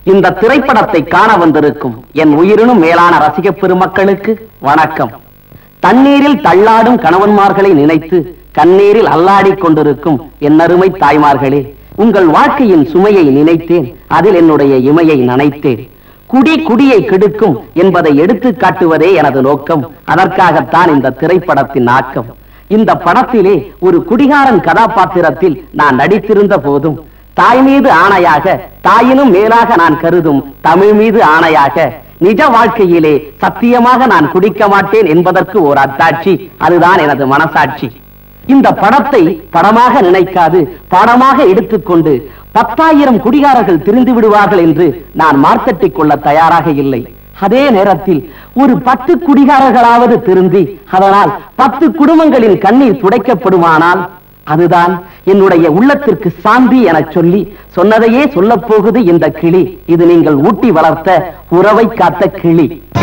இந்த திரைப்படத்தை காண வந்திருக்கும் என் உயிரினும் மேலான ரசிக பெருமக்களுக்கு வணக்கம் தண்ணீரில் தள்ளாடும் கணவன்மார்களை நினைத்து கண்ணீரில் அல்லாடிக் கொண்டிருக்கும் என் அருமை தாய்மார்களே உங்கள் வாழ்க்கையின் சுமையை நினைத்தேன் அதில் என்னுடைய இமையை நனைத்தேன் குடி குடியை கெடுக்கும் என்பதை எடுத்து காட்டுவதே எனது நோக்கம் அதற்காகத்தான் இந்த திரைப்படத்தின் ஆக்கம் இந்த படத்திலே ஒரு குடிகாரன் கதாபாத்திரத்தில் நான் நடித்திருந்த போதும் தாய் மீது ஆணையாக தாயினும் மேலாக நான் கருதும் தமிழ் மீது ஆணையாக நிஜ வாழ்க்கையிலே சத்தியமாக நான் குடிக்க மாட்டேன் என்பதற்கு ஒரு அத்தாட்சி அதுதான் எனது மனசாட்சி இந்த படத்தை படமாக நினைக்காது படமாக எடுத்துக்கொண்டு பத்தாயிரம் குடிகாரர்கள் திரிந்து விடுவார்கள் என்று நான் மார்த்தட்டிக் கொள்ள தயாராக இல்லை அதே நேரத்தில் ஒரு பத்து குடிகாரர்களாவது திருந்தி அதனால் பத்து குடும்பங்களின் கண்ணீர் துடைக்கப்படுமானால் அதுதான் என்னுடைய உள்ளத்திற்கு சாந்தி எனச் சொல்லி சொன்னதையே சொல்லப் போகுது இந்த கிளி இது நீங்கள் ஊட்டி வளர்த்த உறவை காத்த கிளி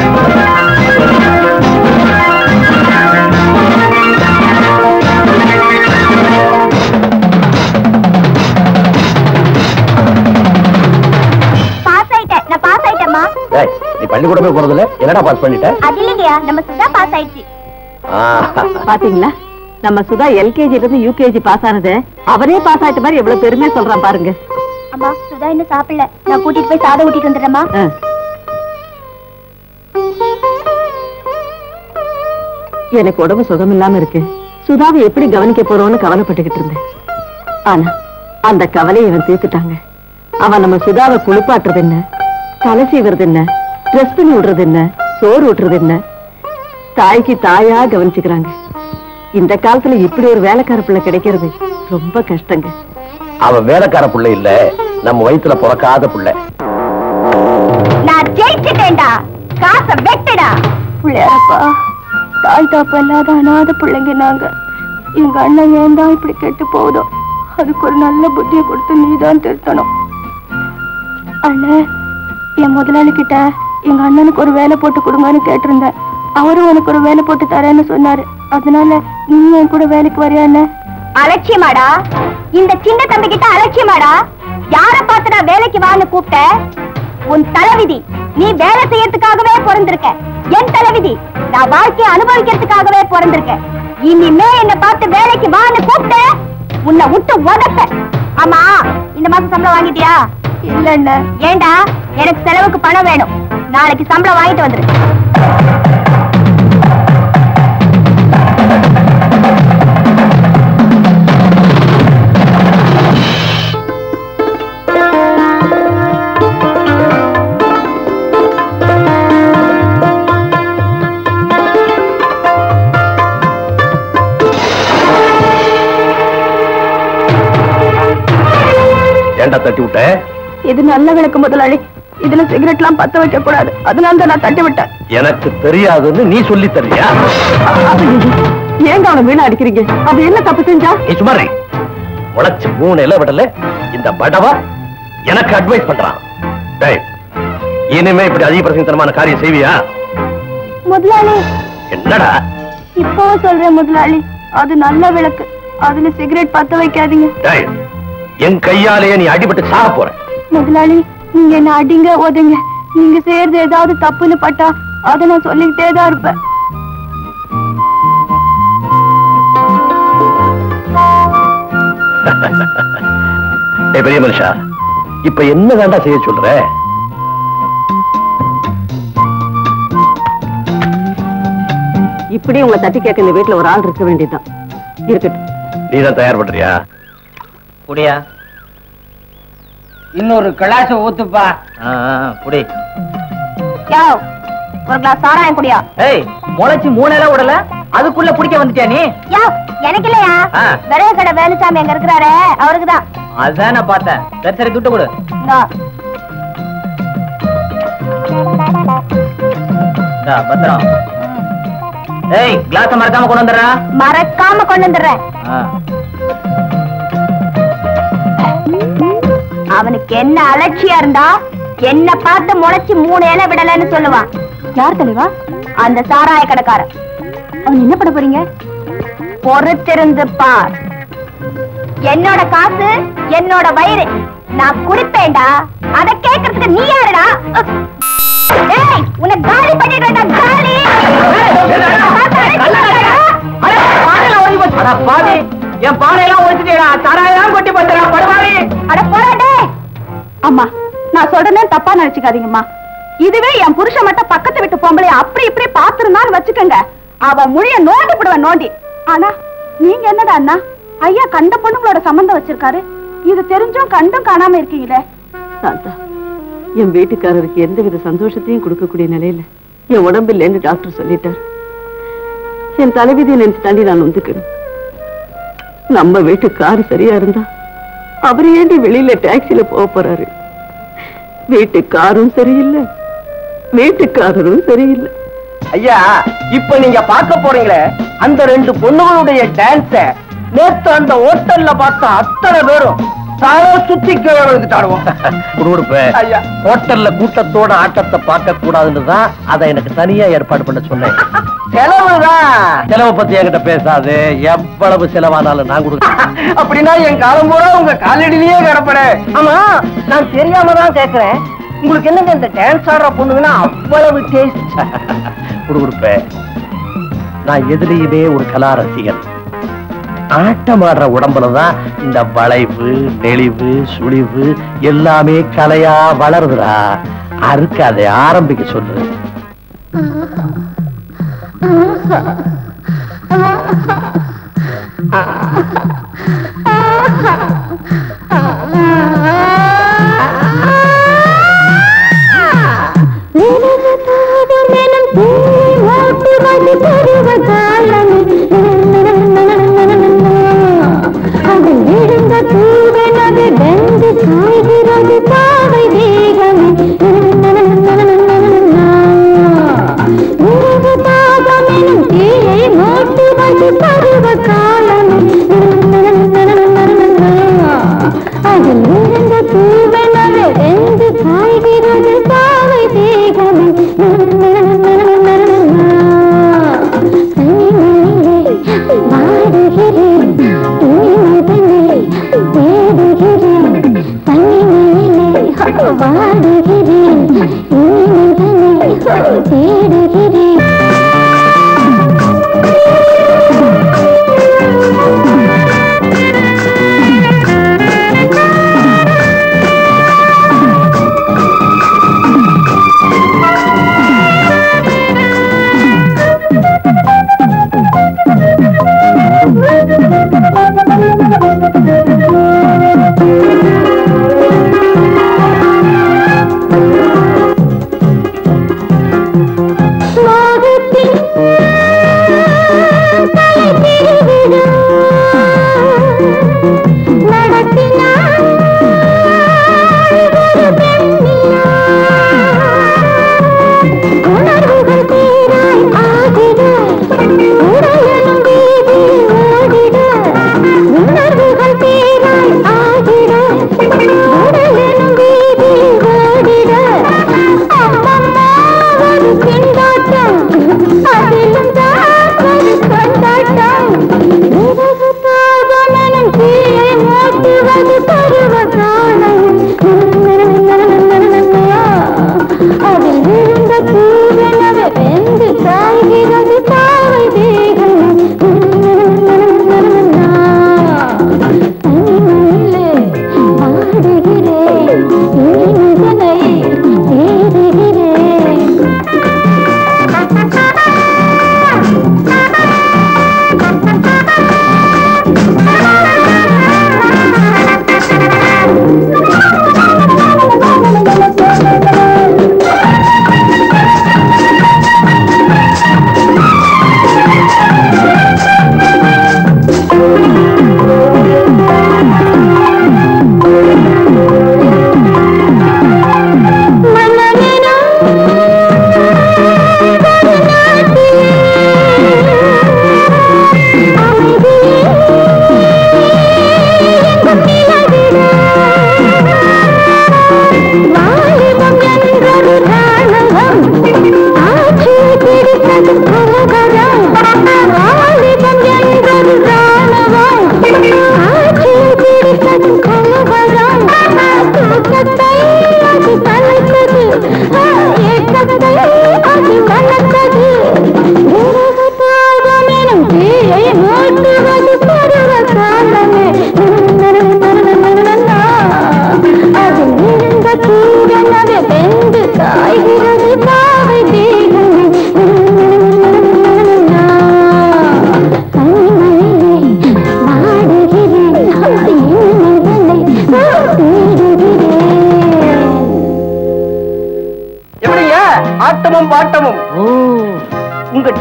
பாஸ் ஆயிட்டேன் நான் பாஸ் ஆயிட்டேம்மா ஏய், நீ பள்ளிக்கூடமே போறதில்ல என்னடா பாஸ் பண்ணிட்ட அது இல்லைங்கய்யா நம்ம சுதா பாஸ் ஆயிடுச்சு ஆ, பாத்தீங்களா நம்ம சுதா எல்கேஜி இருந்து யூகேஜி பாஸ் ஆனது அவரே பாஸ் ஆயிட்ட மாதிரி எவ்வளவு பெருமையா சொல்றான் பாருங்க அம்மா சுதா இன்னும் சாப்பிடல நான் கூட்டிட்டு போய் சாதம் ஊட்டிட்டு வந்துடுறேம்மா ஆ. எனக்கு உடம்பு சுகம் இல்லாம இருக்கு சுதாவை எப்படி கவனிக்க போறோம்னு கவலைப்பட்டுக்கிட்டு இருந்தேன் ஆனா அந்த கவலையை இவன் தீர்த்துட்டாங்க அவன் நம்ம சுதாவை குளிப்பாட்டுறது என்ன தலை சீவுறது என்ன ட்ரெஸ் பண்ணி விடுறது என்ன சோறு ஊட்டுறது என்ன தாய்க்கு தாயா கவனிச்சுக்கிறாங்க இந்த காலத்துல இப்படி ஒரு வேலைக்கார பிள்ளை கிடைக்கிறது ரொம்ப கஷ்டங்க அவன் வேலைக்கார புள்ள இல்ல நம்ம வயித்துல பிறக்காத புள்ள நான் ஜெயிச்சுட்டேன்டா காசை வெட்டுடா பிள்ளையாரப்பா தாய் தாப்பு இல்லாத அனாத பிள்ளைங்க நாங்க எங்க அண்ணன் ஏன் தான் இப்படி கெட்டு போகுதோ அதுக்கு ஒரு நல்ல புத்தியை கொடுத்து நீ தான் திருத்தணும் அண்ணே என் முதலாளி கிட்ட எங்க அண்ணனுக்கு ஒரு வேலை போட்டு கொடுங்கன்னு கேட்டிருந்தேன் அவரும் உனக்கு ஒரு வேலை போட்டு தரேன்னு சொன்னாரு அதனால நீ என் கூட வேலைக்கு வரியா அண்ணே அலட்சியமாடா இந்த சின்ன தம்பி கிட்ட அலட்சியமாடா யார பார்த்து நான் வேலைக்கு வான்னு கூப்பிட்ட உன் தலைவிதி நீ வேலை செய்யறதுக்காகவே பிறந்திருக்க என் தலைவிதி நான் வாழ்க்கையை அனுபவிக்கிறதுக்காகவே பிறந்திருக்கேன் இனிமே என்ன பார்த்து வேலைக்கு வான்னு கூப்பிட்ட உன்னை விட்டு உதப்ப ஆமா இந்த மாசம் சம்பளம் வாங்கிட்டியா இல்ல ஏண்டா எனக்கு செலவுக்கு பணம் வேணும் நாளைக்கு சம்பளம் வாங்கிட்டு வந்துரு ஏன்டா தட்டி விட்ட இது நல்ல விளக்கு முதலாளி இதுல சிகரெட் எல்லாம் பத்த வைக்க கூடாது அதனால தான் நான் தட்டி விட்டேன் எனக்கு தெரியாதுன்னு நீ சொல்லி தரியா ஏங்க அவனை வீணா அடிக்கிறீங்க அவ என்ன தப்பு செஞ்சா நீ சுமாரி உழைச்சு மூணு இலை விடல இந்த படவா எனக்கு அட்வைஸ் பண்றான் டேய், இனிமே இப்படி அதிக பிரசங்கத்தனமான காரியம் செய்வியா முதலாளி என்னடா இப்போ சொல்றேன் முதலாளி அது நல்ல விளக்கு அதுல சிகரெட் பத்த வைக்காதீங்க டேய், என் கையாலேயே நீ அடிபட்டு சாக போற முதலாளி நீங்க என்ன அடிங்க உதைங்க நீங்க செய்யறது ஏதாவது தப்புன்னு பட்டா அதை நான் சொல்லிக்கிட்டே தான் இருப்பேன் டேய் பெரிய மனுஷா இப்ப என்ன வேண்டா செய்ய சொல்ற இப்படி உங்களை தட்டி கேட்க இந்த வீட்டுல ஒரு ஆள் இருக்க வேண்டியதுதான் இருக்கட்டும் நீ தான் தயார் பண்றியா குடியா இன்னொரு கிளாஸ் ஊத்துப்பா குடி யோ ஒரு கிளாஸ் சாராயம் குடியா ஏய் முளைச்சு மூணையில விடல அதுக்குள்ள பிடிக்க வந்துட்டியா நீ யோ எனக்கு இல்லையா ஆ. விரைய கடை வேலுசாமி அங்க இருக்கிறாரு அவருக்கு தான் அதான் நான் பார்த்தேன் சரி சரி துட்டு கொடு இந்தா, பத்திரம் ஏய் கிளாஸ் மறக்காம கொண்டு வந்துடுறா மறக்காம கொண்டு வந்துடுறேன் ஆ. அவனுக்கு என்ன அலட்சியா இருந்தா என்ன பார்த்து முளைச்சு மூணு இலை விடலன்னு சொல்லுவான் யார் தலைவா அந்த சாராய கடைக்காரன் அவன் என்ன பண்ண போறீங்க பொறுத்திருந்து பார் என்னோட காசு என்னோட வயிறு நான் குடிப்பேன்டா அத கேக்குறதுக்கு நீ யாருடா ஏய் உன்னை காலி பண்ணிடுறேன்டா காலி அட, பானையில ஒளிஞ்சு போச்சு. அட, பாவி, என் பானையெல்லாம் ஒழிச்சுட்டேடா தரையெல்லாம் கொட்டி போச்சுடா படுவாவி அட போடாடே அம்மா நான் சொல்றேன்னு தப்பா நினைச்சுக்காதீங்கம்மா இதுவே என் புருஷன் மட்டும் பக்கத்து வீட்டு பொம்பளை அப்படி இப்படி பாத்துருந்தான்னு வச்சுக்கோங்க அவ மொழிய நோண்டி போடுவேன் நோண்டி ஆனா நீங்க என்னடா அண்ணா ஐயா கண்ட பொண்ணுங்களோட சம்பந்தம் வச்சிருக்காரு இது தெரிஞ்சும் கண்டும் காணாம இருக்கீங்களே சாந்தா என் வீட்டுக்காரருக்கு எந்தவித சந்தோஷத்தையும் கொடுக்கக்கூடிய நிலையில என் உடம்பு இல்லைன்னு டாக்டர் சொல்லிட்டார் என் தலைவிதியை நினைச்சு தாண்டி நான் வந்துக்கணும் நம்ம வீட்டு கார் சரியா இருந்தா அவர் ஏண்டி வெளியில டாக்ஸில போக போறாரு வீட்டு காரும் சரியில்லை வீட்டுக்காரரும் சரியில்லை ஐயா இப்ப நீங்க பார்க்க போறீங்களே அந்த ரெண்டு பொண்ணுகளுடைய டான்ஸ நேத்து அந்த ஹோட்டல்ல பார்த்த அத்தனை பேரும் தலை சுத்தி கீழே விழுந்துட்டாடுவோம் குடுகுடுப்பு ஐயா. ஹோட்டல்ல கூட்டத்தோட ஆட்டத்தை பார்க்க கூடாதுன்னு தான் அதை எனக்கு தனியா ஏற்பாடு பண்ண சொன்னேன் செலவுதான் செலவை பத்தி என்கிட்ட பேசாது எவ்வளவு செலவானாலும் நான் கொடுக்க அப்படின்னா என் காலம் பூரா உங்க காலடியிலேயே கிடப்பட ஆமா நான் தெரியாம தான் கேக்குறேன் உங்களுக்கு என்னங்க இந்த டான்ஸ் ஆடுற பொண்ணுங்கன்னா அவ்வளவு டேஸ்ட் குடுகுடுப்ப நான் எதுலயுமே ஒரு கலா ரசிகன் ஆட்டம் ஆடுற உடம்புலதான் இந்த வளைவு நெளிவு சுழிவு எல்லாமே கலையா வளருதுடா அறுக்க அதை ஆரம்பிக்க சொல்லு அதில் இருந்த பூவனது வெந்து காய்கிறது பாவை தேகமே வாடுகிறேன் இனிமதனை தேடுகிறேன் தனிமையிலே வாடுகிறேன் இனிமதனை தேடுகிறேன் மா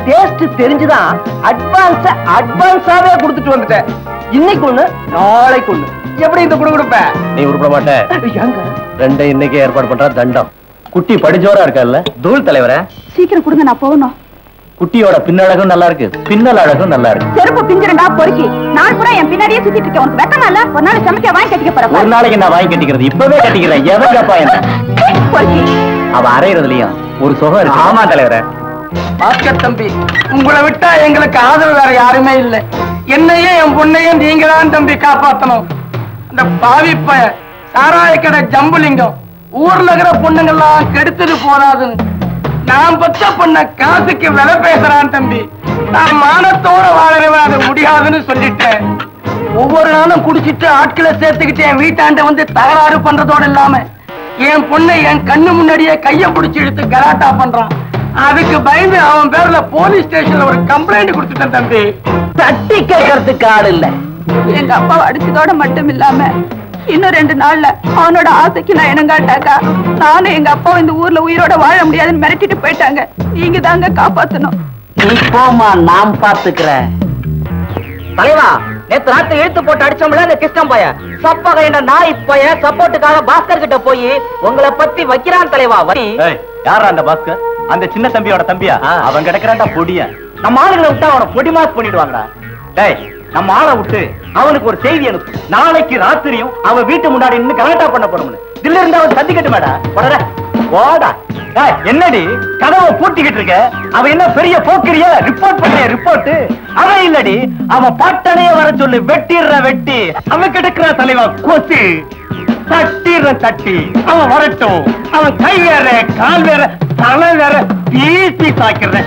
டேஸ்ட் தெரிஞ்சுதான் அட்வான்ஸ் அட்வான்ஸாவே கொடுத்துட்டு வந்துட்டேன் இன்னைக்கு ஒண்ணு நாளைக்கு ஒண்ணு எப்படி இந்த குடு கொடுப்ப நீ உருப்பட மாட்ட எங்க ரெண்டை இன்னைக்கு ஏற்பாடு பண்ற தண்டம் குட்டி படிஜோரா இருக்கல்ல தூள் தலைவரே சீக்கிரம் கொடுங்க நான் போகணும் குட்டியோட பின்னழகும் நல்லா இருக்கு பின்னல் அழகும் நல்லா இருக்கு செருப்பு பிஞ்சிருண்டா பொறுக்கி நான் கூட என் பின்னாடியே சுத்திட்டு இருக்கேன் உனக்கு வெக்கமா இல்ல ஒரு நாள் சமைக்க வாங்கி கட்டிக்க ஒரு போறேன் நாளைக்கு நான் வாங்கி கட்டிக்கிறது இப்பவே கட்டிக்கிறேன் எவன் கேப்பா என்ன பொறுக்கி அவ அரைகிறதுலயும் ஒரு சுகம் இருக்கு ஆமா தலைவரே பாஸ்கர் தம்பி உங்களை விட்டா எங்களுக்கு ஆதரவு வேற யாருமே இல்ல என்னையும் என் பொண்ணையும் நீங்க தான் தம்பி காப்பாத்தணும் அந்த பாவி பய சாராய கடை ஜம்புலிங்கம் ஊர்ல இருக்கிற பொண்ணுங்கெல்லாம் கெடுத்துட்டு போறாதுன்னு நான் பச்ச பொண்ண காசுக்கு விலை பேசுறான் தம்பி நான் மானத்தோட வாழறவன் அது முடியாதுன்னு சொல்லிட்டேன் ஒவ்வொரு நாளும் குடிச்சிட்டு ஆட்களை சேர்த்துக்கிட்டு என் வீட்டாண்ட வந்து தகராறு பண்றதோட இல்லாம என் பொண்ணை என் கண்ணு முன்னாடியே கைய பிடிச்சி இழுத்து கலாட்டா பண்றான் அதுக்கு பயந்து அவன் பேர்ல போலீஸ் ஸ்டேஷன்ல ஒரு கம்ப்ளைண்ட் கொடுத்துட்டேன் தம்பி தட்டி கேட்கறதுக்கு ஆள் இல்ல எங்க அப்பாவை அடிச்சதோட மட்டும் இல்லாம இன்னும் ரெண்டு நாள்ல அவனோட ஆசைக்கு நான் இணங்காட்டாக்கா நானும் எங்க அப்பாவும் இந்த ஊர்ல உயிரோட வாழ முடியாதுன்னு மிரட்டிட்டு போயிட்டாங்க நீங்க தாங்க காப்பாத்தணும் நீ போமா நான் பாத்துக்கிறேன் தலைவா நேத்து ராத்திரி இழுத்து போட்டு அடிச்சோம்ல இந்த கிருஷ்ணன் பைய சப்பக என்ற நாய் பைய சப்போர்ட்டுக்காக பாஸ்கர் கிட்ட போய் உங்களை பத்தி வைக்கிறான் தலைவா வரி யாரா அந்த பாஸ்கர் அந்த சின்ன தம்பியோட தம்பியா அவன் கிடக்குறான்டா பொடிய நம்ம ஆளுங்களை விட்டா அவனை பொடி மாஸ் பண்ணிடுவாங்கடா டேய் நம்ம ஆளை விட்டு அவனுக்கு ஒரு செய்தி அனுப்பு நாளைக்கு ராத்திரியும் அவன் வீட்டு முன்னாடி நின்னு கலாட்டா பண்ண போறோம்னு தில்ல இருந்து அவன் சந்திக்கட்டு மேடா போடா போடா டேய், என்னடி கதவை பூட்டிக்கிட்டு இருக்க அவன் என்ன பெரிய போக்கிரிய ரிப்போர்ட் பண்ணிய ரிப்போர்ட் அவன் இல்லடி அவன் பட்டனைய வர சொல்லு வெட்டிடுற வெட்டி அவன் கிடக்குற தலைவா கொத்து தட்டிடுற தட்டி அவன் வரட்டும் அவன் கை வேற கால் வேற தலை வேற பீசி தாக்கிறேன்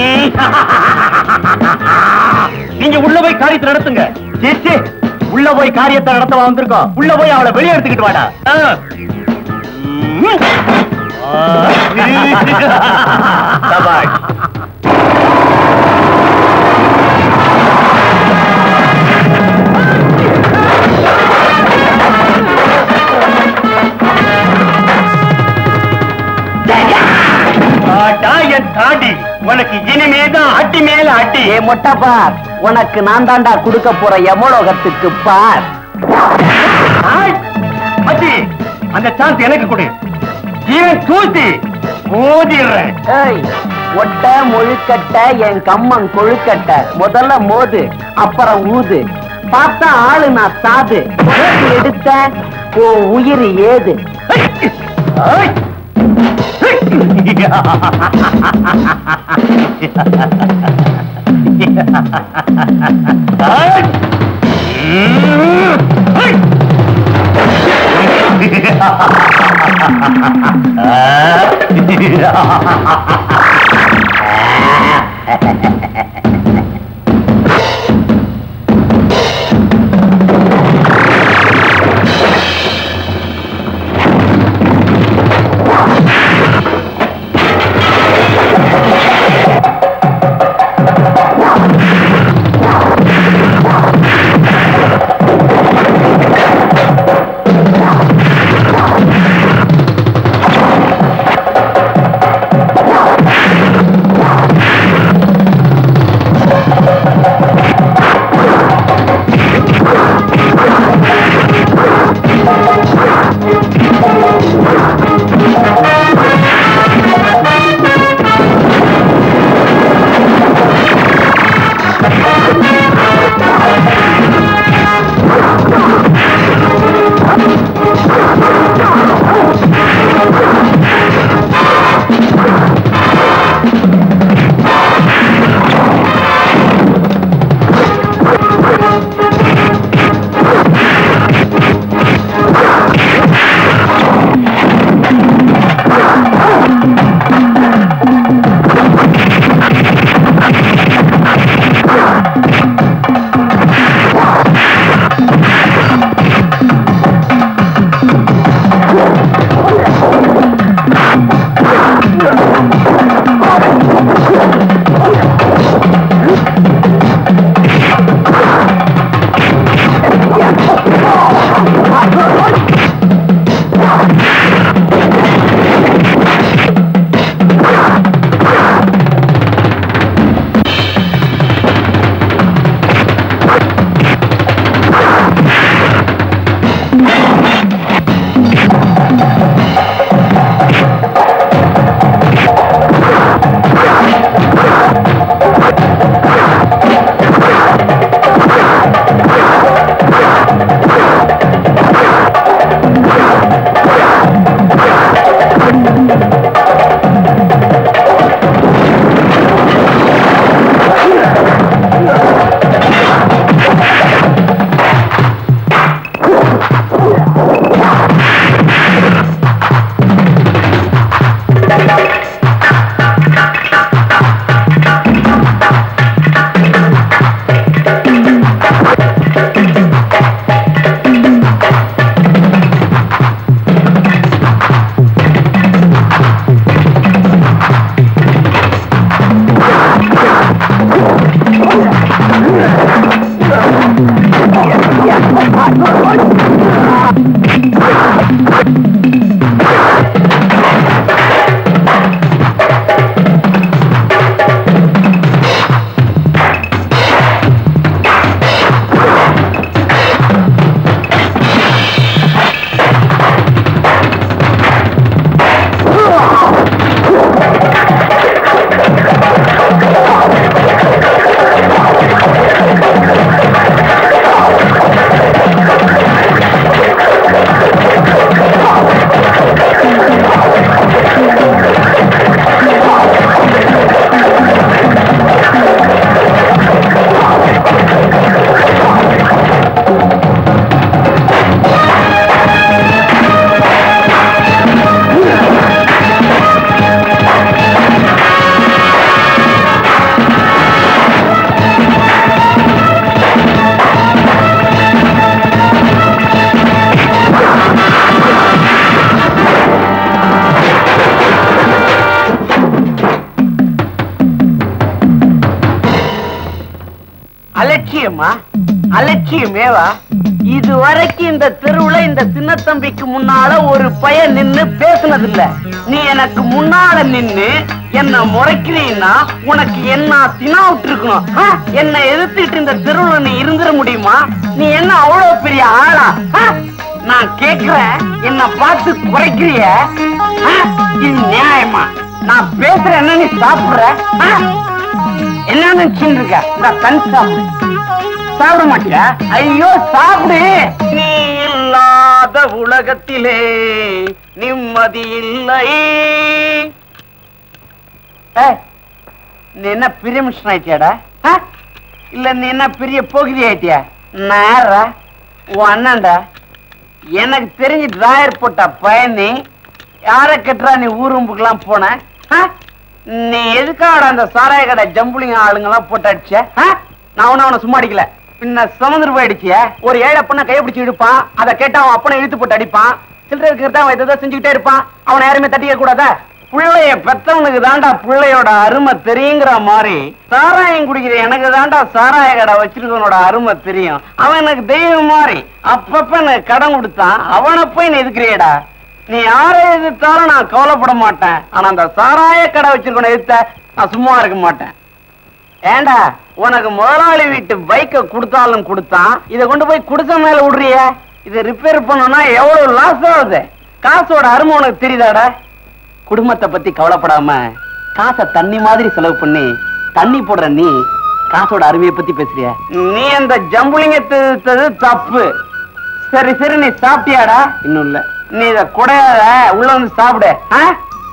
நீங்க உள்ள போய் காரியத்தை நடத்துங்க சேச்சி உள்ள போய் காரியத்தை நடத்த வந்திருக்கோம் உள்ள போய் அவளை வெளியே எடுத்துக்கிட்டு வாடா ஆ. ம். சபாஷ். ஆட்டா என் தாடி உனக்கு இனிமேதான் அட்டி மேல அட்டி ஏ மொட்டை பார் உனக்கு நான் தாண்டா கொடுக்க போற யமலோகத்துக்கு பார் ஆய்! அத்தி அந்த சான்ஸ் எனக்கு கொடு இவன் தூசி மோதிடுறேன் ஏய் ஒட்ட முழுக்கட்ட என் கம்மன் கொழுக்கட்ட முதல்ல மோது அப்புறம் ஊது பார்த்தா ஆளு நான் சாது உனக்கு எடுத்த உன் உயிர் ஏது ஆய்! ஆய்! ம்! ஆய்! அலட்சியமா அலட்சியமேவா இது வரைக்கும் இந்த தெருவுல இந்த சின்னத்தம்பிக்கு முன்னால ஒரு பையன் நின்னு பேசுனதில்ல நீ எனக்கு முன்னால நின்னு என்ன முறைக்கிறீன்னா உனக்கு என்ன தினா விட்டுருக்கணும் ஆ? என்னை எதிர்த்துட்டு இந்த தெருவுல நீ இருந்துட முடியுமா நீ என்ன அவ்வளவு பெரிய ஆளா ஆ? நான் கேக்குறேன் என்ன பார்த்து குறைக்கிறிய ஆ? இது நியாயமா நான் பேசுறேன் என்ன நீ சாப்பிடுற ஆ? என்ன நினைச்சுட்டு இருக்க நான் கண் சாப்பிடு சாப்பிட மாட்டியா ஐயோ சாப்பிடு நீ இல்லாத உலகத்திலே நிம்மதி இல்லை ஏய், நீ என்ன பெரிய மனுஷன் ஆயிட்டியாடா ஆ? இல்ல நீ என்ன பெரிய போகிரி ஆயிட்டியா நேரா உன் அண்ணன்டா எனக்கு தெரிஞ்சு டிராயர் போட்ட பயணி யார கட்டுறா நீ ஊரும்புக்கெல்லாம் போன ஆ? நீ எதுக்காக அந்த சாராய கடை ஜம்புலிங்க ஆளுங்கெல்லாம் போட்டு அடிச்ச ஆ? நான் ஒன்னும் அவனை சும்மா அடிக்கல பின்ன சுமந்துட்டு போய் அடிச்சிய ஒரு ஏழை பொண்ணை கையை பிடிச்சி இழுப்பான் அதை கேட்டா அவன் அப்பனை இழுத்து போட்டு அடிப்பான் சில்லறை இருக்கிறத அவன் எதாவது செஞ்சுக்கிட்டே இருப்பான் அவனை யாருமே தட்டிக்க கூடாதா பிள்ளைய பெத்தவனுக்கு தாண்டா பிள்ளையோட அருமை தெரியுங்கிற மாதிரி சாராயம் குடிக்கிற எனக்கு தாண்டா சாராய கடை வச்சிருக்கவனோட அருமை தெரியும் அவன் எனக்கு தெய்வம் மாதிரி அப்பப்ப எனக்கு கடன் கொடுத்தான் அவனை போய் நீ எதுக்குறியடா நீ யாரை எதிர்த்தாலும் நான் கவலைப்பட மாட்டேன் ஆனா அந்த சாராய கடை வச்சிருக்கவனை எதிர்த்த நான் சும்மா இருக்க மாட்டேன் ஏண்டா உனக்கு முதலாளி வீட்டு பைக்கை கொடுத்தாலும் கொடுத்தான் இதை கொண்டு போய் குடிசை மேல விடுறிய இதை ரிப்பேர் பண்ணணும்னா எவ்வளவு லாஸ் ஆகுது காசோட அருமை உனக்கு தெரியுதாடா குடும்பத்தை பத்தி கவலைப்படாம காசை தண்ணி மாதிரி செலவு பண்ணி தண்ணி போடுற நீ காசோட அருமையை பத்தி பேசுறிய நீ அந்த ஜம்புலிங்க திருத்தது தப்பு சரி சரி நீ சாப்பிட்டியாடா இன்னும் இல்ல நீ இத குடையாத உள்ள வந்து சாப்பிடு ஆ?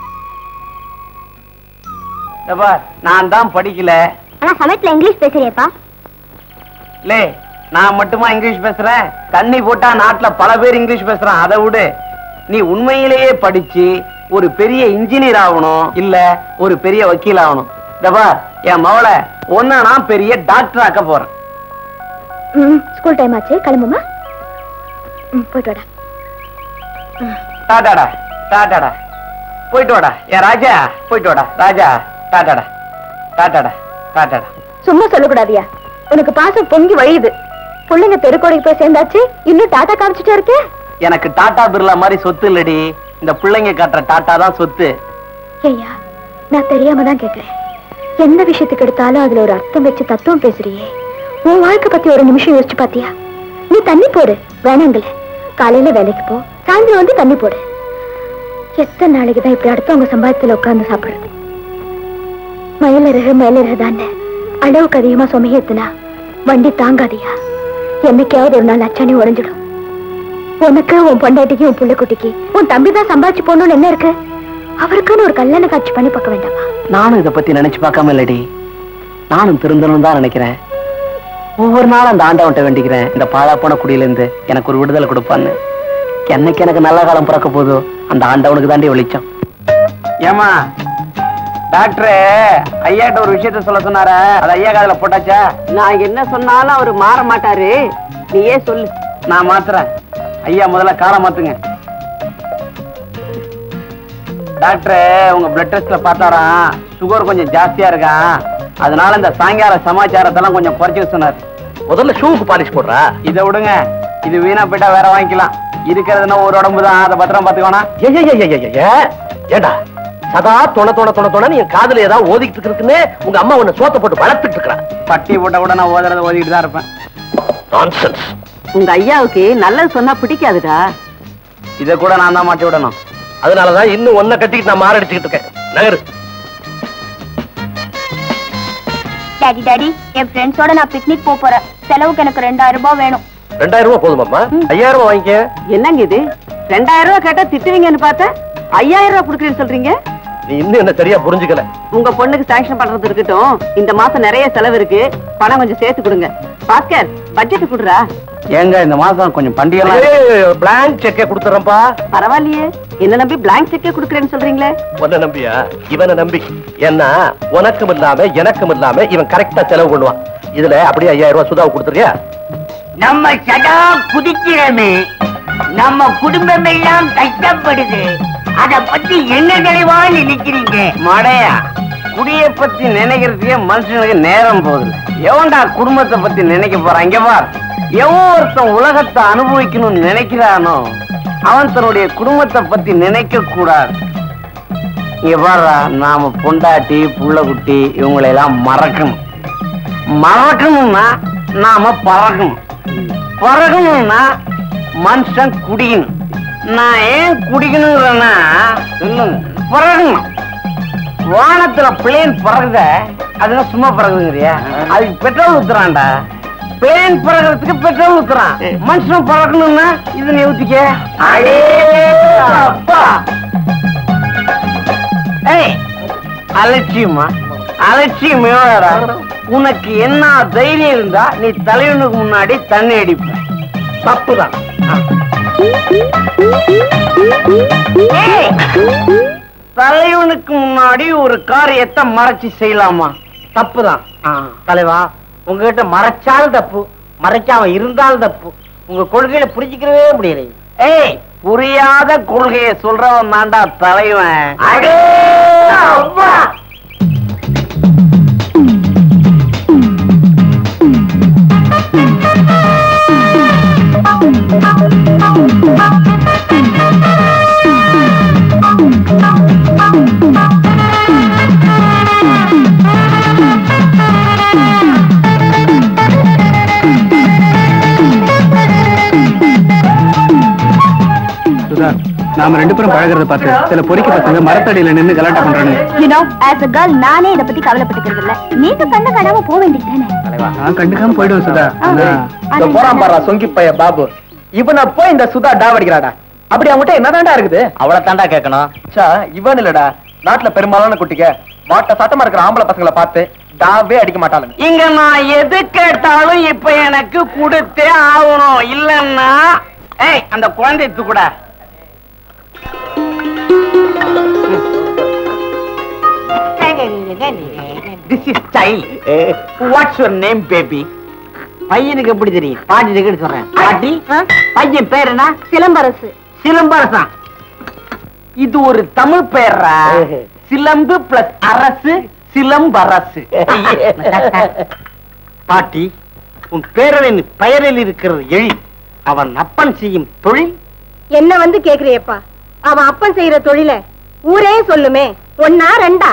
இதோ பார், நான் தான் படிக்கல ஆனா சமயத்துல இங்கிலீஷ் பேசுறியப்பா லே நான் மட்டுமா இங்கிலீஷ் பேசுறேன் தண்ணி போட்டா நாட்டுல பல பேர் இங்கிலீஷ் பேசுறான் அதை விடு நீ உண்மையிலேயே படிச்சு ஒரு பெரிய இன்ஜினியர் ஆகணும் இல்ல ஒரு பெரிய வக்கீல் ஆகணும் இதோ பார் என் மவளை ஒன்ன நான் பெரிய டாக்டர் ஆக்க போறேன் ம் ஸ்கூல் டைம் ஆச்சு கிளம்புமா ம் போயிட்டு வாடா டாடாடா டாடாடா போயிட்டு வாடா என் ராஜா போயிட்டு வாடா ராஜா டாடாடா டாடாடா டாடாடா சும்மா சொல்லக்கூடாதியா உனக்கு பாசம் பொங்கி வழியுது பிள்ளைங்க தெருக்கோடைக்கு போய் சேர்ந்தாச்சு இன்னும் டாட்டா காமிச்சிட்டே இருக்கே எனக்கு டாடா பிர்லா மாதிரி சொத்து இல்லடி இந்த பிள்ளைங்க காட்டுற டாட்டா தான் சொத்து ஐயா நான் தெரியாம தான் கேக்குறேன் எந்த விஷயத்துக்கு எடுத்தாலும் அதுல ஒரு அர்த்தம் வச்சு தத்துவம் பேசுறியே உன் வாழ்க்கை பத்தி ஒரு நிமிஷம் யோசிச்சு பாத்தியா நீ தண்ணி போடு வேணாங்கள காலையில வேலைக்கு போ சாயந்தரம் வந்து தண்ணி போடு எத்தனை நாளைக்கு தான் இப்படி அடுத்தவங்க சம்பாதத்துல உட்கார்ந்து சாப்பிடுறது மயிலருக மேலருக தானே அளவுக்கு அதிகமா சுமையத்துனா வண்டி தாங்காதியா என்னைக்காவது ஒரு நாள் அச்சானே உடைஞ்சிடும் உனக்கு உன் பொண்டாட்டிக்கு உன் புள்ளைக்குட்டிக்கு உன் தம்பி தான் சம்பாதிச்சு போகணும்னு என்ன இருக்கு அவருக்குன்னு ஒரு கல்யாண காட்சி பண்ணி பார்க்க வேண்டாமா நானும் இதை பத்தி நினைச்சு பார்க்காம இல்லடி நானும் திருந்தணும் தான் நினைக்கிறேன் ஒவ்வொரு நாளும் அந்த ஆண்டவன்ட்ட வேண்டிக்கிறேன் இந்த பாழா போன குடியில இருந்து எனக்கு ஒரு விடுதலை கொடுப்பான்னு என்னைக்கு எனக்கு நல்ல காலம் பிறக்க போதோ அந்த ஆண்டவனுக்கு தாண்டி வெளிச்சம் ஏமா டாக்டர் ஐயாட்ட ஒரு விஷயத்த சொல்ல சொன்னார அது ஐயா காதுல போட்டாச்சா நான் என்ன சொன்னாலும் அவரு மாற மாட்டாரு நீயே சொல்லு நான் மாத்துறேன் ஐயா முதல்ல காலை மாத்துங்க டாக்டர் உங்க பிளட் டெஸ்ட்ல பார்த்தாராம் சுகர் கொஞ்சம் ஜாஸ்தியா இருக்கான் அதனால இந்த சாயங்கால சமாச்சாரத்தெல்லாம் கொஞ்சம் குறைச்சு சொன்னார் முதல்ல ஷூவுக்கு பாலிஷ் போடுறா இதை விடுங்க இது வீணா போயிட்டா வேற வாங்கிக்கலாம் இருக்கிறதுனா ஒரு உடம்பு தான் அதை பத்திரம் பாத்துக்கோனா ஏண்டா சதா தொண தொண தொண தொண நீ காதுல ஏதாவது ஓதிக்கிட்டு இருக்குன்னு உங்க அம்மா உன்னை சோத்த போட்டு வளர்த்துட்டு இருக்கா பட்டி போட்ட கூட நான் ஓதுறத ஓதிக்கிட்டு தான் இருப்பேன் நான்சென்ஸ் உங்க ஐயாவுக்கு நல்லது சொன்னா பிடிக்காதுடா இதை கூட நான் தான் மாட்டி விடணும் அதனாலதான் இன்னும் ஒன்ன கட்டிக்கிட்டு நான் மாரடிச்சுக்கிட்டு இருக்கேன் நகரு டாடி டாடி என் ஃப்ரெண்ட்ஸோட நான் பிக்னிக் போக போறேன் செலவுக்கு எனக்கு ரெண்டாயிரம் ரூபாய் வேணும் ரெண்டாயிரம் ரூபாய் போதுமாம்மா ஐயாயிரம் ரூபாய் வாங்கிக்க என்னங்க இது ரெண்டாயிரம் ரூபாய் கேட்டா திட்டுவீங்கன்னு பார்த்தேன் ஐயாயிரம் ரூபாய் கொடுக்குறேன்னு சொல்றீங்க நீ இன்னும் என்ன சரியா புரிஞ்சுக்கல உங்க பொண்ணுக்கு சாங்ஷன் பண்றது இருக்கட்டும் இந்த மாசம் நிறைய செலவு இருக்கு பணம் கொஞ்சம் சேர்த்து கொடுங்க பாஸ்கர் பட்ஜெட் கொடுறா ஏங்க இந்த மாசம் கொஞ்சம் பண்டிகை பிளாங்க் செக்கே கொடுத்துறேன்ப்பா பரவாயில்லையே என்ன நம்பி பிளாங்க் செக்கே கொடுக்குறேன்னு சொல்றீங்களே உன்னை நம்பியா இவனை நம்பி ஏன்னா உனக்கும் இல்லாம எனக்கும் இல்லாம இவன் கரெக்டா செலவு பண்ணுவான் இதுல அப்படியே ஐயாயிரம் ரூபாய் சுதாவை கொடுத்துருக்கியா நம்ம சதா குடிக்கிறோமே நம்ம குடும்பம் எல்லாம் கஷ்டப்படுது அத பத்தி என்ன தெளிவா நினைக்கிறீங்க மடையா குடிய பத்தி நினைக்கிறதுக்கே மனுஷனுக்கு நேரம் போகுது எவன்டா குடும்பத்தை பத்தி நினைக்க போறான் இங்க பார் எவன் ஒருத்தன் உலகத்தை அனுபவிக்கணும்னு நினைக்கிறானோ அவன் தன்னுடைய குடும்பத்தை பத்தி நினைக்க கூடாது இங்க பாரு நாம பொண்டாட்டி புள்ள குட்டி இவங்களை எல்லாம் மறக்கணும் மறக்கணும்னா நாம பறக்கணும் பறக்கணும்னா மனுஷன் குடிக்கணும் நான் ஏன் குடிக்கணுங்கிறேன்னா சொல்லுங்க பறக்கணும் வானத்துல பிளேன் பறகுத அதெல்லாம் சும்மா பறகுதுங்கறியா அதுக்கு பெட்ரோல் ஊத்துறான்டா பிளேன் பறகுறதுக்கு பெட்ரோல் ஊத்துறான் மனுஷன் பறக்கணும்னா இது நீ ஊத்திக்க அடே அப்பா ஏய் அலட்சியமா அலட்சியம் எவ்வளோடா உனக்கு என்ன தைரியம் இருந்தா நீ தலைவனுக்கு முன்னாடி தண்ணி அடிப்ப தப்புதான் ஏய், தலைவனுக்கு முன்னாடி ஒரு காரியத்தை மறைச்சு செய்யலாமா தப்புதான் தலைவா உங்ககிட்ட மறைச்சாலும் தப்பு மறைக்காம இருந்தாலும் தப்பு உங்க கொள்கையில புரிஞ்சுக்கிறவே முடியல ஏய் புரியாத கொள்கையை சொல்றவன் தாண்டா தலைவன் அடே அப்பா சுதா நாம ரெண்டு பேரும் பழகுறத பார்த்து சில பொறிக்க பசங்க மரத்தடியில நின்னு கலாட்டா பண்றாங்க You know, as a girl, நானே இத பத்தி கவலைப்பட்டுக்கிறது இல்ல நீங்க கண்ண காணாம போக வேண்டியதுதானே நான் கண்டுக்காம போயிடுவேன் சுதா ஆ. இந்த போறான் பாரா சொங்கி பைய பாபு இவனை போய் இந்த சுதா டாவடிக்கிறாடா அப்படி அவன்கிட்ட என்னதான்டா இருக்குது அவளை தாண்டா கேட்கணும் சா இவன் இல்லடா நாட்டுல பெரும்பாலான குட்டிங்க வாட்ட சட்டமா இருக்கிற ஆம்பளை பசங்களை பார்த்து டாவே அடிக்க மாட்டாளுங்க இங்க நான் எது கேட்டாலும் இப்ப எனக்கு கொடுத்தே ஆகணும் இல்லன்னா ஏய் அந்த குழந்தை தூக்குடா this is style what's your name baby பையனுக்கு எப்படி தெரியும் பாட்டி சொல்றேன் பாட்டி பையன் பேர் என்ன சிலம்பரசு சிலம்பரசன் இது ஒரு தமிழ் பெயர்ரா சிலம்பு பிளஸ் அரசு சிலம்பரசு பாட்டி உன் பேரனின் பெயரில் இருக்கிறது எழி அவன் அப்பன் செய்யும் தொழில் என்ன வந்து கேக்குறியப்பா அவன் அப்பன் செய்யற தொழில ஊரே சொல்லுமே ஒன்னா ரெண்டா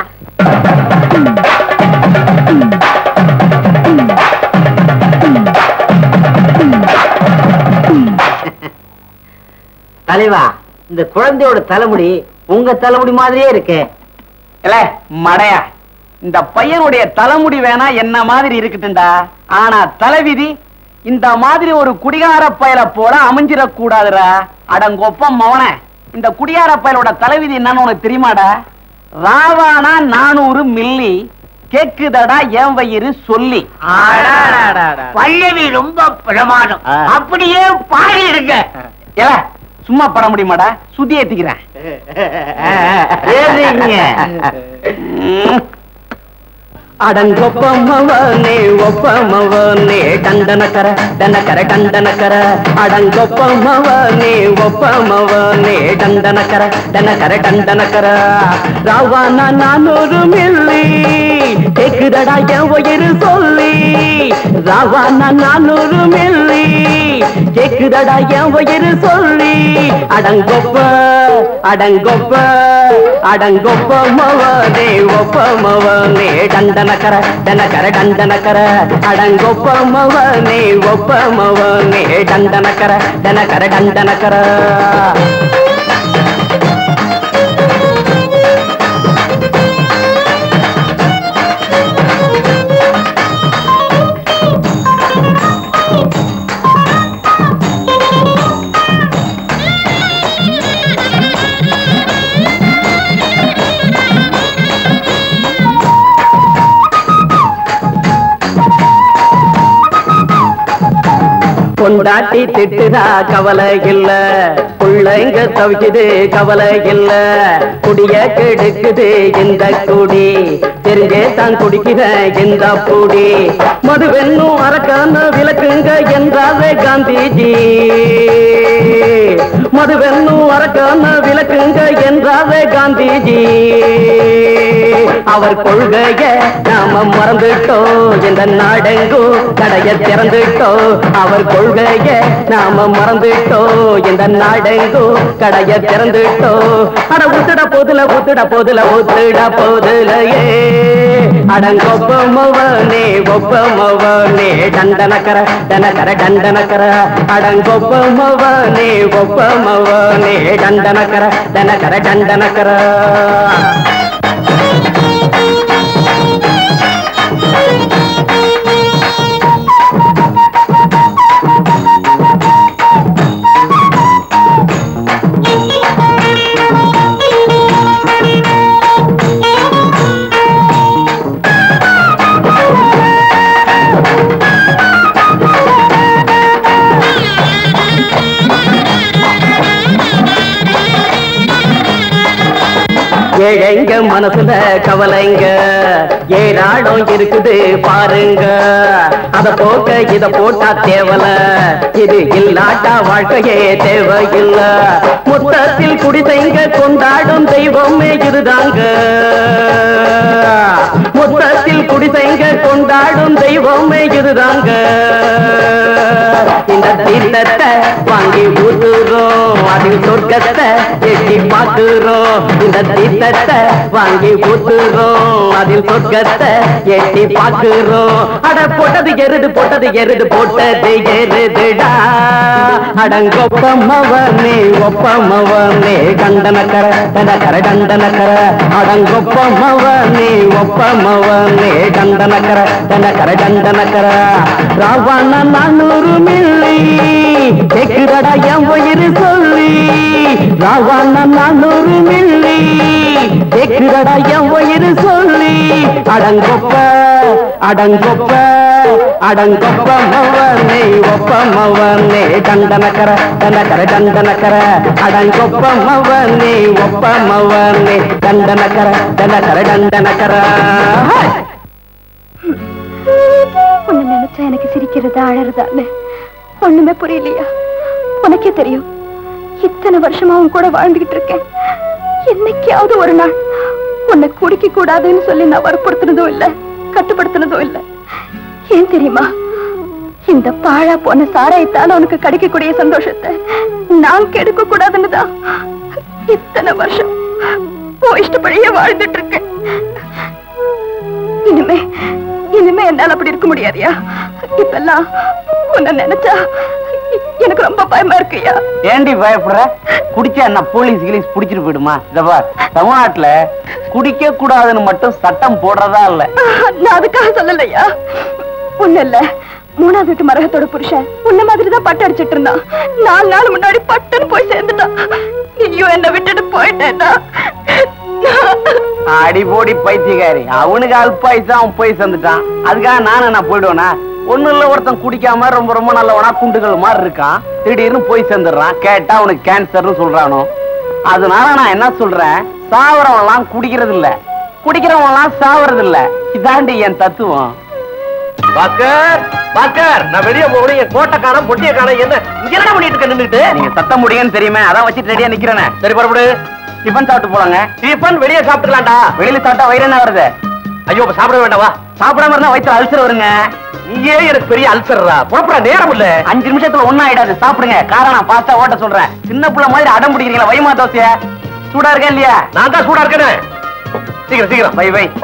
தலைவா இந்த குழந்தையோட தலைமுடி உங்க தலைமுடி மாதிரியே இருக்கே இல்ல மடையா இந்த பையனுடைய தலைமுடி வேணா என்ன மாதிரி இருக்கட்டும்டா ஆனா தலைவிதி இந்த மாதிரி ஒரு குடிகார பயல போல அமைஞ்சிடக் கூடாதுடா அடங்கொப்பம் மவன இந்த குடிகார பயலோட தலைவிதி என்னன்னு உனக்கு தெரியுமாடா ராவானா நானூறு மில்லி கேக்குதடா என் வயிறு சொல்லி பல்லவி ரொம்ப பிரமாதம் ஆ. அப்படியே பாடி இருங்க ஏல சும்மா பட முடியுமாடா சுத்தி ஏத்திக்கிறேன் ஏறுங்க. அடங்கொப்பமவனே ஒப்பமவனே டண்டனக்கர டனக்கர டண்டனக்கர அடங்கொப்பமவனே ஒப்பமவனே டண்டனக்கர டனக்கர டண்டனக்கர ராவானா நானூறு மில்லி கேக்குதடா என் உயிர் சொல்லி ராவானா நானூறு மில்லி கேக்குதடா என் உயிர் சொல்லி அடங்கொப்ப அடங்கொப்ப அடங்கொப்ப மவனே ஒப்ப மவனே டண்டனக்கர டனக்கர டண்டனக்கர அடங்கொப்ப மவனே ஒப்ப மவனே டண்டனக்கர டனக்கர டண்டனக்கர பொண்டாட்டி திட்டுதா கவலை இல்ல பிள்ளைங்க தவிக்குது கவலை இல்ல குடிய கெடுக்குது இந்த குடி தெரிஞ்சே தான் குடிக்கிற இந்த குடி மதுவென்னும் அரக்கான விளக்குங்க என்றாரே காந்திஜி மதுவென்னும் அரக்கான விளக்குங்க என்றாரே காந்திஜி அவர் கொள்கைய நாம மறந்துட்டோம் இந்த நாடெங்கோ கடைய திறந்துட்டோம் அவர் கொள்கைய நாம மறந்துட்டோம் இந்த நாடெங்கோ கடைய திறந்துட்டோம் அட உத்துட போதுல உத்துட போதுல உத்துட போதுலையே அடங்கொப்பமவனே ஒப்பமவனே டண்டனக்கர டனக்கர டண்டனக்கர அடங்கொப்பமவனே ஒப்பமவனே டண்டனக்கர டனக்கர டண்டனக்கர ஏழைங்க மனசுல கவலைங்க ஏராளம் இருக்குது பாருங்க அத போக்க இத போட்டா தேவல இது இல்லாட்டா வாழ்க்கையே தேவையில்ல மொத்தத்தில் குடிசைங்க கொண்டாடும் தெய்வமே இதுதாங்க மொத்தத்தில் குடிசைங்க கொண்டாடும் தெய்வமே இதுதாங்க இந்த தீர்த்தத்தை வாங்கி ஊத்துறோம் அதில் சொர்க்கத்தை எட்டி பார்க்கிறோம் இந்த தீர்த்தத்தை வாங்கி ஊத்துறோம் அதில் சொர்க்கத்தை எட்டி பார்க்கிறோம் அட போட்டது எருது போட்டது எருது போட்டது எருதுடா அடங்கொப்பமவனே ஒப்பமவனே கண்டனக்கர தனக்கர டண்டனக்கர அடங்கொப்பமவனே ஒப்பமவனே கண்டனக்கர தனக்கர டண்டனக்கர ராவண நானூறு மில்லி கேக்குதடா என் உயிர் சொல்லி ராவண நானூறு மில்லி கேக்குதடா என் உயிர் சொல்லி அடங்கொப்ப அடங்கொப்ப அடங்கொப்ப மவனே ஒப்ப மவனே டண்டனக்கர டனக்கர டண்டனக்கர அடங்கொப்ப மவனே ஒப்ப மவனே டண்டனக்கர டனக்கர டண்டனக்கர உன்னை நினைச்சா எனக்கு சிரிக்கிறதா அழறதான்னு ஒண்ணுமே புரியலையா உனக்கே தெரியும் இத்தனை வருஷமா உன் கூட வாழ்ந்துகிட்டு இருக்கேன் என்னைக்காவது ஒரு நாள் உன்னை குடிக்க கூடாதுன்னு சொல்லி நான் வற்புறுத்தினதும் இல்ல கட்டுப்படுத்தினதும் இல்ல ஏன் தெரியுமா இந்த பாழா போன சாராயத்தால உனக்கு கிடைக்கக்கூடிய சந்தோஷத்தை நான் கெடுக்க கூடாதுன்னு தான் இத்தனை வருஷம் உன் இஷ்டப்படியே வாழ்ந்துட்டு இருக்கேன் இனிமே இனிமே என்னால அப்படி இருக்க முடியாதியா இப்பெல்லாம் உன்னை நினைச்சா எனக்கு ரொம்ப பயமா இருக்குயா ஏண்டி பயப்படுற குடிச்சா என்ன போலீஸ் கிலீஸ் புடிச்சிட்டு போயிடுமா இத பார் தமிழ்நாட்டுல குடிக்க கூடாதுன்னு மட்டும் சட்டம் போடுறதா இல்ல நான் அதுக்காக சொல்லலையா ஒண்ணு இல்ல மூணாவது வீட்டு மரகத்தோட புருஷன் உன்ன மாதிரி தான் பட்டு அடிச்சிட்டு இருந்தான் நாலு நாள் முன்னாடி பட்டுன்னு போய் சேர்ந்துட்டான் நீயும் என்ன விட்டுட்டு போயிட்டேன்னா அடி போடி பைத்தியக்காரி அவனுக்கு அல்பாயுசா அவன் போய் சேர்ந்துட்டான் அதுக்காக நானும் நான் போயிடுவேனா ஒண்ணு இல்ல ஒருத்தன் குடிக்காம ரொம்ப ரொம்ப நல்லவனா குண்டுகள் மாதிரி இருக்கான் திடீர்னு போய் சேர்ந்துடுறான் கேட்டா அவனுக்கு கேன்சர்னு சொல்றானோ அதனால நான் என்ன சொல்றேன் சாவரவன் எல்லாம் குடிக்கிறது இல்ல குடிக்கிறவன் எல்லாம் சாவறது இல்ல இதாண்டி என் தத்துவம் பாக்கர் பாக்கர் நான் வெளியே போகணும் என் கோட்டை காணோம் பொட்டிய காணோம் என்ன இங்க என்ன பண்ணிட்டு இருக்க நின்னுட்டு நீங்க சத்தம் முடியும்னு தெரியுமே அதான் வச்சுட்டு ரெடியா நிக்கிறேனே சரி புறப்படு டிஃபன் சாப்பிட்டு போலாங்க டிஃபன் வெளியே சாப்பிட்டுக்கலாம்டா வெளியில சாப்பிட்டா வயிறு என்ன வருது ஐயோ இப்ப சாப்பிட வேண்டாவா சாப்பிடாம இருந்தா வயிற்று அல்சர் வருங்க நீயே எனக்கு பெரிய அல்சர்ரா புறப்பட நேரம் இல்ல அஞ்சு நிமிஷத்துல ஒண்ணும் ஆயிடாது சாப்பிடுங்க காரணம் நான் பாஸ்டா ஓட்ட சொல்றேன் சின்ன புள்ள மாதிரி அடம் பிடிக்கிறீங்களா வைமா தோசைய சூடா இருக்கா இல்லையா நான் தான் சூடா இருக்கேனே சீக்கிரம் சீக்கிரம் வை வை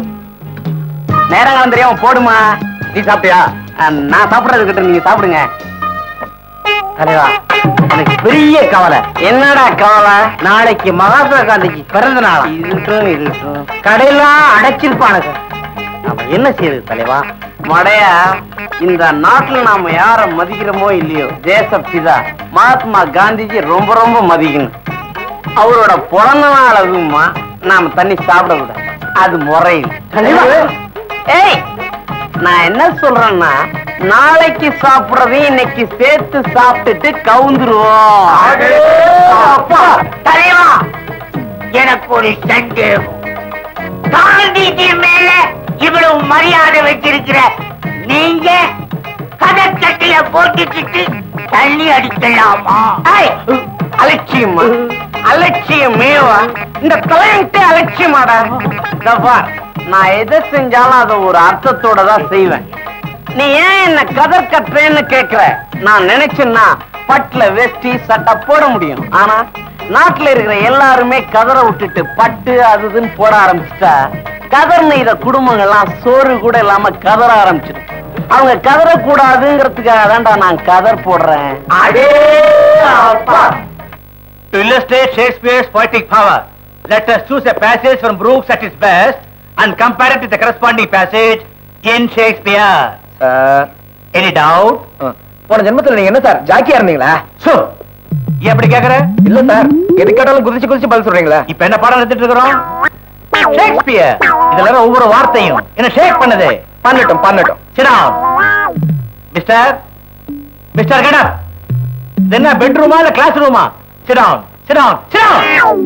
நேரம் தெரியாம போடுமா நீ சாப்பிட்டியா அஹ், நான் சாப்பிடுறது கிட்ட நீங்க சாப்பிடுங்க தலைவா எனக்கு பெரிய கவலை என்னடா கவலை நாளைக்கு மகாத்மா காந்திக்கு பிறந்த நாளா இருக்கட்டும் இருக்கட்டும் கடையெல்லாம் அடைச்சிருப்பானுங்க நாம என்ன செய்யுது தலைவா மடையா இந்த நாட்டுல நாம யார மதிக்கிறோமோ இல்லையோ தேச பிதா மகாத்மா காந்திஜி ரொம்ப ரொம்ப மதிக்கணும் அவரோட பிறந்த நாள் அதுவுமா நாம தண்ணி சாப்பிடக்கூடாது அது முறையில் ஏய் நான் என்ன சொல்றேன்னா நாளைக்கு சாப்பிடுறதையும் இன்னைக்கு சேர்த்து சாப்பிட்டுட்டு கவுந்துருவோம் அப்பா, தலைவா எனக்கு ஒரு சந்தேகம் காந்திஜி மேல இவ்வளவு மரியாதை வச்சிருக்கிற நீங்க கதச்சட்டில போட்டுக்கிட்டு தண்ணி அடிக்கலாமா ஏய், அலட்சியமா அலட்சியமேவா இந்த கிளையண்ட்டே அலட்சியமாடா இதோ பார் நான் எதை செஞ்சாலும் அதை ஒரு அர்த்தத்தோட தான் செய்வேன் நீ ஏன் என்ன கதர் கட்டுறேன்னு கேக்குற நான் நினைச்சேன்னா பட்டுல வேஷ்டி சட்டை போட முடியும் ஆனா நாட்டுல இருக்கிற எல்லாருமே கதரை விட்டுட்டு பட்டு அது இதுன்னு போட ஆரம்பிச்சுட்டா கதர் நெய்த குடும்பங்கள்லாம் சோறு கூட இல்லாம கதற ஆரம்பிச்சிடும் அவங்க கதற கூடாதுங்கிறதுக்காக தான்டா நான் கதர் போடுறேன் அடே அப்பா To illustrate Shakespeare's poetic power, let us choose a passage from Brooks at his best and compare it with the corresponding passage in Shakespeare. Sir Any doubt? போன ஜென்மத்துல நீங்க என்ன சார் ஜாக்கியா இருந்தீங்களா So, ஏன் அப்படி கேக்குற இல்ல சார் எது கேட்டாலும் குதிச்சு குதிச்சு பதில் சொல்றீங்களா இப்ப என்ன பாடம் எடுத்துட்டு இருக்கிறோம் ஷேக்ஸ்பியர் இதுல வர ஒவ்வொரு வார்த்தையும் என்ன ஷேக் பண்ணுது பண்ணட்டும் பண்ணட்டும் Sit down. Mister mister get up இது என்ன பெட்ரூமா இல்ல கிளாஸ் ரூமா Sit down. Sit down. Sit down.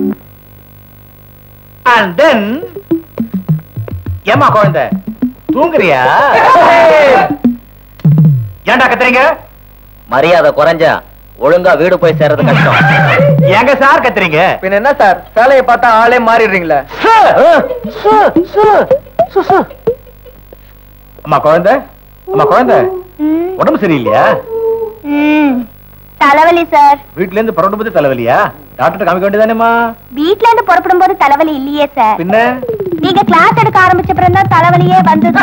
And then ஏமா குழந்தை தூங்குறியா ஏன்டா கத்துறீங்க மரியாதை குறைஞ்சா ஒழுங்கா வீடு போய் சேர்றது கஷ்டம் எங்க சார் கத்துறீங்க பின்ன என்ன சார் வேலையை பார்த்தா ஆளே மாறிடுறீங்களே அம்மா குழந்தை அம்மா குழந்தை உடம்பு சரியில்லையா தலைவலி சார் வீட்ல இருந்து புறப்படும் போது தலைவலியா டாக்டர் காமிக்க வேண்டியதானேமா வீட்ல இருந்து புறப்படும் போது தலைவலி இல்லையே சார் பின்ன நீங்க கிளாஸ் எடுக்க ஆரம்பிச்ச பிறகு தான் தலைவலியே வந்தது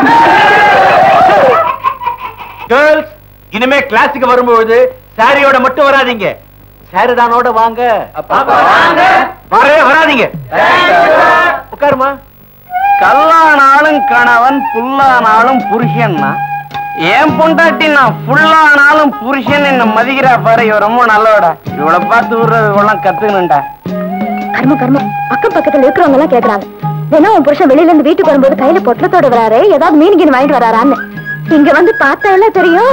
கேர்ள்ஸ் இனிமே கிளாஸுக்கு வரும்பொழுது சாரியோட மட்டும் வராதீங்க சாரிதானோட வாங்க வாங்க. வரவே வராதீங்க உட்காருமா கல்லானாலும் கணவன் புல்லானாலும் புருஷன்னா ஏன் பொண்டாட்டி நான் ஃபுல்லானாலும் புருஷன் என்ன மதிக்கிறா பாரு இவ ரொம்ப நல்லவடா இவளை பார்த்து விடுறது இவெல்லாம் கத்துக்கணும்டா கர்மம் கர்மம் அக்கம் பக்கத்துல இருக்கிறவங்க எல்லாம் கேக்குறாங்க வேணா உன் புருஷன் வெளியில இருந்து வீட்டுக்கு வரும்போது கையில பொட்டலத்தோட வராரு ஏதாவது மீன் கீன் வாங்கிட்டு வராரான்னு இங்க வந்து பார்த்தா எல்லாம் தெரியும்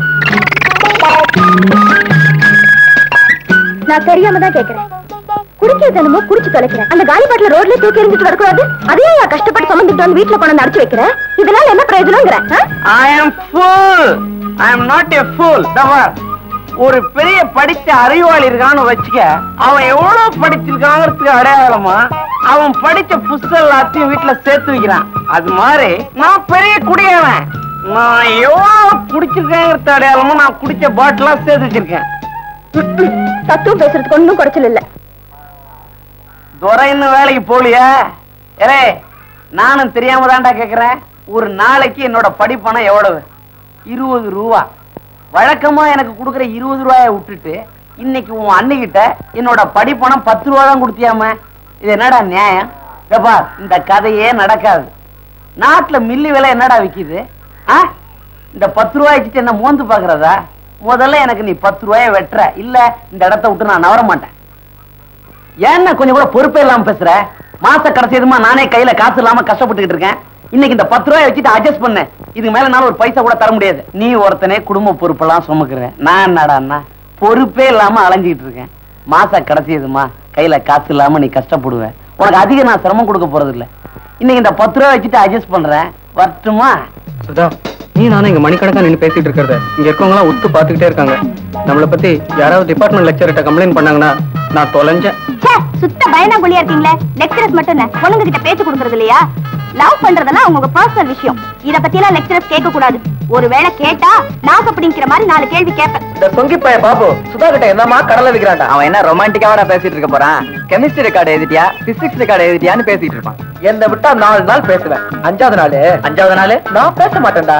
நான் தெரியாம தான் கேக்குறேன் குடிக்கிற தினமோ குடிச்சு தொலைக்கிறேன் அந்த காலி பாட்டில ரோட்ல தூக்கி எறிஞ்சிட்டு வரக்கூடாது அதையும் நான் கஷ்டப்பட்டு சுமந்துட்டு வந்து வீட்டுல கொண்டு வந்து அடைச்சு வைக்கிறேன் இதனால என்ன பிரயோஜனங்கிறேன் ஆ? I am fool I am not a fool தவர் ஒரு பெரிய படிச்ச அறிவாளி இருக்கான்னு வச்சுக்க அவன் எவ்வளவு படிச்சிருக்காங்கிறதுக்கு அடையாளமா அவன் படிச்ச புஸ்தகம் எல்லாத்தையும் வீட்டுல சேர்த்து வைக்கிறான் அது மாதிரி நான் பெரிய குடியவன் நான் எவ்வளவு குடிச்சிருக்கேங்கிறது அடையாளமா நான் குடிச்ச பாட்டிலாம் சேர்த்து வச்சிருக்கேன் தத்துவம் பேசுறதுக்கு ஒன்னும் குறைச்சல் இல்ல துரை இன்னும் வேலைக்கு போலியா ஏலே நானும் தெரியாம தான்டா கேக்குறேன் ஒரு நாளைக்கு என்னோட படிப்பணம் எவ்வளவு இருபது ரூபா வழக்கமா எனக்கு கொடுக்குற இருபது ரூபாய விட்டுட்டு இன்னைக்கு உன் அண்ணிக்கிட்ட என்னோட படிப்பணம் பத்து ரூபா தான் கொடுத்தியாம இது என்னடா நியாயம் ஏப்பா இந்த கதையே நடக்காது நாட்டுல மில்லி விலை என்னடா விக்குது ஆ இந்த பத்து ரூபாய் வச்சுட்டு என்ன மோந்து பாக்குறதா முதல்ல எனக்கு நீ பத்து ரூபாய வெட்டுற இல்ல இந்த இடத்த விட்டு நான் நவர மாட்டேன் ஏன்னா கொஞ்சம் கூட பொறுப்பே இல்லாம பேசுற மாச கடைசி எதுமா நானே கையில காசு இல்லாம கஷ்டப்பட்டுக்கிட்டு இருக்கேன் இன்னைக்கு இந்த பத்து ரூபாய் வச்சுட்டு அட்ஜஸ்ட் பண்ண இதுக்கு மேல நான் ஒரு பைசா கூட தர முடியாது நீ ஒருத்தனே குடும்ப பொறுப்பெல்லாம் சுமக்குற நான் என்னடான்னா பொறுப்பே இல்லாம அலைஞ்சிட்டு இருக்கேன் மாச கடைசி எதுமா கையில காசு இல்லாம நீ கஷ்டப்படுவ உனக்கு அதிகம் நான் சிரமம் கொடுக்க போறது இல்ல இன்னைக்கு இந்த பத்து ரூபாய் வச்சுட்டு அட்ஜஸ்ட் பண்றேன் வரட்டுமா சுதா நீ நானும் இங்க மணிக்கணக்கா நின்னு பேசிட்டு இருக்கிறத இங்க இருக்கவங்க எல்லாம் உத்து பாத்துக்கிட்டே இருக்காங்க நம்மள பத்தி யாராவது டிபார்ட்மெண்ட் லெக்சர்கிட்ட கம்ப்ளைண்ட் பண்ணாங்கன்னா நான் தொலைஞ்சேன் ச்சே, சுத்த பயந்தாங்குழியா இருக்கீங்களே லெக்சரர்ஸ் மட்டும் என்ன பொண்ணுங்க கிட்ட பேச்சு கொடுக்கறது இல்லையா லவ் பண்றதெல்லாம் உங்க பர்சனல் விஷயம் இத பத்தி எல்லாம் லெக்சரர்ஸ் கேட்க கூடாது ஒருவேளை கேட்டா நாக்கு பிடிங்கிற மாதிரி நாலு கேள்வி கேட்பேன் இந்த சொங்கி பைய பாபு சுதா கிட்ட என்னமா கடலை விக்கிறான்டா அவன் என்ன ரொமான்டிக்காவா பேசிட்டு இருக்க போறான் கெமிஸ்ட்ரி ரெக்கார்டு எழுதிட்டியா பிசிக்ஸ் ரெக்கார்டு எழுதிட்டியான்னு பேசிட்டு இருப்பான் என்ன விட்டா நாலு நாள் பேசுவேன் அஞ்சாவது நாள் அஞ்சாவது நாள் நான் பேச மாட்டேன்டா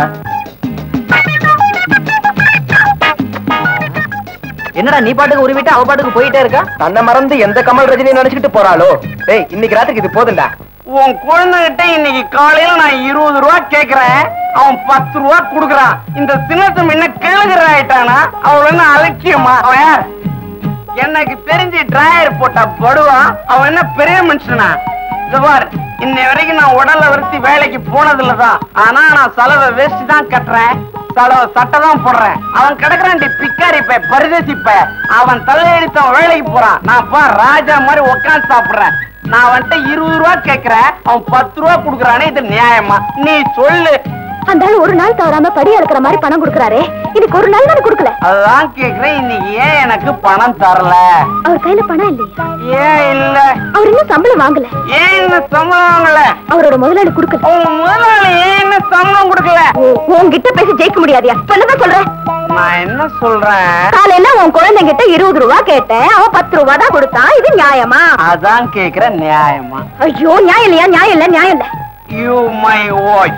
என்னடா நீ பாட்டுக்கு உருவிட்டு அவ பாட்டுக்கு போயிட்டே இருக்கா தன்னை மறந்து எந்த கமல் ரஜினி நினைச்சுக்கிட்டு போறாளோ டேய் இன்னைக்கு ராத்திரிக்கு இது போதும்டா உன் குழந்தைகிட்ட இன்னைக்கு காலையில நான் இருபது ரூபா கேக்குறேன் அவன் பத்து ரூபா குடுக்கறான் இந்த சின்னத்தம் என்ன கிழகுற ஆயிட்டானா அவன் என்ன அலட்சியமா அவன் யார்? எனக்கு தெரிஞ்சு டிராயர் போட்ட படுவா அவன் என்ன பெரிய மனுஷனா இது பார் இன்னை வரைக்கும் நான் உடல்ல வருத்தி வேலைக்கு போனதில்ல தான் ஆனா நான் செலவை வேஸ்ட் தான் கட்டுறேன் செலவை சட்டை தான் போடுறேன் அவன் கிடக்குறான் டி பிக்காரி பை பரிதேசி பை அவன் தலையெடுத்து அவன் வேலைக்கு போறான் நான் பா ராஜா மாதிரி உட்காந்து சாப்பிடுறேன் நான் வந்துட்டு இருபது ரூபா கேக்குறேன் அவன் பத்து ரூபா குடுக்கறானே இது நியாயமா நீ சொல்லு அந்த ஆள் ஒரு நாள் தவறாம படி அளக்குற மாதிரி பணம் கொடுக்கறாரே இதுக்கு ஒரு நாள் தானே கொடுக்கல அதான் கேக்குறேன் இன்னைக்கு ஏன் எனக்கு பணம் தரல அவர் கையில பணம் இல்லையா ஏன் இல்ல அவர் இன்னும் சம்பளம் வாங்கல ஏன் என்ன சம்பளம் வாங்கல அவரோட முதலாளி கொடுக்கல உன் முதலாளி ஏன் என்ன சம்பளம் கொடுக்கல உன்கிட்ட பேசி ஜெயிக்க முடியாதியா சொல்லதான் சொல்றேன் நான் என்ன சொல்றேன் காலையில உன் குழந்தைகிட்ட இருபது ரூபா கேட்டேன் அவன் பத்து ரூபா தான் கொடுத்தான் இது நியாயமா அதான் கேக்குறேன் நியாயமா ஐயோ நியாயம் இல்லையா நியாயம் இல்ல நியாயம் இல்ல யூ மை வாட்ச்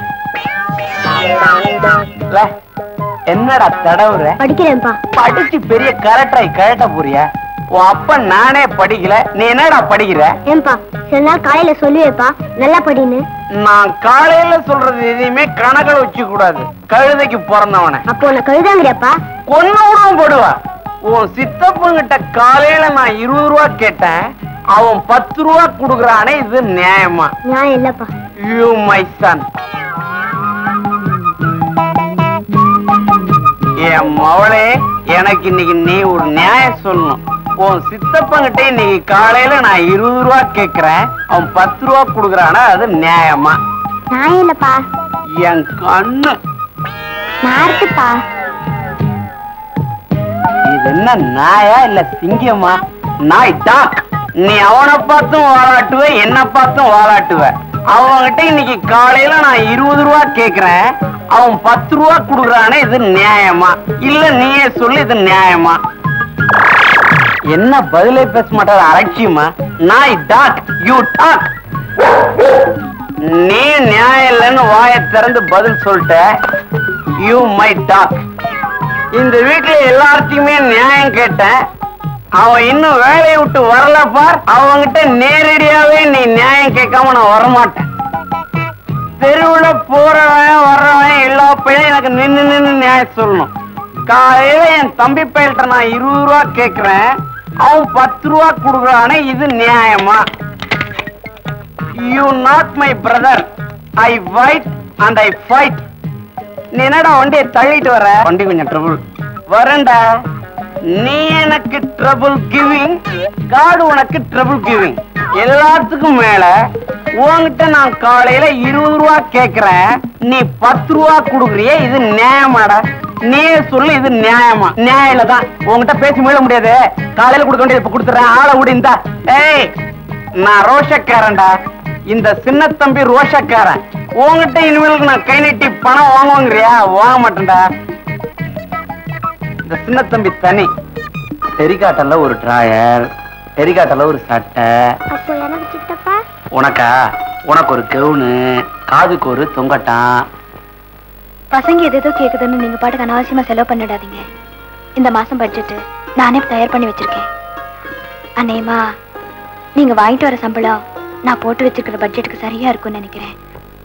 என்னடா தடவுற படிக்கிறேன்ப்பா படிச்சு பெரிய கரெக்டாய் கரெக்டா புரிய உன் அப்ப நானே படிக்கல நீ என்னடா படிக்கிற ஏன்பா சில நாள் காலையில சொல்லுவேப்பா நல்லா படின்னு நான் காலையில சொல்றது எதையுமே கணக்கில் வச்சு கூடாது கழுதைக்கு பிறந்தவன அப்போ நான் கழுதாங்கிறியாப்பா கொன்னு விடவும் போடுவா உன் சித்தப்பங்கிட்ட காலையில நான் இருபது ரூபா கேட்டேன் அவன் பத்து ரூபா குடுக்கறானே இது நியாயமா நியாயம் இல்லப்பா யூ மை சன் என் மவளே எனக்கு இன்னைக்கு நீ ஒரு நியாயம் சொல்லணும் உன் சித்தப்பங்கிட்ட இன்னைக்கு காலையில நான் இருபது ரூபா கேக்குறேன் அவன் பத்து ரூபா குடுக்கறானா அது நியாயமா நியாயம் இல்லப்பா என் கண்ணு நான் இருக்குப்பா இது என்ன நாயா இல்ல சிங்கமா நாய் டாக் நீ அவனை பார்த்தும் வாலாட்டுவ என்ன பார்த்தும் வாலாட்டுவ அவன்கிட்ட இன்னைக்கு காலையில நான் இருபது ரூபா கேக்குறேன் அவன் பத்து ரூபா குடுக்கறானே இது நியாயமா இல்ல நீயே சொல்லு இது நியாயமா என்ன பதிலே பேச மாட்டாரு அலட்சியமா நாய் டாக் யூ டாக் நீ நியாயம் இல்லைன்னு வாயை திறந்து பதில் சொல்லிட்ட யூ மை டாக் இந்த வீட்டுல எல்லார்த்தையுமே நியாயம் கேட்டேன் அவன் இன்னும் வேலையை விட்டு வரல பார் அவன்கிட்ட நேரடியாவே நீ நியாயம் கேட்காம நான் வரமாட்டேன் தெருவுல போறவன் வர்றவன் எல்லா பையனும் எனக்கு நின்னு நின்னு நியாயம் சொல்லணும் காலையில என் தம்பி பையல்கிட்ட நான் இருபது ரூபா கேக்குறேன் அவன் பத்து ரூபா கொடுக்குறானே இது நியாயமா you not my brother I fight and I fight நீ என்னடா வண்டியை தள்ளிட்டு வர வண்டி கொஞ்சம் ட்ரபுள் வரேன்டா நீ எனக்கு ட்ரபுள் கிவிங் காடு உனக்கு ட்ரபுள் கிவிங் எல்லாத்துக்கும் மேல உன்கிட்ட நான் காலையில இருபது ரூபா கேக்குறேன் நீ பத்து ரூபா குடுக்குறிய இது நியாயமாடா நீயே சொல்லு இது நியாயமா நியாயம் தான் உன்கிட்ட பேசி மீள முடியாது காலையில கொடுக்க வேண்டியது இப்ப கொடுத்துறேன் ஆளை விடிந்தா ஏய் நான் ரோஷக்காரன்டா இந்த சின்ன தம்பி ரோஷக்காரன் உன்கிட்ட இனிமேலுக்கு நான் கை நீட்டி பணம் வாங்குவாங்கறியா வாங்க மாட்டேன்டா இந்த சின்ன தம்பி தனி டெரிகாட்டல்ல ஒரு டிராயர் டெரிகாட்டல்ல ஒரு சட்டை அப்போ எனக்கு சித்தப்பா உனக்கா உனக்கு ஒரு கவுனு காதுக்கு ஒரு தொங்கட்டான் பசங்க எதேதோ கேக்குதுன்னு நீங்க பாட்டுக்கு அனாவசியமா செலவு பண்ணிடாதீங்க இந்த மாசம் பட்ஜெட் நானே தயார் பண்ணி வச்சிருக்கேன் அநேமா நீங்க வாங்கிட்டு வர சம்பளம் நான் போட்டு வச்சிருக்கிற பட்ஜெட்டுக்கு சரியா இருக்கும்னு நினைக்கிறேன்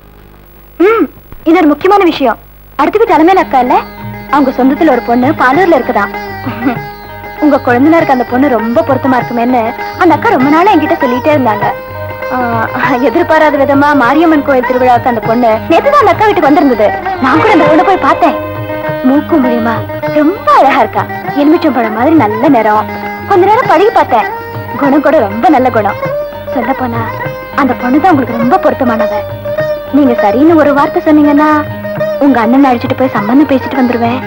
ம் இன்னொரு முக்கியமான விஷயம் அடுத்தது தலைமையில அக்கா இல்ல அவங்க சொந்தத்துல ஒரு பொண்ணு பாலூர்ல இருக்குதாம் உங்க குழந்தைனருக்கு அந்த பொண்ணு ரொம்ப பொருத்தமா இருக்குமேன்னு அந்த அக்கா ரொம்ப நாளா என்கிட்ட சொல்லிட்டே இருந்தாங்க ஆஹ், எதிர்பாராத விதமா மாரியம்மன் கோயில் திருவிழாவுக்கு அந்த பொண்ணு நேத்துதான் அந்த அக்கா வீட்டுக்கு வந்திருந்தது நான் கூட அந்த பொண்ணை போய் பார்த்தேன் மூக்கு மூலியமா ரொம்ப அழகா இருக்கா எலுமிச்சம் பழம் மாதிரி நல்ல நிறம் கொஞ்ச நேரம் பழகி பார்த்தேன் குணம் கூட ரொம்ப நல்ல குணம் சொல்ல போனா அந்த பொண்ணுதான் உங்களுக்கு ரொம்ப பொருத்தமானவ நீங்க சரின்னு ஒரு வார்த்தை சொன்னீங்கன்னா உங்க அண்ணன் அழைச்சிட்டு போய் சம்பந்தம் பேசிட்டு வந்துருவேன்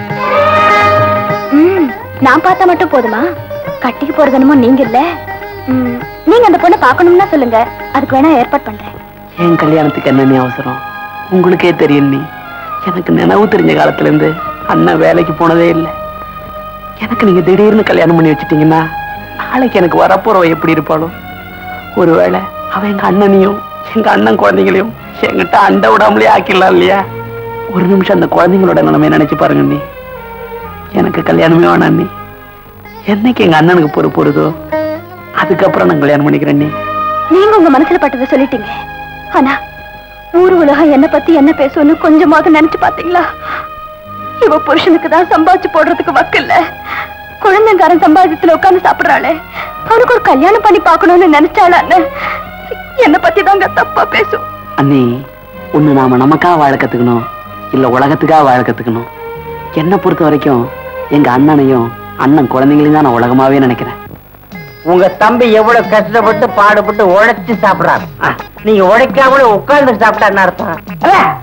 ம், நான் பார்த்தா மட்டும் போதுமா கட்டிக்கு போறதுனமோ நீங்க இல்ல ம், நீங்க அந்த பொண்ணை பார்க்கணும்னா சொல்லுங்க அதுக்கு வேணா ஏற்பாடு பண்றேன் என் கல்யாணத்துக்கு என்ன நீ அவசரம் உங்களுக்கே தெரியும் நீ எனக்கு நினைவு தெரிஞ்ச காலத்துல இருந்து அண்ணன் வேலைக்கு போனதே இல்லை எனக்கு நீங்க திடீர்னு கல்யாணம் பண்ணி வச்சிட்டீங்கன்னா நாளைக்கு எனக்கு வரப்போறவ எப்படி இருப்பாளோ ஒருவேளை அவ எங்க அண்ணனையும் எங்க அண்ணன் குழந்தைங்களையும் என்கிட்ட அண்டை விடாமலே ஆக்கிடலாம் இல்லையா ஒரு நிமிஷம் அந்த குழந்தைங்களோட நிலைமை நினைச்சு பாருங்க நீ எனக்கு கல்யாணமே வேணாம் நீ என்னைக்கு எங்க அண்ணனுக்கு பொறுப்பு வருதோ அதுக்கப்புறம் நான் கல்யாணம் பண்ணிக்கிறேன் நீ நீங்க உங்க மனசுல பட்டதை சொல்லிட்டீங்க ஆனா ஊர் உலகம் என்ன பத்தி என்ன பேசும்னு கொஞ்சமாவது நினைச்சு பாத்தீங்களா இவ புருஷனுக்கு தான் சம்பாதிச்சு போடுறதுக்கு வக்கில்ல குழந்தைங்காரன் சம்பாதித்துல உட்கார்ந்து சாப்பிடுறாளே அவனுக்கு ஒரு கல்யாணம் பண்ணி பார்க்கணும்னு நினைச்சாளான்னு என்ன பத்தி தாங்க தப்பா பேசும் அண்ணி ஒண்ணு நாம நமக்காக வாழ கத்துக்கணும் இல்ல உலகத்துக்காக வாழ கத்துக்கணும் என்னை பொறுத்த வரைக்கும் எங்க அண்ணனையும் அண்ணன் குழந்தைங்களையும் தான் நான் உலகமாவே நினைக்கிறேன் உங்க தம்பி எவ்வளவு கஷ்டப்பட்டு பாடுபட்டு உழைச்சு சாப்பிடுறாரு நீங்க உழைக்காமலே உட்கார்ந்து சாப்பிட்டான்னு அர்த்தம் அல்ல?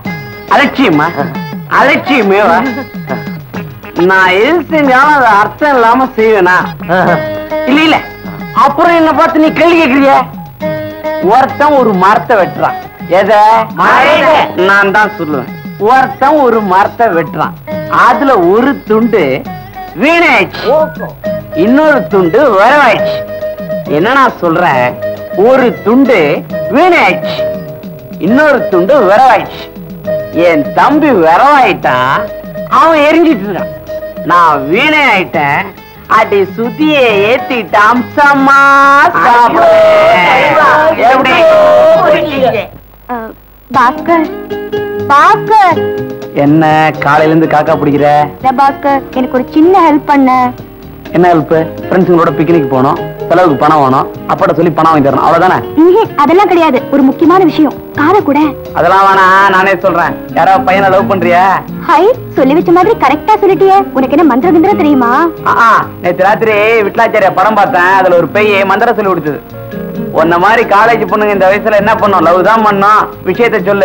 அலட்சியமா அலட்சியமேவா நான் எது செஞ்சாலும் அது அர்த்தம் இல்லாம செய்வேனா இல்ல இல்ல அப்புறம் என்ன பார்த்து நீ கேள்வி கேக்குறிய ஒருத்தன் ஒரு மரத்தை வெட்டுறான் எத நான் தான் சொல்லுவேன் ஒருத்தன் ஒரு மரத்தை வெட்டுறான் அதுல ஒரு துண்டு வீணாயிடுச்சு இன்னொரு துண்டு வரவாயிடுச்சு என்ன நான் சொல்றேன் ஒரு துண்டு வீணாயிடுச்சு இன்னொரு துண்டு விரவாயிடுச்சு என் தம்பி விரவாயிட்டான் அவன் எரிஞ்சிட்டு இருக்கான் நான் வீணை ஆயிட்டேன் அடி சுத்திய ஏத்திட்டு அம்சமா சாப்பிடுவேன். எப்படி அஹ், பாஸ்கர் பாஸ்கர் என்ன காலையில இருந்து காக்கா பிடிக்கிற இல்ல பாஸ்கர் எனக்கு ஒரு சின்ன ஹெல்ப் பண்ண என்ன ஹெல்ப் ஃப்ரெண்ட்ஸுங்களோட பிக்னிக் போனோம் செலவுக்கு பணம் வேணும் அப்பாட்ட சொல்லி பணம் வாங்கி தரணும் அவ்வளவுதானே ம்ஹும், அதெல்லாம் கிடையாது ஒரு முக்கியமான விஷயம் காரை கூட அதெல்லாம் வேணாம் நானே சொல்றேன் யாரோ பையனை லவ் பண்றியா ஹை சொல்லி வச்ச மாதிரி கரெக்டா சொல்லிட்டியே உனக்கு என்ன மந்திர கிந்திரம் தெரியுமா ஆ, நேத்து ராத்திரி விட்லாச்சாரியா படம் பார்த்தேன் அதுல ஒரு பெய் மந்திர சொல்லி கொடுத்தது உன்ன மாதிரி காலேஜ் பொண்ணுங்க இந்த வயசுல என்ன பண்ணும் லவ் தான் பண்ணும் விஷயத்த சொல்லு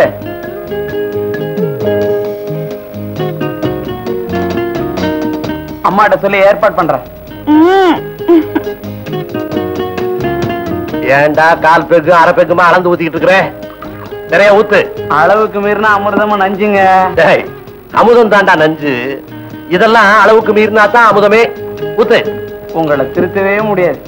அம்மாட்ட சொல்லி ஏற்பாடு பண்றேன் ம். ஏன்டா கால் பெக்கு அரை பெக்குமா அளந்து ஊத்திக்கிட்டு இருக்கிற நிறைய ஊத்து அளவுக்கு மீறினா அமிர்தமா நஞ்சுங்க டேய், அமுதம் தாண்டா நஞ்சு இதெல்லாம் அளவுக்கு மீறினா தான் அமுதமே ஊத்து உங்களை திருத்தவே முடியாது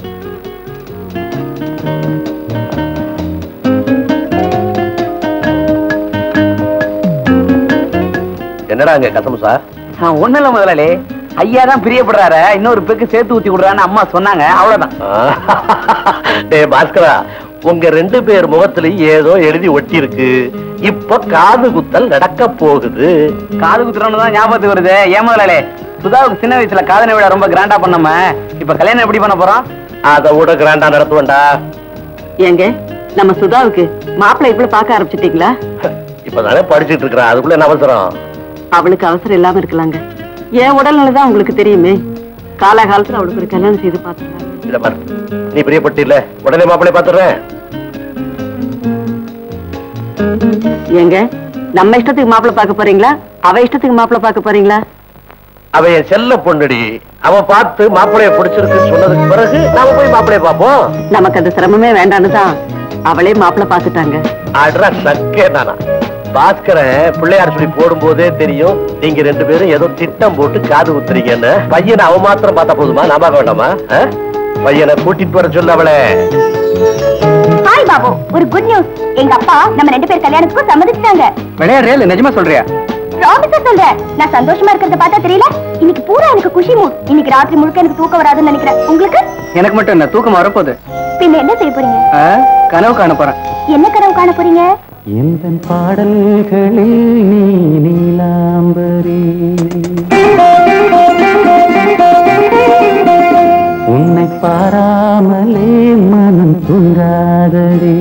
என்னடா அங்க கசமுசா ஒண்ணு இல்ல முதலாளி ஐயா தான் பிரியப்படுறாரு இன்னொரு பெக்கு சேர்த்து ஊத்தி விடுறான்னு அம்மா சொன்னாங்க அவ்வளவுதான் டேய் பாஸ்கரா உங்க ரெண்டு பேர் முகத்திலையும் ஏதோ எழுதி ஒட்டி இருக்கு இப்ப காது குத்தல் நடக்க போகுது காது குத்துறோம்னு தான் ஞாபகத்துக்கு வருது ஏன் முதலாளி சுதாவுக்கு சின்ன வயசுல காதணி விழா ரொம்ப கிராண்டா பண்ணாம இப்ப கல்யாணம் எப்படி பண்ண போறோம் அத விட கிராண்டா நடத்துவேன்டா ஏங்க நம்ம சுதாவுக்கு மாப்பிள்ளை இப்படி பார்க்க ஆரம்பிச்சிட்டீங்களா இப்பதானே படிச்சிட்டு இருக்கிறேன் அதுக்குள்ள என்ன அவசரம் அவளுக்கு அவசரம் இல்லாம இருக்கலாங்க என் உடல்நிலை தான் உங்களுக்கு தெரியுமே காலகாலத்துல அவளுக்கு ஒரு கல்யாணம் செய்து பார்த்துக்கலாம் இத பாரு நீ பிரியப்பட்டு இல்ல உடனே மாப்பிள்ளை பாத்துறேன் ஏங்க நம்ம இஷ்டத்துக்கு மாப்பிள்ளை பார்க்க போறீங்களா அவ இஷ்டத்துக்கு மாப்பிள்ளை பார்க்க போறீங்களா அவ என் செல்ல பொண்ணுடி அவ பார்த்து மாப்பிளைய பிடிச்சிருக்குன்னு சொன்னதுக்கு பிறகு நாம போய் மாப்பிளைய பார்ப்போம் நமக்கு அந்த சிரமமே வேண்டான்னு தான் அவளே மாப்பிள்ளை பார்த்துட்டாங்க அட்ரா சக்கே நானா பாஸ்கரன் பிள்ளையார் சொல்லி போடும்போதே தெரியும் நீங்க ரெண்டு பேரும் ஏதோ திட்டம் போட்டு காது குத்துறீங்கன்னு பையனை அவ மாத்திரம் பார்த்தா போதுமா நான் பார்க்க வேண்டாமா ஆ? பையனை கூட்டிட்டு வர சொல்ல அவளை ஹாய் பாபு ஒரு குட் நியூஸ் எங்க அப்பா நம்ம ரெண்டு பேர் கல்யாணத்துக்கும் சம்மதிச்சிட்டாங்க விளையாடுறியா நிஜமா சொல்றியா ப்ராமிஸா சொல்றேன் நான் சந்தோஷமா இருக்கிறத பார்த்தா தெரியல இன்னைக்கு பூரா எனக்கு குஷி மூட் இன்னைக்கு ராத்திரி முழுக்க எனக்கு தூக்கம் வராதுன்னு நினைக்கிறேன் உங்களுக்கு எனக்கு மட்டும் என்ன தூக்கம் வரப்போகுது பின்ன என்ன செய்ய போறீங்க கனவு காண போறேன் என்ன கனவு காண போறீங்க எந்த பாடல்களில் நீ நீலாம்பரி உன்னை பாராமலே மனம் தூங்காதடி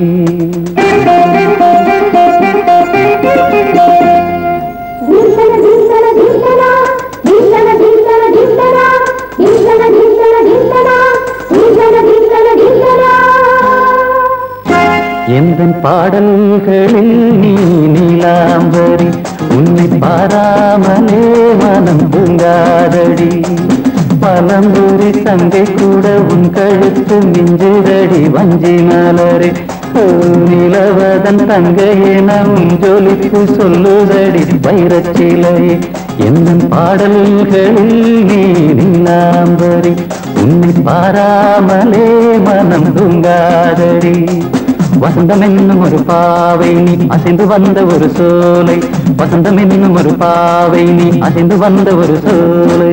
எந்த பாடல்களில் நீ நீலாம்பரி உன்னை பாராமலே மனம் தூங்காதடி பலம்புரி தங்கை கூட உன் கழுத்து மிஞ்சுதடி வஞ்சி மலரே ஓ, நிலவதன் தங்கையே நம் ஜொலிப்பு சொல்லுதடி வைரச்சிலையே எந்த பாடல்களில் நீ நீலாம்பரி உன்னை பாராமலே மனம் தூங்காதடி வசந்தம் என்னும் ஒரு பாவை நீ அசைந்து வந்த ஒரு சோலை வசந்தம் என்னும் ஒரு பாவை நீ அசைந்து வந்த ஒரு சோலை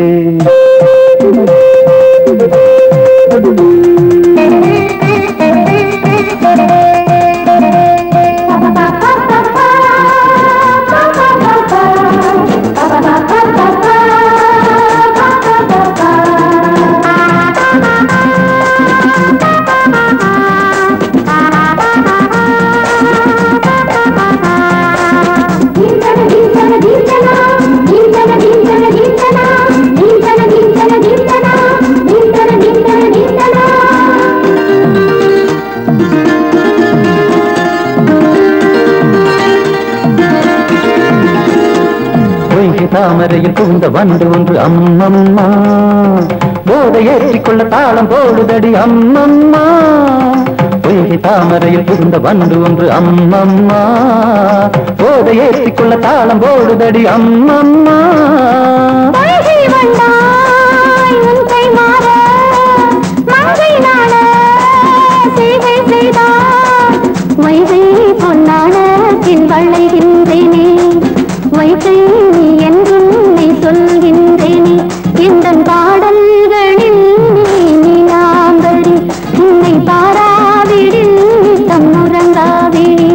Thank you. தாமரையில் புகுந்த வண்டு ஒன்று அம்மம்மா போதை ஏற்றிக்கொள்ள தாளம் போடுதடி அம்மம்மா பொய்கை தாமரையில் புகுந்த வண்டு ஒன்று அம்மம்மா போதை ஏற்றிக்கொள்ள தாளம் போடுதடி அம்மம்மா பொய்கை வந்தாய் உன் கை மாற மங்கை நாட சேவை செய்தாய் வைகை பொன்னான பின் வளைகின்றேனே வைகை நீ என்றும் நீ சொல்கின்றேனே இந்த பாடல்களில் நீ நீலாம்பரி உன்னை பாராவிடில் தம் உறங்காவிடி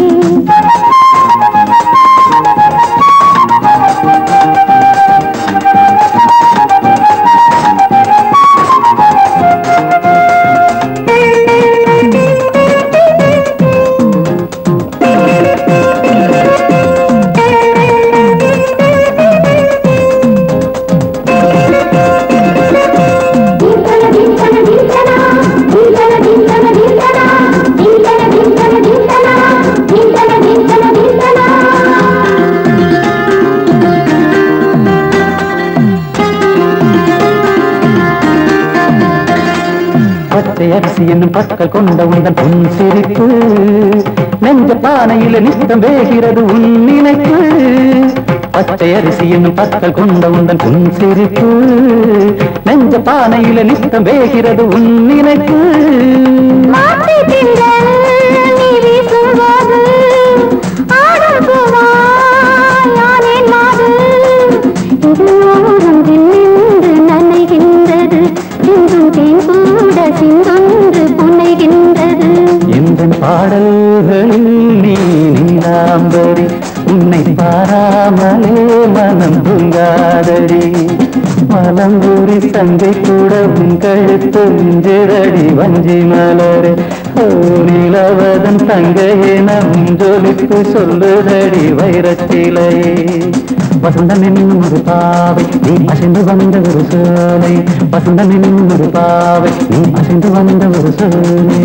பச்சை அரிசி என்னும் பற்கள் கொண்ட உந்தன் பொன் சிரிப்பு நெஞ்ச பானையில நித்தம் வேகிறது உன் நினைப்பு பச்சை அரிசி என்னும் பற்கள் கொண்ட உந்தன் பொன் சிரிப்பு நெஞ்ச பானையில நித்தம் வேகிறது உன் நினைப்பு மாத்தி திங்கள் நீ வீசும்போது ஆடும் பூவாய் யானேன் மாது இது ஓரம் நின்று நனைகின்றது சிந்தும் தேன் கூட சிந்தொன்று புனைகின்றது இந்த பாடல்களில் நீ நீலாம்பரி உன்னை பாராமலே மனம் புங்காதடி மலம்பூரி சங்கை கூட உன் கழுத்து மிஞ்சிரடி வஞ்சி மலரே ஓ நிலவதன் தங்கையே நம் ஜொலிப்பு சொல்லுதடி வைரத்திலையே வசந்தம் என்னும் ஒரு பாவை நீ அசைந்து வந்த ஒரு சோலை வசந்தம் என்னும் ஒரு பாவை நீ அசைந்து வந்த ஒரு சோலை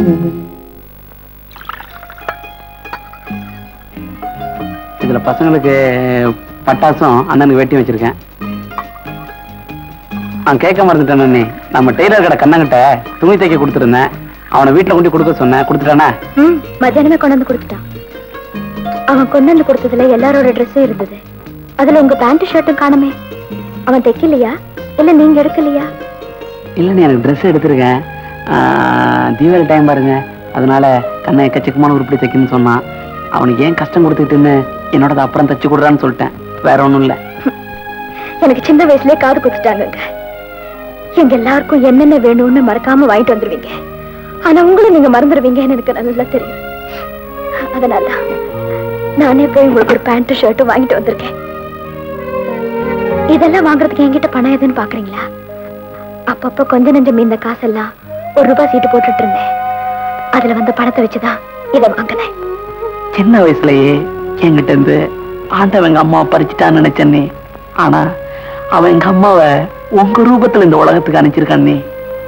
இதுல பசங்களுக்கு பட்டாசும் அண்ணனுக்கு வேட்டி வச்சிருக்கேன் நான் கேட்க மறந்துட்டேன் அண்ணே நம்ம டெய்லர் கடை கண்ணங்கிட்ட துணி தைக்க கொடுத்துருந்தேன் அவனை வீட்டுல கொண்டு கொடுக்க சொன்னேன் கொடுத்துட்டானா ம் மத்தியானமே கொண்டு வந்து கொடுத்துட்டான் அவன் கொண்டு வந்து கொடுத்ததுல எல்லாரோட ட்ரெஸ்ஸும் இருந்தது அதுல உங்க பேண்ட் ஷர்ட்டும் காணுமே அவன் தைக்கலையா இல்ல நீங்க எடுக்கலையா இல்லைண்ணே எனக்கு ட்ரெஸ் எடுத்திருக்கேன் ஆஹ், தீபாவளி டைம் பாருங்க அதனால கண்ணை எக்கச்சக்கமான உருப்படி தைக்கணும்னு சொன்னான் அவனுக்கு ஏன் கஷ்டம் கொடுத்துக்கிட்டுன்னு என்னோடது அப்புறம் தச்சு கொடுறான்னு சொல்லிட்டேன் வேற ஒண்ணும் இல்ல எனக்கு சின்ன வயசுலயே காது குத்துட்டாங்க எங்க எல்லாருக்கும் என்னென்ன வேணும்னு மறக்காம வாங்கிட்டு வந்துருவீங்க ஆனா உங்களை நீங்க மறந்துடுவீங்கன்னு எனக்கு நல்லா தெரியும் அதனால நானே போய் உங்களுக்கு ஒரு பேண்ட் ஷர்ட்டும் வாங்கிட்டு வந்திருக்கேன் இதெல்லாம் வாங்குறதுக்கு என்கிட்ட பணம் எதுன்னு பாக்குறீங்களா அப்பப்ப கொஞ்ச நெஞ்சம் இந்த காசெல்லாம் ஒரு ரூபாய் சீட்டு போட்டுட்டு இருந்தேன் அதுல வந்த பணத்தை வச்சுதான் இதை வாங்கினேன் சின்ன வயசுலயே என்கிட்ட இருந்து ஆண்டவன் எங்க அம்மாவை பறிச்சுட்டான்னு நினைச்சேன்னே ஆனா அவன் எங்க அம்மாவை உங்க ரூபத்துல இந்த உலகத்துக்கு அனுப்பிச்சிருக்கானே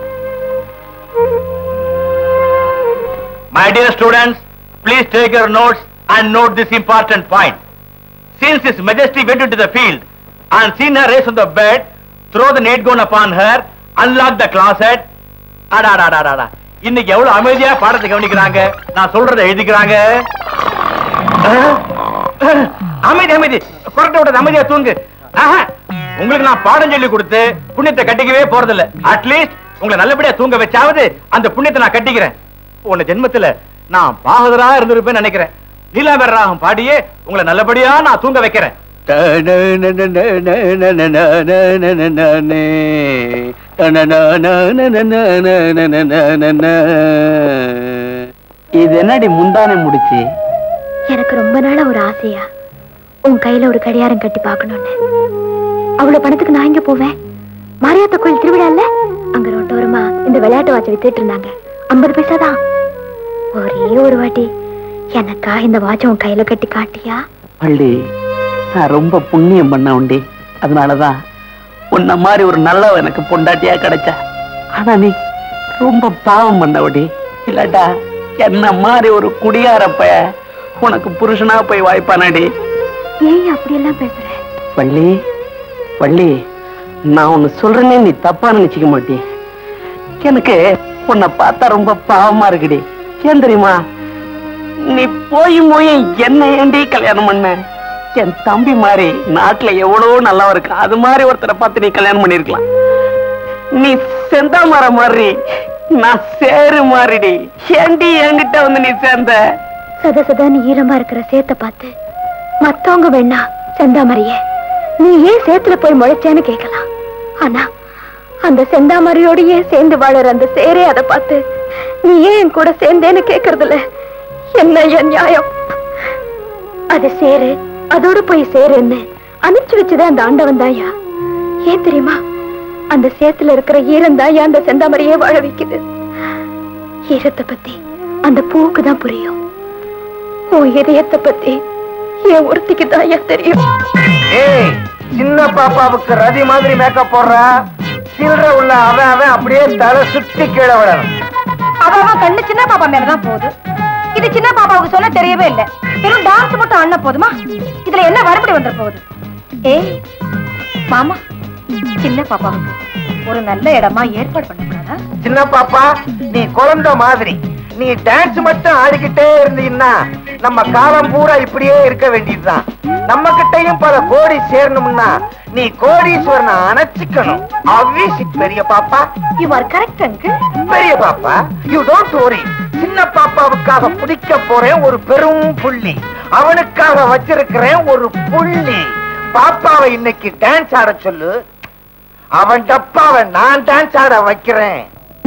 My dear students, please take your notes and note this important point. Since His Majesty went into the field and seen her raised on the bed, throw the net gun upon her, unlock the closet. அடாடாடாடாடா இன்னைக்கு எவ்வளவு அமைதியா பாடத்தை கவனிக்கிறாங்க நான் சொல்றதை எழுதிக்கிறாங்க அஹ், அஹ், அமைதி அமைதி குரட்டை விட்டது அமைதியா தூங்கு ஆஹா, உங்களுக்கு நான் பாடம் சொல்லி கொடுத்து புண்ணியத்தை கட்டிக்கவே போறதில்ல அட்லீஸ்ட் உங்களை நல்லபடியா தூங்க வச்சாவது அந்த புண்ணியத்தை நான் கட்டிக்கிறேன் உன்னை ஜென்மத்துல நான் பாகதரா இருந்திருப்பேன்னு நினைக்கிறேன் நீலாம்பர ராகம் பாடியே உங்களை நல்லபடியா நான் தூங்க வைக்கிறேன் இது என்னடி முந்தானை முடிச்சு எனக்கு ரொம்ப நாளா ஒரு ஆசையா உன் கையில ஒரு கடியாரம் கட்டி பார்க்கணும்னு அவ்வளவு பணத்துக்கு நான் எங்க போவேன் மாரியாத்தா கோயில் திருவிழா இல்ல அங்க ரோட்டோரமா இந்த விளையாட்டு வாட்ச் வித்துட்டு இருந்தாங்க ஐம்பது பைசா தான் ஒரே ஒரு வாட்டி எனக்கா இந்த வாட்ச் உன் கையில கட்டி காட்டியா பள்ளி நான் ரொம்ப புண்ணியம் பண்ண உண்டி அதனாலதான் உன்ன மாதிரி ஒரு நல்லவ எனக்கு பொண்டாட்டியா கிடைச்சா ஆனா நீ ரொம்ப பாவம் பண்ண உடி இல்லாட்டா என்ன மாதிரி ஒரு குடியாரப்ப உனக்கு புருஷனா போய் வாய்ப்பானடி ஏன் அப்படியெல்லாம் பேசுற வள்ளி வள்ளி நான் ஒண்ணு சொல்றேனே நீ தப்பா நினைச்சுக்க மாட்டியே எனக்கு உன்னை பார்த்தா ரொம்ப பாவமா இருக்குடி ஏன் தெரியுமா நீ போய் போய் என்ன ஏண்டி கல்யாணம் பண்ண என் தம்பி மாதிரி நாட்டுல எவ்வளவோ நல்லா இருக்கு அது மாதிரி ஒருத்தரை பார்த்து நீ கல்யாணம் பண்ணிருக்கலாம் நீ செந்தாமரம் மாதிரி நான் சேரு மாறிடி ஏண்டி என்கிட்ட வந்து நீ சேர்ந்த சத சதான்னு ஈரமா இருக்கிற சேத்த பார்த்து மத்தவங்க வேணா செந்தாமரைய நீ ஏன் சேத்துல போய் முளைச்சேன்னு கேட்கலாம் ஆனா அந்த செந்தாமரையோடயே சேர்ந்து வாழற அந்த சேரே அதை பார்த்து நீ ஏன் என் கூட சேர்ந்தேன்னு கேக்குறதுல என்ன என் நியாயம் அது சேரு அதோட போய் சேருன்னு அனுப்பிச்சு வச்சதே அந்த ஆண்டவன் தாயா ஏன் தெரியுமா அந்த சேத்துல இருக்கிற ஈரம் தாயா அந்த செந்தாமரையே வாழ வைக்குது ஈரத்தை பத்தி அந்த பூவுக்கு தான் புரியும் உன் இதயத்தை பத்தி என் ஒருத்திக்கு தான் ஏன் தெரியும் ஏய் சின்ன பாப்பாவுக்கு ரதி மாதிரி மேக்கப் போடுற சில்லற உள்ள அவன் அவன் அப்படியே தலை சுத்தி கீழே விடணும் அவன் கண்ணு சின்ன பாப்பா மேலதான் போகுது இது சின்ன பாப்பாவுக்கு சொல்ல தெரியவே இல்ல வெறும் டான்ஸ் மட்டும் ஆடினா போதுமா இதுல என்ன வரப்படி வந்துட போகுது ஏய் மாமா சின்ன பாப்பாவுக்கு ஒரு நல்ல இடமா ஏற்பாடு பண்ணக்கூடாதா சின்ன பாப்பா நீ குழந்தை மாதிரி நீ டான்ஸ் மட்டும் ஆடிக்கிட்டே இருந்தீங்கன்னா நம்ம காலம் பூரா இப்படியே இருக்க வேண்டியதுதான் நம்ம கிட்டயும் பல கோடி சேரணும்னா நீ கோடீஸ்வரனை அணைச்சிக்கணும் அவ்விசி பெரிய பாப்பா யூ ஆர் கரெக்ட் அங்கு பெரிய பாப்பா யூ டோன்ட் worry சின்ன பாப்பாவுக்காக பிடிக்க போறேன் ஒரு பெரும் புள்ளி அவனுக்காக வச்சிருக்கிறேன் ஒரு புள்ளி பாப்பாவை இன்னைக்கு டான்ஸ் ஆட சொல்லு அவன் டப்பாவை நான் டான்ஸ் ஆட வைக்கிறேன்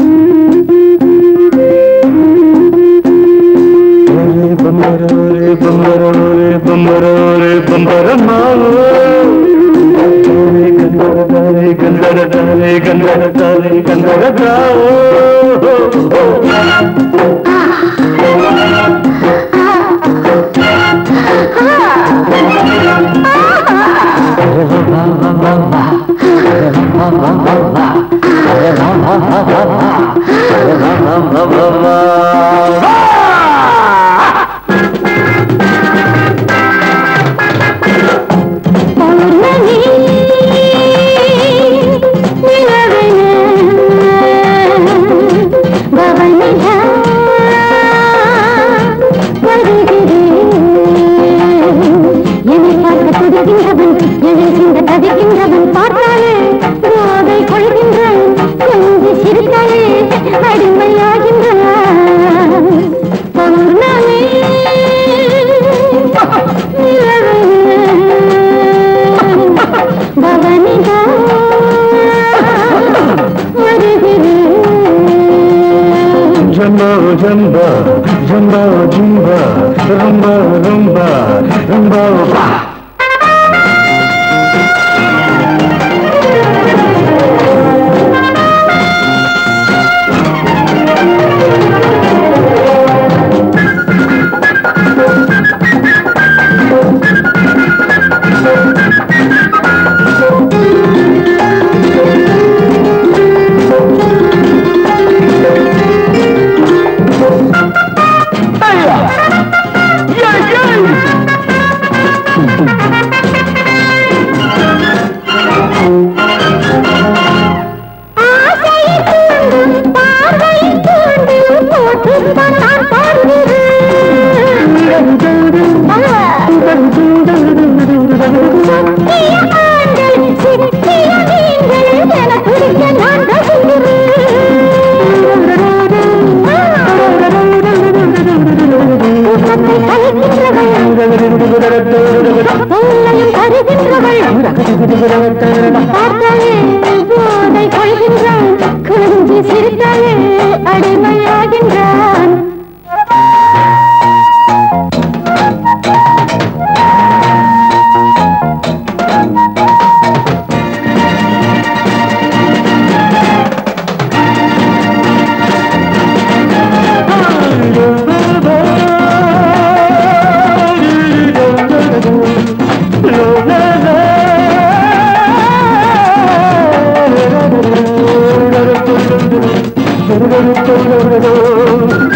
தவிக்கின்றவன் பார்த்தாலே போதை கொள்கின்றான் கொஞ்சி சிரித்தாலே அடிமையாகின்றான் பௌர்ணமி பவனிதா வருகிறேன் ஜம்பா ஜம்பா ஜம்பா ஜம்பா ரம்பா ரம்பா ரம்பா பா போதை கொள்கின்றான் கொஞ்சி சிரித்தாலே அடிமையாகின்றான் Thank you.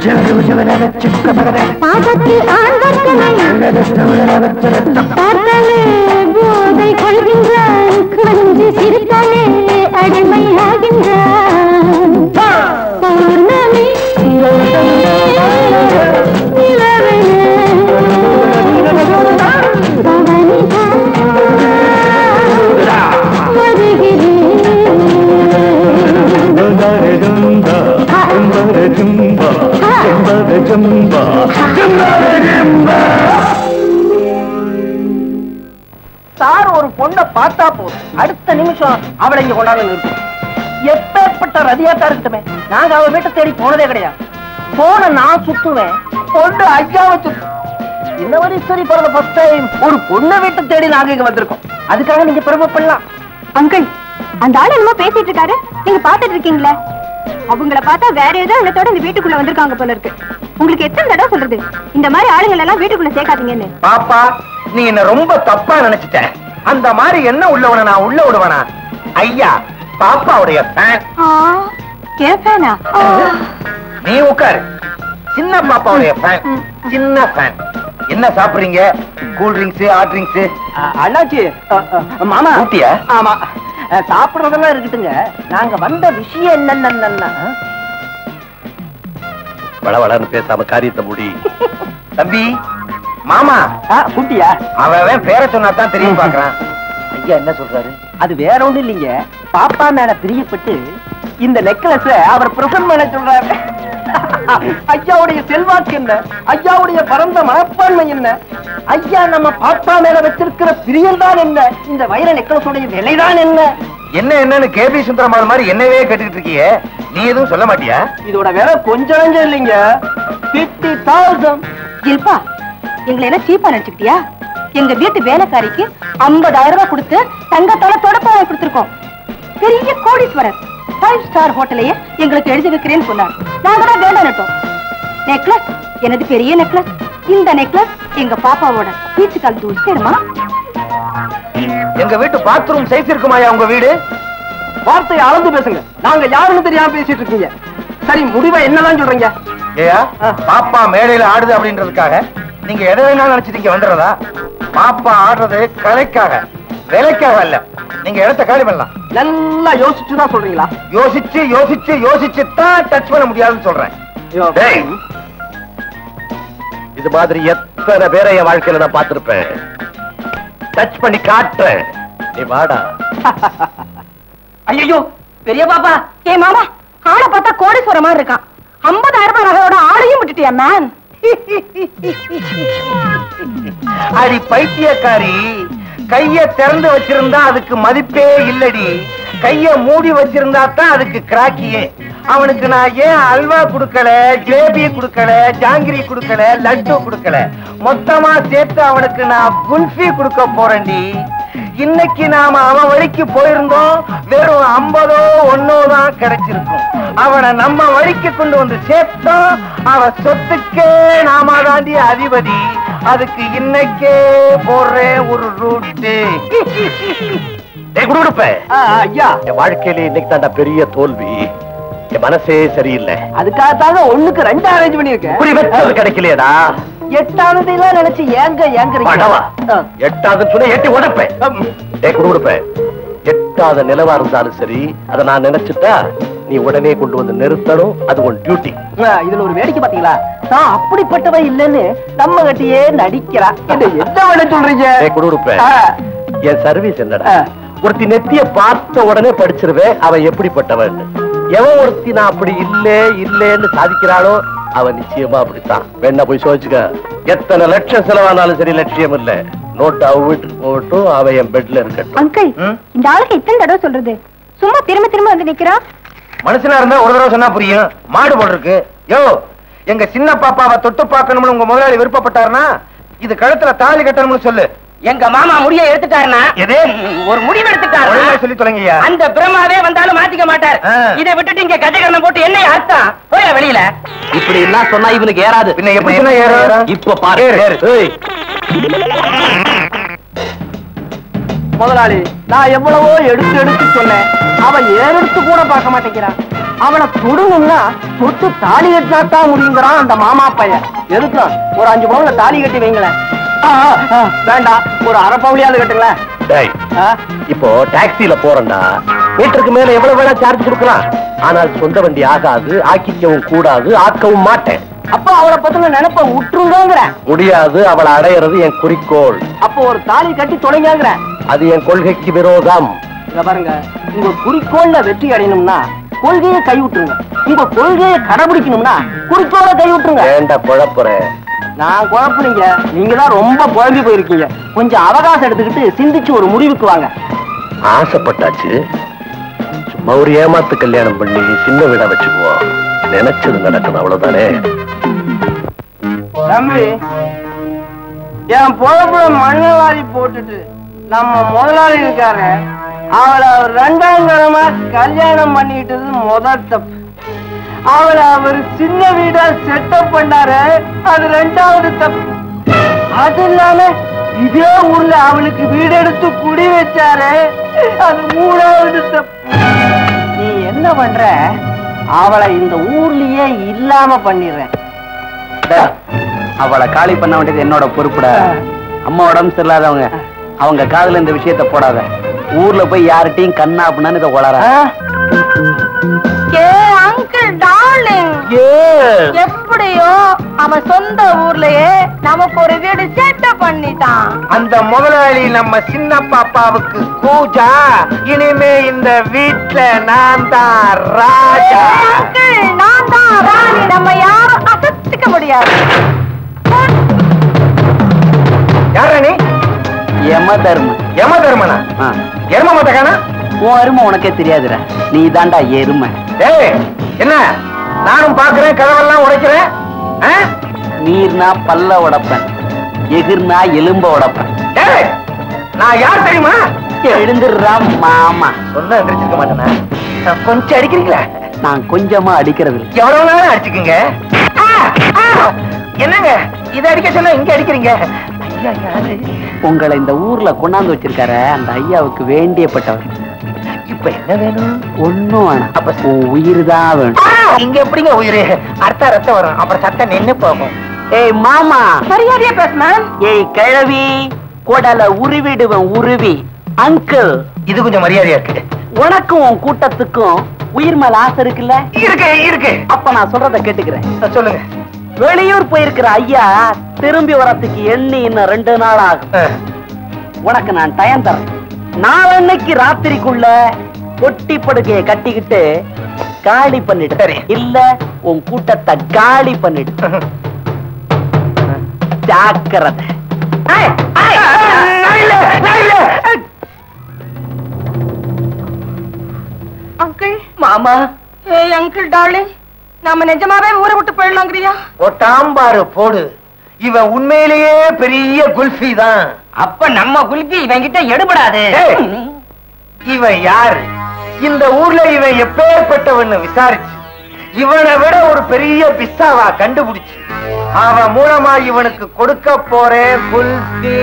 பாதத்து ஆண்வர்க்கனை பார்த்தாலே போதை கொள்கின்றான் கொஞ்சி சிரித்தாலே அடிமையாகின்றான் பௌர்ணமி சார் ஒரு பொண்ணை பார்த்தா போதும் அடுத்த நிமிஷம் அவளை இங்க கொண்டாந்து நிறுத்தும் எப்பேற்பட்ட ரதியாத்தா இருக்கட்டுமே நாங்க அவ வீட்டை தேடி போனதே கிடையாது போன நான் சுத்துவேன் பொண்ணு ஐயாவை சுத்து இந்த மாதிரி சரி பிறந்த ஃபர்ஸ்ட் டைம் ஒரு பொண்ணை வீட்டை தேடி நாங்க இங்க வந்திருக்கோம் அதுக்காக நீங்க பெருமைப்படலாம் அங்கிள் அந்த ஆள் என்னமோ பேசிட்டு இருக்காரு நீங்க பாத்துட்டு இருக்கீங்களே அவங்கள பார்த்தா வேற ஏதோ எண்ணத்தோட இந்த வீட்டுக்குள்ள வந்திருக்காங்க போல இருக்கு உங்களுக்கு எத்தனை தடவை சொல்றது இந்த மாதிரி ஆளுங்களை எல்லாம் வீட்டுக்குள்ள சேர்க்காதீங்கன்னு பாப்பா நீ என்ன ரொம்ப தப்பா நினைச்சிட்ட அந்த மாதிரி என்ன உள்ளவன நான் உள்ள விடுவனா ஐயா பாப்பாவுடைய ஃபேன் கேப்பேனா நீ உட்காரு சின்ன பாப்பாவுடைய ஃபேன் சின்ன ஃபேன் என்ன சாப்பிடுறீங்க கூல் ட்ரிங்க்ஸ் ஹாட் ட்ரிங்க்ஸ் அண்ணாச்சி மாமா ஊட்டியா ஆமா சாப்பிடுறதெல்லாம் இருக்கட்டுங்க நாங்க வந்த விஷயம் என்னன்னா வள வளன்னு பேசாம காரியத்தை முடி தம்பி மாமா குட்டியா அவன் பேரை சொன்னா தான் தெரியும் பாக்குறான் ஐயா என்ன சொல்றாரு அது வேற ஒண்ணும் இல்லைங்க பாப்பா மேல பிரியப்பட்டு இந்த நெக்லஸ் அவர் பிரசன் மேல சொல்றாரு ஐயாவுடைய செல்வாக்கு என்ன ஐயாவுடைய பரந்த மனப்பான்மை என்ன ஐயா நம்ம பாப்பா மேல வச்சிருக்கிற பிரியம் தான் என்ன இந்த வைர நெக்லஸோடைய விலைதான் என்ன என்ன என்னன்னு கேபி சுந்தரமால் மாதிரி என்னவே கேட்டுக்கிட்டு இருக்கியே நீ எதுவும் சொல்ல மாட்டியா இதோட விலை கொஞ்சம் நஞ்சம் இல்லைங்க பிப்டி தௌசண்ட் ஜில்பா எங்களை என்ன சீப்பா நினைச்சுக்கிட்டியா எங்க வீட்டு வேலைக்காரிக்கு ஐம்பதாயிரம் ரூபாய் கொடுத்து தங்கத்தோட தொடப்ப வாங்கி கொடுத்துருக்கோம் பெரிய கோடீஸ்வரர் ஃபைவ் ஸ்டார் ஹோட்டலையே எங்களுக்கு எழுதி வைக்கிறேன்னு சொன்னார் நாங்க தான் வேண்டாம் நட்டோம் நெக்லஸ் எனது பெரிய நெக்லஸ் இந்த நெக்லஸ் எங்க பாப்பாவோட பீச்சு கால் தூள் சேருமா எங்க வீட்டு பாத்ரூம் சைஸ் இருக்குமாயா உங்க வீடு வார்த்தையை அளந்து பேசுங்க நாங்க யாருன்னு தெரியாம பேசிட்டு இருக்கீங்க சரி முடிவை என்னதான் சொல்றீங்க ஏயா பாப்பா மேடையில ஆடுது அப்படின்றதுக்காக நீங்க எதை வேணாலும் நினைச்சிட்டு இங்க வந்துடுறதா பாப்பா ஆடுறது கலைக்காக வேலைக்காக அல்ல நீங்க இடத்த காலி பண்ணலாம் நல்லா யோசிச்சு தான் சொல்றீங்களா யோசிச்சு யோசிச்சு யோசிச்சு தான் டச் பண்ண முடியாதுன்னு சொல்றேன் டேய், இது மாதிரி எத்தனை பேரை என் வாழ்க்கையில நான் பார்த்திருப்பேன் டச் பண்ணி காட்டுறேன் நீ வாடா ஐயோ பெரிய பாப்பா ஏ மாமா ஆளை பார்த்தா கோடீஸ்வர மாதிரி இருக்கான் ஐம்பதாயிரம் ரூபாய் நகையோட ஆளையும் விட்டுட்டியா மேன் அடி பைத்தியக்காரி கைய திறந்து வச்சிருந்தா அதுக்கு மதிப்பே இல்லடி கைய மூடி வச்சிருந்தா தான் அதுக்கு கிராக்கியே அவனுக்கு நான் ஏன் அல்வா கொடுக்கல ஜிலேபி கொடுக்கல ஜாங்கிரி கொடுக்கல லட்டு கொடுக்கல மொத்தமா சேர்த்து அவனுக்கு நான் குல்ஃபி கொடுக்க போறேன்டி இன்னைக்கு நாம அவன் வழிக்கு போயிருந்தோம் வெறும் ஐம்பதோ ஒன்னோ தான் கிடைச்சிருக்கும் அவனை நம்ம வழிக்கு கொண்டு வந்து சேர்த்தோம் அவன் சொத்துக்கே நாம தாண்டி அதிபதி அதுக்கு இன்னைக்கே போடுறேன் ஒரு ரூட்டு குடுப்ப ஐயா என் வாழ்க்கையில இன்னைக்கு தாண்டா பெரிய தோல்வி என் மனசே சரியில்லை அதுக்காகத்தாங்க ஒண்ணுக்கு ரெண்டு அரேஞ்ச் பண்ணிருக்கேன் இப்படி வச்சது கிடைக்கலையேடா எட்டாவதுலாம் நினைச்சு ஏங்க படவா ஏங்குறீங்க எட்டாவது சொன்ன எட்டி உடப்பேன் டேய் குடுப்பேன் எட்டாத நிலவா இருந்தாலும் சரி அதை நான் நினைச்சிட்டா நீ உடனே கொண்டு வந்து நிறுத்தணும் அது உன் டியூட்டி ஆ, இதுல ஒரு வேடிக்கை பாத்தீங்களா நான் அப்படிப்பட்டவன் இல்லைன்னு நம்ம கட்டியே நடிக்கிறா இது என்ன வேணும் சொல்றீங்க டேய் குடுப்பேன் ஆ, என் சர்வீஸ் என்னடா ஆ. ஒருத்தி நெத்திய பார்த்த உடனே படிச்சிருவேன் அவன் எப்படிப்பட்டவன் எவன் ஒருத்தி நான் அப்படி இல்லே இல்லேன்னு சாதிக்கிறாளோ அவன் நிச்சயமா அப்படித்தான் வேணா போய் சோதிச்சுக்க எத்தனை லட்சம் செலவானாலும் சரி லட்சியம் இல்ல நோட்டு அவ வீட்டுக்கு போகட்டும் அவ என் பெட்ல இருக்கட்டும் அங்கிள் ம்? இந்த ஆளுக்கு எத்தனை தடவை சொல்றது சும்மா திரும்ப திரும்ப வந்து நிக்கிறான் மனுஷனா இருந்தா ஒரு தடவை சொன்னா புரியும் மாடு போல் இருக்கு யோ எங்க சின்ன பாப்பாவை தொட்டு பார்க்கணும்னு உங்க முதலாளி விருப்பப்பட்டாருன்னா இது கழுத்துல தாலி கட்டணும்னு சொல்லு எங்க மாமா முடிய எடுத்துட்டாருன்னா எது ஒரு முடிவு எடுத்துட்டாரு ஒழுங்கா சொல்லி தொலைங்கய்யா அந்த பிரம்மாவே வந்தாலும் மாத்திக்க மாட்டார் ஆ. இதை விட்டுட்டு இங்க கஜகரணம் போட்டு என்ன அர்த்தம் போய வெளியில இப்படி எல்லாம் சொன்னா இவனுக்கு ஏறாது பின்ன எப்படி சொன்னா ஏறும்? இப்ப பாரு ஏறு, ஏறு. ஏய், முதலாளி நான் எவ்வளவோ எடுத்து எடுத்து சொன்னேன் அவன் ஏறெடுத்து கூட பார்க்க மாட்டேங்கிறான் அவளை தொடணும்னா தொட்டு தாலி கட்டினா தான் முடியுங்கிறான் அந்த மாமா பையன் எதுக்கு ஒரு அஞ்சு பவுன்ல தாலி கட்டி வைங்களேன் ஆ, ஆ, ஆ, வேண்டாம் ஒரு அரை பவுலியாவது கட்டுங்களேன் டேய் ஆ? இப்போ டாக்ஸில போறேன்டா மீட்டருக்கு மேல எவ்வளவு வேணா சார்ஜ் கொடுக்கலாம் ஆனால் சொந்த வண்டி ஆகாது ஆக்கிக்கவும் கூடாது ஆக்கவும் மாட்டேன் அப்ப அவளை பத்தின நினைப்ப விட்டுருங்கிறேன் முடியாது அவளை அடையிறது என் குறிக்கோள் அப்போ ஒரு தாலி கட்டி தொடங்கிறேன் அது என் கொள்கைக்கு விரோதம் இங்க பாருங்க உங்க குறிக்கோள்ல வெற்றி அடையணும்னா கொள்கையை கை விட்டுருங்க உங்க கொள்கையை கடைபிடிக்கணும்னா குறிக்கோளை கை விட்டுருங்க ஏண்டா குழப்புறேன் நான் குழப்பறீங்க நீங்க தான் ரொம்ப குழம்பி போயிருக்கீங்க கொஞ்சம் அவகாசம் எடுத்துக்கிட்டு சிந்திச்சு ஒரு முடிவுக்கு வாங்க ஆசைப்பட்டாச்சு சும்மா ஒரு ஏமாத்து கல்யாணம் பண்ணி சின்ன வீடா வச்சுக்குவோம் நினைச்சது நடக்கணும் அவ்வளவுதானே தம்பி என் பொழப்புல மண்ணை வாரி போட்டுட்டு நம்ம முதலாளி இருக்காரு அவளை அவர் ரெண்டாம் தரமா கல்யாணம் பண்ணிக்கிட்டது முதல் தப்பு அவளை அவர் சின்ன வீடா செட்டப் பண்ணாரு அது ரெண்டாவது தப்பு அது இல்லாம இதே ஊர்ல அவளுக்கு வீடு எடுத்து குடி வச்சாரு அது மூணாவது தப்பு நீ என்ன பண்ற அவளை இந்த ஊர்லயே இல்லாம பண்ணிடுறேன் டேய், அவளை காலி பண்ண வேண்டியது என்னோட பொறுப்புடா அம்மா உடம்பு சரியில்லாதவங்க அவங்க காதுல இந்த விஷயத்த போடாத ஊர்ல போய் யார்கிட்டயும் கண்ணா அப்படின்னு இதை உளற ஏ அங்கிள் டார்லிங் எப்படியோ அவன் சொந்த ஊர்லயே நமக்கு ஒரு வீடு செட்டப் பண்ணிட்டான் அந்த முதலாளி நம்ம சின்ன பாப்பாவுக்கு கூஜா இனிமே இந்த வீட்ல நான் தான் ராஜா அங்கிள் நான் தான் ராணி நம்ம யாரும் அசத்துக்க முடியாது யார நீ யம தர்மம் யம தர்மனா ஆ. எரும மதகானா உன் அருமை உனக்கே தெரியாதுடா நீ தாண்டா எருமை ஏய் என்ன நானும் பாக்குறேன் கதவெல்லாம் உடைக்கிறேன் ஆ? நீர்னா பல்ல உடைப்பேன் எகிர்னா எலும்ப உடைப்பேன் ஏய் நான் யார் தெரியுமா எழுந்துடுறா மாமா சொன்ன எந்திரிச்சிருக்க மாட்டேனா நான் கொஞ்சம் அடிக்கிறீங்களா நான் கொஞ்சமா அடிக்கிறது இல்ல. எவ்வளவு நேரம் அடிச்சுக்குங்க ஆ, ஆ. என்னங்க இத அடிக்க சொன்னா இங்க அடிக்கிறீங்க ஐயா யாரு உங்களை இந்த ஊர்ல கொண்டாந்து வச்சிருக்காரு அந்த ஐயாவுக்கு வேண்டியப்பட்டவர் இப்ப என்ன வேணும் ஒண்ணும் வேணாம் அப்ப உன் உயிர் தான் வேணும் ஆ, இங்க எப்படிங்க உயிரு அடுத்த ரத்தம் வரும் அப்புறம் சத்தம் நின்னு போகும் ஏய் மாமா மரியாதையா பேசுனா ஏய் கிழவி குடல உருவிடுவேன் உருவி அங்கிள் இது கொஞ்சம் மரியாதையா இருக்கு உனக்கும் உன் கூட்டத்துக்கும் உயிர் மேல ஆசை இருக்குல்ல இருக்கு இருக்கு அப்ப நான் சொல்றத கேட்டுக்கிறேன் சொல்லுங்க வெளியூர் போயிருக்கிற ஐயா திரும்பி வரத்துக்கு எண்ணி இன்னும் ரெண்டு நாள் ஆகும் ஆ. உனக்கு நான் டயம் தரேன் நாளன்னைக்கு ராத்திரிக்குள்ள பொட்டி படுக்கைய கட்டிக்கிட்டு காலி பண்ணிடு சரி. இல்ல உன் கூட்டத்தை காலி பண்ணிடு ஜாக்கிரதை ஏய், ஏய், நான் இல்ல, நான் இல்ல. அங்கிள் மாமா ஏய் அங்கிள் டார்லிங் நாம நிஜமாவே ஊரை விட்டு போயிடலாங்கிறியா ஒட்டாம்பாரு போடு இவன் உண்மையிலேயே பெரிய குல்ஃபி தான் அப்ப நம்ம குல்பி இவங்கிட்ட எடுபடாது ஏய், இவன் யாரு இந்த ஊர்ல இவன் எப்பேற்பட்டவன்னு விசாரிச்சு இவனை விட ஒரு பெரிய பிஸ்தாவா கண்டுபிடிச்சு அவன் மூலமா இவனுக்கு கொடுக்க போறேன் குல்ஃபி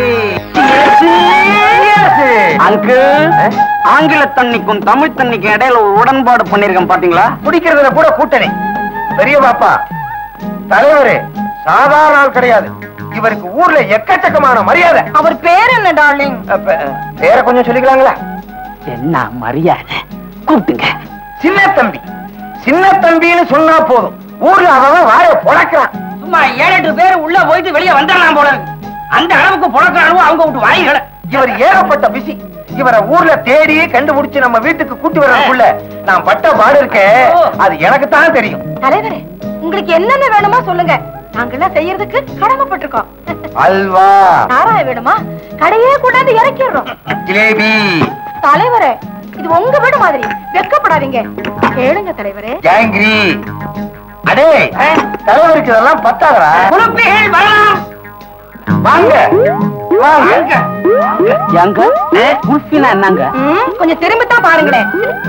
அங்கிள் ஆங்கில தண்ணிக்கும் தமிழ் தண்ணிக்கும் இடையில ஒரு உடன்பாடு பண்ணிருக்கேன் பாத்தீங்களா குடிக்கிறதுல கூட கூட்டணி பெரிய பாப்பா தலைவரே சாதாரண ஆள் கிடையாது இவருக்கு ஊர்ல எக்கச்சக்கமான மரியாதை அவர் பேர் என்ன டார்லிங் அப்ப, பேரை கொஞ்சம் சொல்லிக்கலாங்களா என்ன மரியாதை கூப்பிட்டுங்க சின்ன தம்பி சின்ன தம்பின்னு சொன்னா போதும் ஊர்ல அவன் வாய பொழக்கிறான் சும்மா ஏழு எட்டு பேர் உள்ள போயிட்டு வெளியே வந்துடலாம் போல இருக்கு. அந்த அளவுக்கு புழக்க அளவு அவங்க விட்டு வாய்களை இவர் ஏகப்பட்ட பிசி இவரை ஊர்ல தேடி கண்டுபிடிச்சு நம்ம வீட்டுக்கு கூட்டி வர்றதுக்குள்ள நான் பட்ட பாடு இருக்கேன் அது எனக்கு தான் தெரியும் தலைவரே உங்களுக்கு என்னென்ன வேணுமோ சொல்லுங்க நாங்கெல்லாம் செய்யறதுக்கு கடமைப்பட்டிருக்கோம் அல்வா சாராய வேணுமா கடையே கூடாது இறக்கிடுறோம் ஜிலேபி தலைவரே இது உங்க வீடு மாதிரி வெக்கப்படாதீங்க கேளுங்க தலைவரே ஜாங்கிரி அடே தலைவருக்கு இதெல்லாம் பத்தாதரா குழுப்பிகள் வரலாம் வாங்க வாங்க எங்க குல்ஃபினா என்னங்க ம், கொஞ்சம் திரும்பித்தான் பாருங்களேன்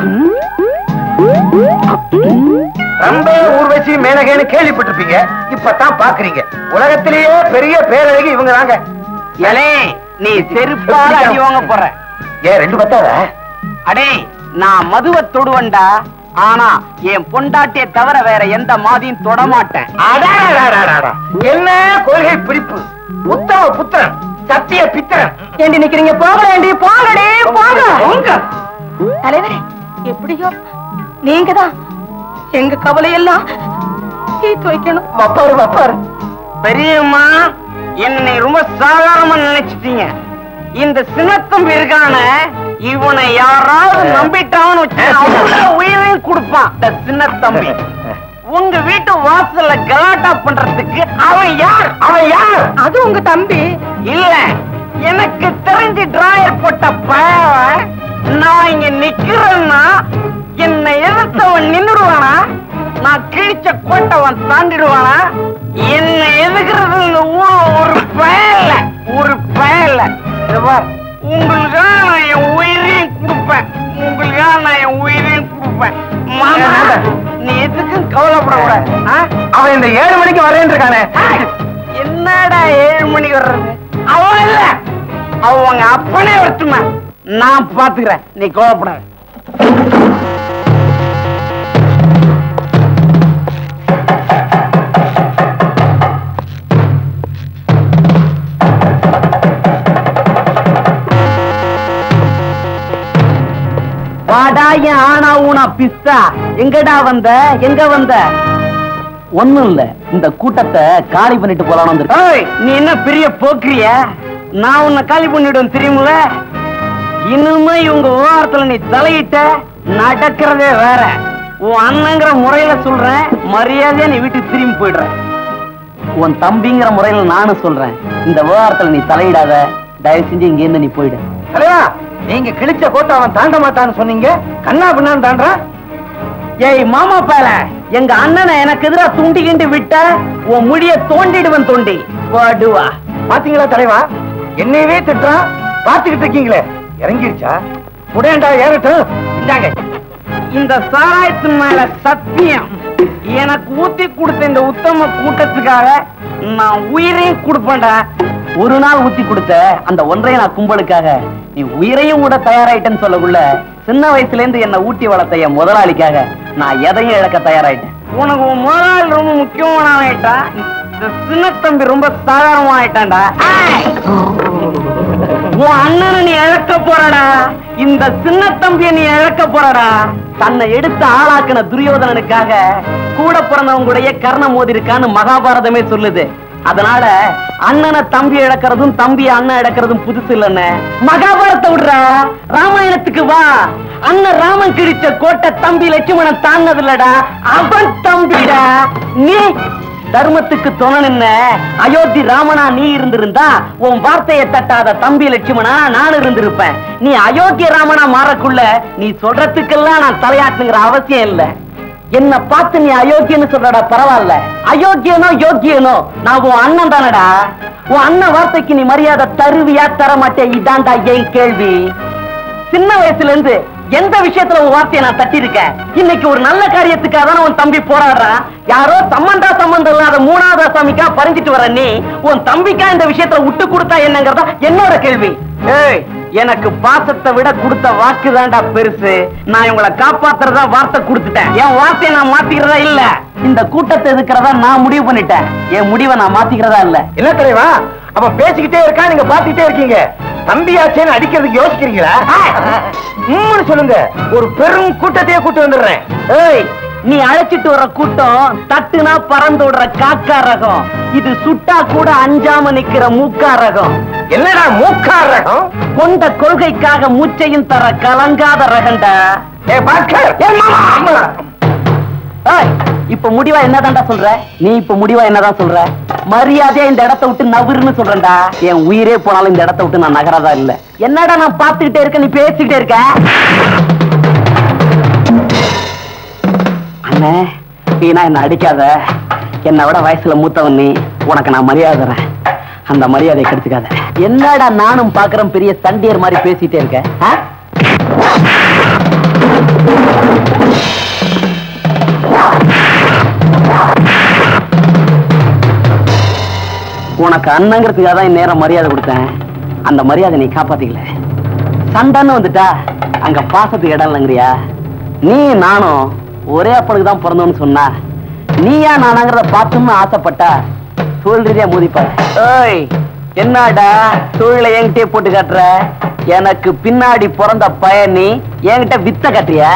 ரொம்ப ஊர்வசி மேனகேன்னு கேள்விப்பட்டிருப்பீங்க இப்பதான் பாக்குறீங்க உலகத்திலேயே பெரிய பேரழகி இவங்க தாங்க எலே நீ செருப்பால அடி வாங்க போற ஏன் ரெண்டு பத்தாத அடே நான் மதுவை தொடுவண்டா ஆனா என் பொண்டாட்டியை தவிர வேற எந்த மாதியும் தொடமாட்டேன் அடாடாடாடாடா. என்ன கொள்கை பிடிப்பு உத்தம புத்திரன் சத்திய பித்திரன் ஏண்டி நிக்கிறீங்க போகலேண்டி போங்கடி போங்க உங்க தலைவரே எப்படியோ நீங்க தான் எங்க கவலையெல்லாம் தீர்த்து வைக்கணும் வப்பாரு வப்பாரு பெரியம்மா என்னை ரொம்ப சாதாரணமா நினைச்சிட்டீங்க இந்த சின்னத்தம்பி இருக்கான இவனை யாராவது நம்பிட்டான்னு வச்சு அவ்வளவு உயிரையும் கொடுப்பான் இந்த சின்னத்தம்பி உங்க வீட்டு வாசல்ல கலாட்டா பண்றதுக்கு அவன் யார் அவன் யார் அது உங்க தம்பி இல்ல எனக்கு தெரிஞ்சு டிராயர் போட்ட பையன் நான் இங்க நிக்கிறேன்னா என்னை எதிர்த்தவன் நின்னுடுவானா நான் கிழிச்ச கோட்டவன் தாண்டிடுவானா என்னை எதுக்குறது இந்த ஊர்ல ஒரு பயல ஒரு பயல உங்களுக்காக நான் என் உயிரையும் கொடுப்பேன் உங்களுக்காக நான் என் உயிரையும் கொடுப்பேன் மாமா, நீ எதுக்கும் கவலைப்படக்கூடாது ஆ? அவன் இந்த ஏழு மணிக்கு வரேன் இருக்கானே ஏய், என்னடா ஏழு மணிக்கு வர்றது அவன் இல்ல அவங்க அப்பனே வரட்டுமா நான் பாத்துக்கிறேன் நீ கோவப்படாத வாடா என் ஆனா ஊனா பிஸ்தா எங்கடா வந்த எங்க வந்த ஒண்ணும் இல்ல இந்த கூட்டத்தை காலி பண்ணிட்டு போலான்னு நீ என்ன பெரிய போக்கிரிய நான் உன்னை காலி பண்ணிடுவேன் தெரியுமில இனிமே இவங்க விவகாரத்துல நீ தலையிட்ட நடக்கிறதே வேற உன் அண்ணங்கிற முறையில சொல்றேன் மரியாதையா நீ வீட்டுக்கு திரும்பி போயிடுற உன் தம்பிங்கிற முறையில நானும் சொல்றேன் இந்த விவகாரத்துல நீ தலையிடாத தயவு செஞ்சு இங்க இருந்து நீ போயிடு தலைவா நீங்க கிழிச்ச கோட்டை அவன் தாண்ட மாட்டான்னு சொன்னீங்க கண்ணா பின்னான்னு தாண்டான் ஏய் மாமா பேல எங்க அண்ணனை எனக்கு எதிரா துண்டி கிண்டி விட்ட உன் முடிய தோண்டிடுவன் தோண்டி வாடுவா பாத்தீங்களா தலைவா என்னையவே திட்டுறான் பாத்துக்கிட்டு இருக்கீங்களே இறங்கிருச்சா உடேண்டா ஏறட்டும் இந்தாங்க இந்த சாராயத்து மேல சத்தியம் எனக்கு ஊத்தி கொடுத்த இந்த உத்தம கூட்டத்துக்காக நான் உயிரையும் கொடுப்பேன்டா ஒரு நாள் ஊத்தி கொடுத்த அந்த ஒன்றைய நான் கும்பலுக்காக நீ உயிரையும் கூட தயாராயிட்டேன்னு சொல்லக்குள்ள சின்ன வயசுல இருந்து என்ன ஊட்டி வளர்த்த என் முதலாளிக்காக நான் எதையும் இழக்க தயாராயிட்டேன் உனக்கு உன் முதலாளி ரொம்ப முக்கியமான ஆயிட்டா இந்த சின்ன தம்பி ரொம்ப சாதாரணமா ஆயிட்டான்டா உன் அண்ணனை நீ இழக்க போறடா இந்த சின்ன தம்பிய நீ இழக்க போறடா தன்னை எடுத்து ஆளாக்குன துரியோதனனுக்காக கூட பிறந்தவங்களுடைய கர்ண மோதி இருக்கான்னு மகாபாரதமே சொல்லுது அதனால அண்ணனை தம்பி இழக்கிறதும் தம்பி அண்ணன் இழக்கிறதும் புதுசு இல்லைன்னு மகாபாரத்தை விடுறா ராமாயணத்துக்கு வா அண்ணன் ராமன் கிழிச்ச கோட்டை தம்பி லட்சுமணன் தாண்டது இல்லடா அவன் தம்பிடா நீ தர்மத்துக்கு துணை நின்ன அயோத்தி ராமனா நீ இருந்திருந்தா உன் வார்த்தையை தட்டாத தம்பி லட்சுமணா நான் இருந்திருப்பேன் நீ அயோக்கிய ராமனா மாறக்குள்ள நீ சொல்றதுக்கெல்லாம் நான் தலையாட்டுங்கிற அவசியம் இல்ல என்ன பார்த்து நீ அயோக்கியன்னு சொல்றடா பரவாயில்ல அயோக்கியனோ யோக்கியனோ நான் உன் அண்ணன் தானடா உன் அண்ணன் வார்த்தைக்கு நீ மரியாதை தருவியா தர மாட்டே இதான்டா என் கேள்வி சின்ன வயசுல இருந்து எந்த விஷயத்துல உன் வார்த்தையை நான் தட்டியிருக்கேன் இன்னைக்கு ஒரு நல்ல காரியத்துக்காக தானே உன் தம்பி போராடுறான் யாரோ சம்பந்தா சம்பந்தம் இல்லாத மூணாவது சாமிக்கா பறிஞ்சிட்டு வர நீ உன் தம்பிக்கா இந்த விஷயத்துல விட்டு கொடுத்தா என்னங்கறதா என்னோட கேள்வி ஏய் எனக்கு பாசத்தை விட கொடுத்த வாக்கு தான்டா பெருசு நான் உங்களை காப்பாத்துறதா வார்த்தை கொடுத்துட்டேன் என் வார்த்தையை நான் மாத்திக்கிறதா இல்ல இந்த கூட்டத்தை எதுக்கிறதா நான் முடிவு பண்ணிட்டேன் என் முடிவை நான் மாத்திக்கிறதா இல்ல இல்ல தலைவா அவன் பேசிக்கிட்டே இருக்கா நீங்க பாத்துக்கிட்டே இருக்கீங்க தம்பியாச்சேன்னு அடிக்கிறதுக்கு யோசிக்கிறீங்களா உம்முன்னு சொல்லுங்க ஒரு பெரும் கூட்டத்தையே கூட்டு வந்துடுறேன் ஏய் நீ அழைச்சிட்டு வர கூட்டம் தட்டுனா பறந்து விடுற காக்கா ரகம் இது சுட்டா கூட அஞ்சாம நிக்கிற மூக்கா ரகம் என்னடா மூக்கா ரகம் கொண்ட கொள்கைக்காக மூச்சையும் தர கலங்காத ரகண்டா ஏ பாஸ்கர் ஏ மாமா, அம்மா. ஏய், இப்ப முடிவா என்னதான்டா சொல்ற நீ இப்ப முடிவா என்னதான் சொல்ற மரியாதையா இந்த இடத்தை விட்டு நவருன்னு சொல்றேன்டா என் உயிரே போனாலும் இந்த இடத்தை விட்டு நான் நகராதா இல்ல என்னடா நான் பாத்துக்கிட்டே இருக்க நீ பேசிக்கிட்டே இருக்க அண்ணே வீணா என்ன அடிக்காத என்னை விட வயசுல மூத்தவன் நீ உனக்கு நான் மரியாதை தரேன் அந்த மரியாதையை கெடுத்துக்காத என்னடா நானும் பாக்குறேன் பெரிய சண்டியர் மாதிரி பேசிட்டே இருக்க ஆ? உனக்கு அண்ணங்கிறதுக்காக தான் நேரம் மரியாதை கொடுத்தேன் அந்த மரியாதை நீ காப்பாத்திக்கல சண்டைன்னு வந்துட்டா அங்க பாசத்துக்கு இடம் இல்லைங்கிறியா நீ நானும் ஒரே அப்பனுக்கு தான் பிறந்தோன்னு சொன்னா நீயா நானாங்கிறத பார்த்துன்னு ஆசைப்பட்டா தொழில் ரீதியா மோதிப்பாரு ஏய் என்னடா தொழிலை என்கிட்டயே போட்டு காட்டுற எனக்கு பின்னாடி பிறந்த பையன் நீ என்கிட்ட வித்த கட்டுறியா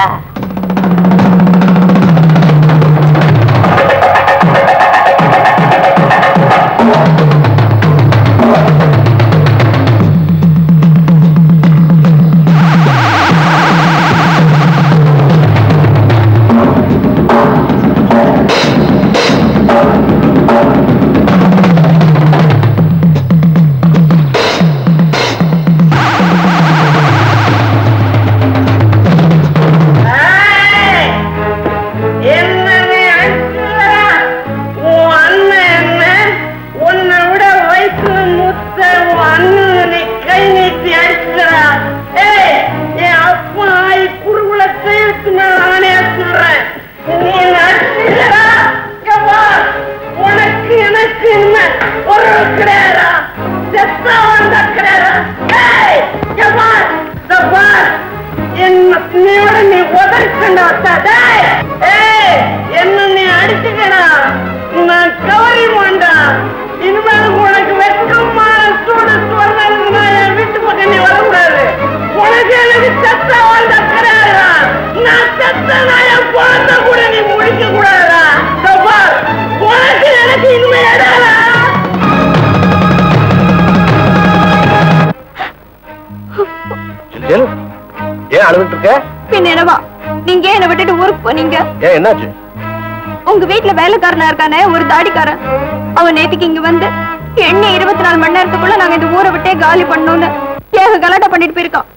என்ன நீ அடிச்சுற? உன் அண்ணன் என்ன? உன்னை விட வயசுல மூத்த உன் அண்ணனை நீ கை நீட்டி அடிச்சுற. ஏய், என் அப்பா ஆயி குருகுலத்தை இழுத்து நான் நானே சொல்றேன். நீ என்னை அடிச்சுறடா. இங்க பார், உனக்கு எனக்கு என்ன ஒரு கிடையாதா செத்தா வந்த கிடையாதா ஏய், இங்க பார், இதோ பார். என்ன நீயோட நீ உதறிக்கண்டா டேய் ஏய் என்ன நீ அடிச்சுக்கடா நான் கவரி மாண்டா இனிமேல் உனக்கு வெட்கமான சூடு சொன்னா என் வீட்டு பக்கம் நீ வரக்கூடாது உனக்கு எனக்கு செத்த வாழ்ந்த கிடையாதுடா நான் செத்த நான் என் குழந்தை கூட நீ முடிக்க கூடாதுடா இதோ பார், உனக்கு எனக்கு இனிமே இடாதா ஏன் அழுதுட்டு இருக்க பின்ன என்னவா நீங்க ஏன் என்னை விட்டுட்டு ஊருக்கு போனீங்க ஏன் என்னாச்சு உங்க வீட்டுல வேலைக்காரனா இருக்கானே ஒரு தாடிக்காரன் அவன் நேத்துக்கு இங்க வந்து என்ன இருபத்தி நாலு மணி நேரத்துக்குள்ள நாங்க இந்த ஊரை விட்டே காலி பண்ணோம்னு ஏக கலாட்டா பண்ணிட்டு போயிருக்கான்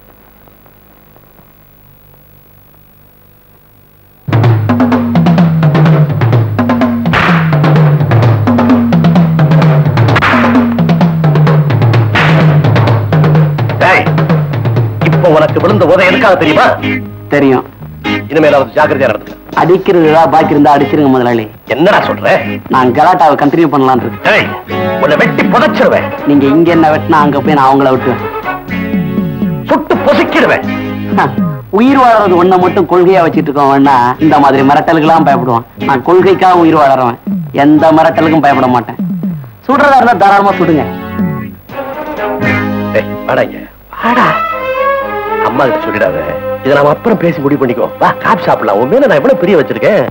டேய் இப்போ உனக்கு விழுந்த உதவி எதுக்காக தெரியுமா தெரியும் இனிமேலாவது ஜாக்கிரதையா நடந்துக்க அடிக்கிறது ஏதாவது பாக்கி இருந்தா அடிச்சிருங்க முதலாளி என்னடா சொல்ற நான் கலாட்டாவை கண்டினியூ பண்ணலாம்னு இருக்கேன் டேய் உன்னை வெட்டி புதைச்சிருவேன் நீங்க இங்க என்ன வெட்டினா அங்க போய் நான் அவங்கள விட்டுவேன் சுட்டு பொசுக்கிடுவேன் ஹ, உயிர் வாழறது ஒண்ண மட்டும் கொள்கையா வச்சிட்டு இருக்கோம் வேணா இந்த மாதிரி மிரட்டலுக்கெல்லாம் பயப்படுவான் நான் கொள்கைக்காக உயிர் வாழறவன் எந்த மிரட்டலுக்கும் பயப்பட மாட்டேன் சுடுறதா இருந்தா தாராளமா சுடுங்க டேய் வாடா இங்க வாடா அம்மா கிட்ட சொல்லிடாத இதை நாம அப்புறம் பேசி முடிவு பண்ணிக்கோ வா காப்பி சாப்பிடலாம் உன் மேல நான் எவ்வளவு பிரிய வச்சிருக்கேன்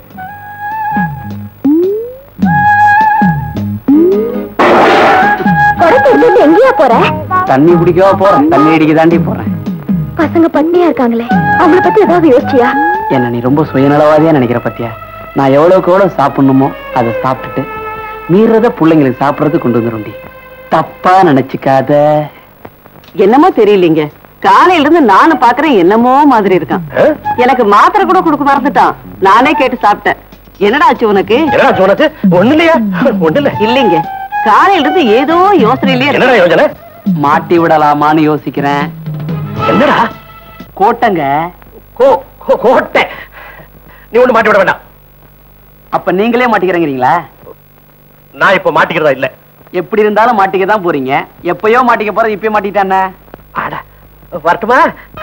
குடத்தை எடுத்துட்டு எங்கேயா போற தண்ணி குடிக்கவா போறேன் தண்ணி அடிக்க தாண்டி போறேன் பசங்க பட்னியா இருக்காங்களே அவங்கள பத்தி ஏதாவது யோசிச்சியா என்ன நீ ரொம்ப சுயநலவாதியா நினைக்கிற பத்தியா நான் எவ்வளவுக்கு எவ்வளவு சாப்பிடணுமோ அதை சாப்பிட்டுட்டு மீறத பிள்ளைங்களுக்கு சாப்பிடறது கொண்டு வந்துருண்டி தப்பா நினைச்சுக்காத என்னமோ தெரியலீங்க காலையில இருந்து நானும் பாக்குறேன் என்னமோ மாதிரி இருக்கான் ஆ? எனக்கு மாத்திரை கூட கொடுக்க மறந்துட்டான் நானே கேட்டு சாப்பிட்டேன் என்னடா ஆச்சு உனக்கு என்னடா சொன்னது ஒண்ணு இல்லையா ஒண்ணு இல்ல இல்லைங்க காலையில இருந்து ஏதோ யோசனையிலேயே என்னடா இருக்கு. யோசனை மாட்டி விடலாமான்னு யோசிக்கிறேன் என்னடா கோட்டங்க கோ கோ- கோட்டை நீ ஒண்ணு மாட்டி விட வேண்டாம் அப்ப நீங்களே மாட்டிக்கிறீங்களா நான் இப்ப மாட்டிக்கிறதா இல்ல எப்படி இருந்தாலும் மாட்டிக்க தான் போறீங்க எப்பயோ மாட்டிக்க போறது இப்பயே மாட்டிக்கிட்டானே அட வரட்டுமா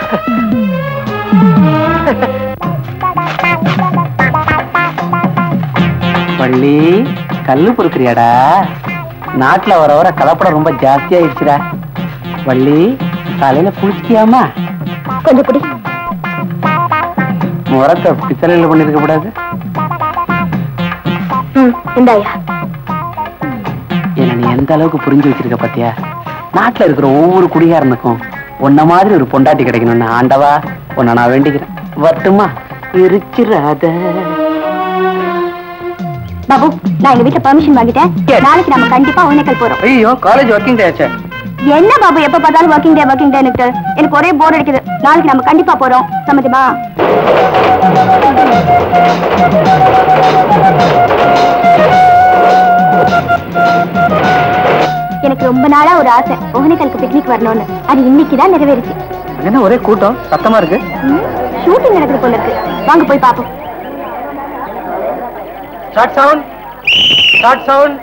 பள்ளி கல்லு பொறுக்கிறியாடா நாட்டுல வர வர கலப்படம் ரொம்ப ஜாஸ்தி ஆயிடுச்சுடா வள்ளி காலையில குளிச்சியாமா கொஞ்சம் பிடி முறத்தை பித்தளையில பண்ணிருக்க கூடாது ம் இந்தாயா என்ன நீ எந்த அளவுக்கு புரிஞ்சு வச்சிருக்க பாத்தியா நாட்டுல இருக்கிற ஒவ்வொரு குடிகாரனுக்கும் உன்ன மாதிரி ஒரு பொண்டாட்டி கிடைக்கணும்னு ஆண்டவா உன்னை நான் வேண்டிக்கிறேன் வரட்டுமா இருக்கிறாத பாபு நான் எங்க வீட்டுல பெர்மிஷன் வாங்கிட்டேன் நாளைக்கு நம்ம கண்டிப்பா ஒன்னேக்கல் போறோம் ஐயோ காலேஜ் ஒர்க்கிங் டே ஆச்சே என்ன பாபு எப்ப பார்த்தாலும் ஒர்க்கிங் டே ஒர்க்கிங் டே எனக்கு எனக்கு ஒரே போர் அடிக்குது நாளைக்கு நம்ம கண்டிப்பா போறோம் சம்மதிமா எனக்கு ரொம்ப நாளா ஒரு ஆசை ஒகேனக்கலுக்கு பிக்னிக் வரணும்னு அது இன்னைக்கு தான் நிறைவேறிச்சு என்ன ஒரே கூட்டம் சத்தமா இருக்கு ஷூட்டிங் நடக்குது போல இருக்கு வாங்க போய் பாப்போம் ஷார்ட் சவுண்ட் ஷார்ட் சவுண்ட்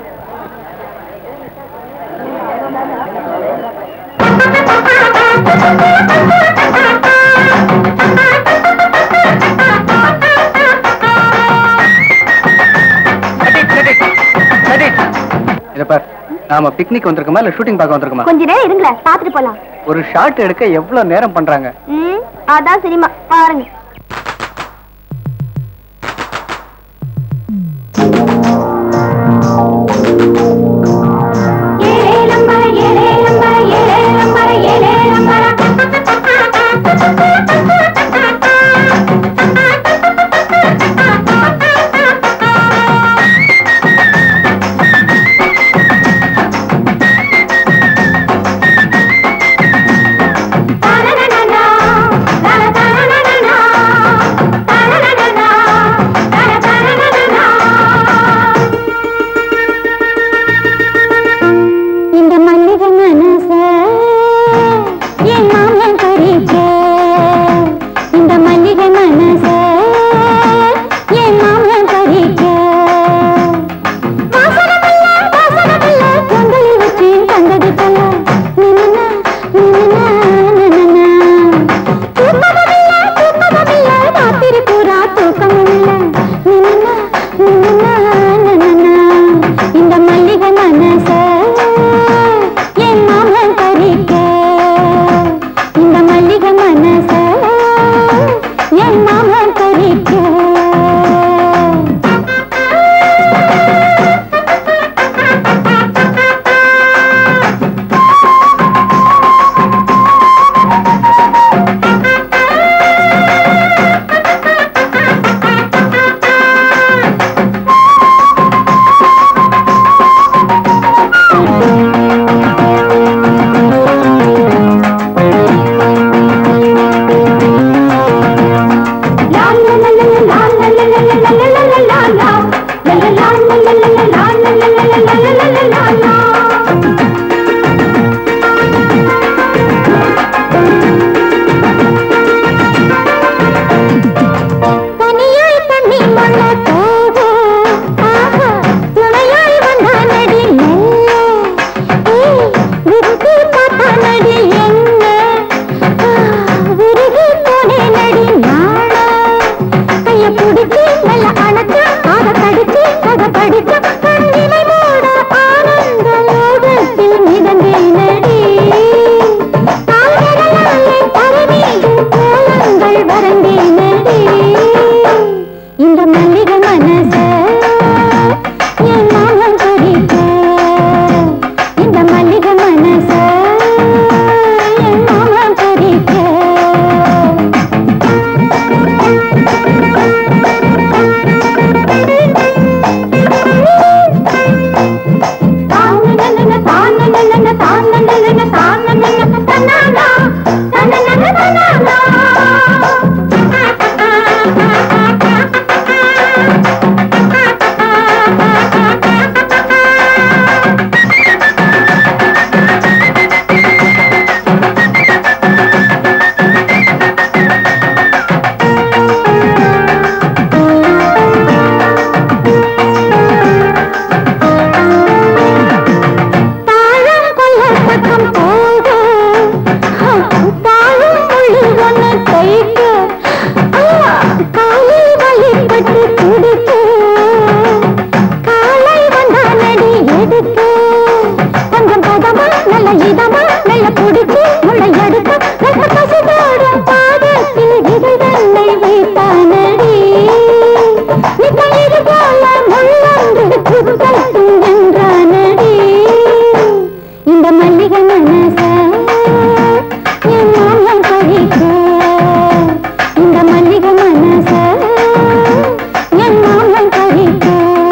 நாம பிக்னிக் வந்திருக்கோமா இல்ல ஷூட்டிங் பார்க்க வந்திருக்கோமா கொஞ்ச நேரம் இருங்களேன் பாத்துட்டு போலாம் ஒரு ஷாட் எடுக்க எவ்வளவு நேரம் பண்றாங்க ம் அதான் சினிமா பாருங்க இந்த மல்லிகை மனச என் மாமன் பறிக்க இந்த மல்லிகை மனச என் மாமன் பறிக்க வாசனமில்ல வாசனமில்ல பொங்கலில் வச்சு தந்தது தல நின்னா நின்னா நின்னா தூக்கமில்ல தூக்கமில்ல ராத்திரி பூரா தூக்கமில்ல நின்னா நின்னா நின்னா இந்த மல்லிகை மனச என் மாமன் பறிக்க இந்த மல்லிகை மனச என் மாமன் பறிக்க தனியாய் தண்ணி மண்ண போக ஆஹா துணையாய் வந்தா நடி மெல்ல ஏய் விருத்தி பார்த்தா நடி என்ன ஆ, விருதி போனே நடி நாள கைய பிடிச்சி நல்ல அணைச்சா காத கடிச்சு கதை படிச்சா கண்ணினை மூட ஆனந்த லோகத்தில் மிதந்தே நடி கால்களாலே தரமீது கோலங்கள் வரந்தே நடி இந்த மல்லிகை மனச என் மாமன் பறிக்க இந்த மல்லிகை மனச என் மாமன் பறிக்க தாழம் கொல்ல பக்கம் போக தாழும் மொழி ஒன்று கைக்க காலில் வழிபட்டு துடிக்க காலை வந்தா நடி எடுக்க கொஞ்சம் பதமா நல்ல இதமா நல்ல குடிச்சு முளை எடுக்க நல்ல பசுதோடும் பாதத்தில் இது தன்னை வைத்தானடி நிற்கிறது போல முள்ளொன்று குத்தட்டும் என்றானடி இந்த மல்லிகை மனச என் மாமன் பறிக்க இந்த மல்லிகை மனச என் மாமன் பறிக்க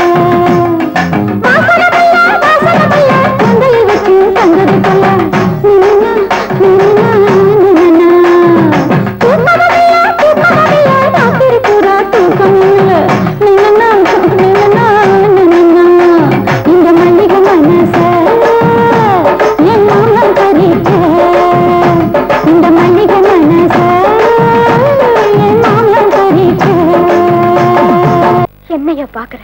வாசனமில்ல வாசனமில்ல பொங்கல் வச்சு தந்தது கொல்ல நின்னா நின்னா நின்னா தூக்கமில்ல தூக்கமில்ல ராத்திரி பூரா தூக்கமில்ல நின்னா நின்னா நின்னா இந்த மல்லிகை மனச என் மாமன் பறிக்க இந்த மல்லிகை மனச என் மாமன் பறிக்க என்னையா பாக்குற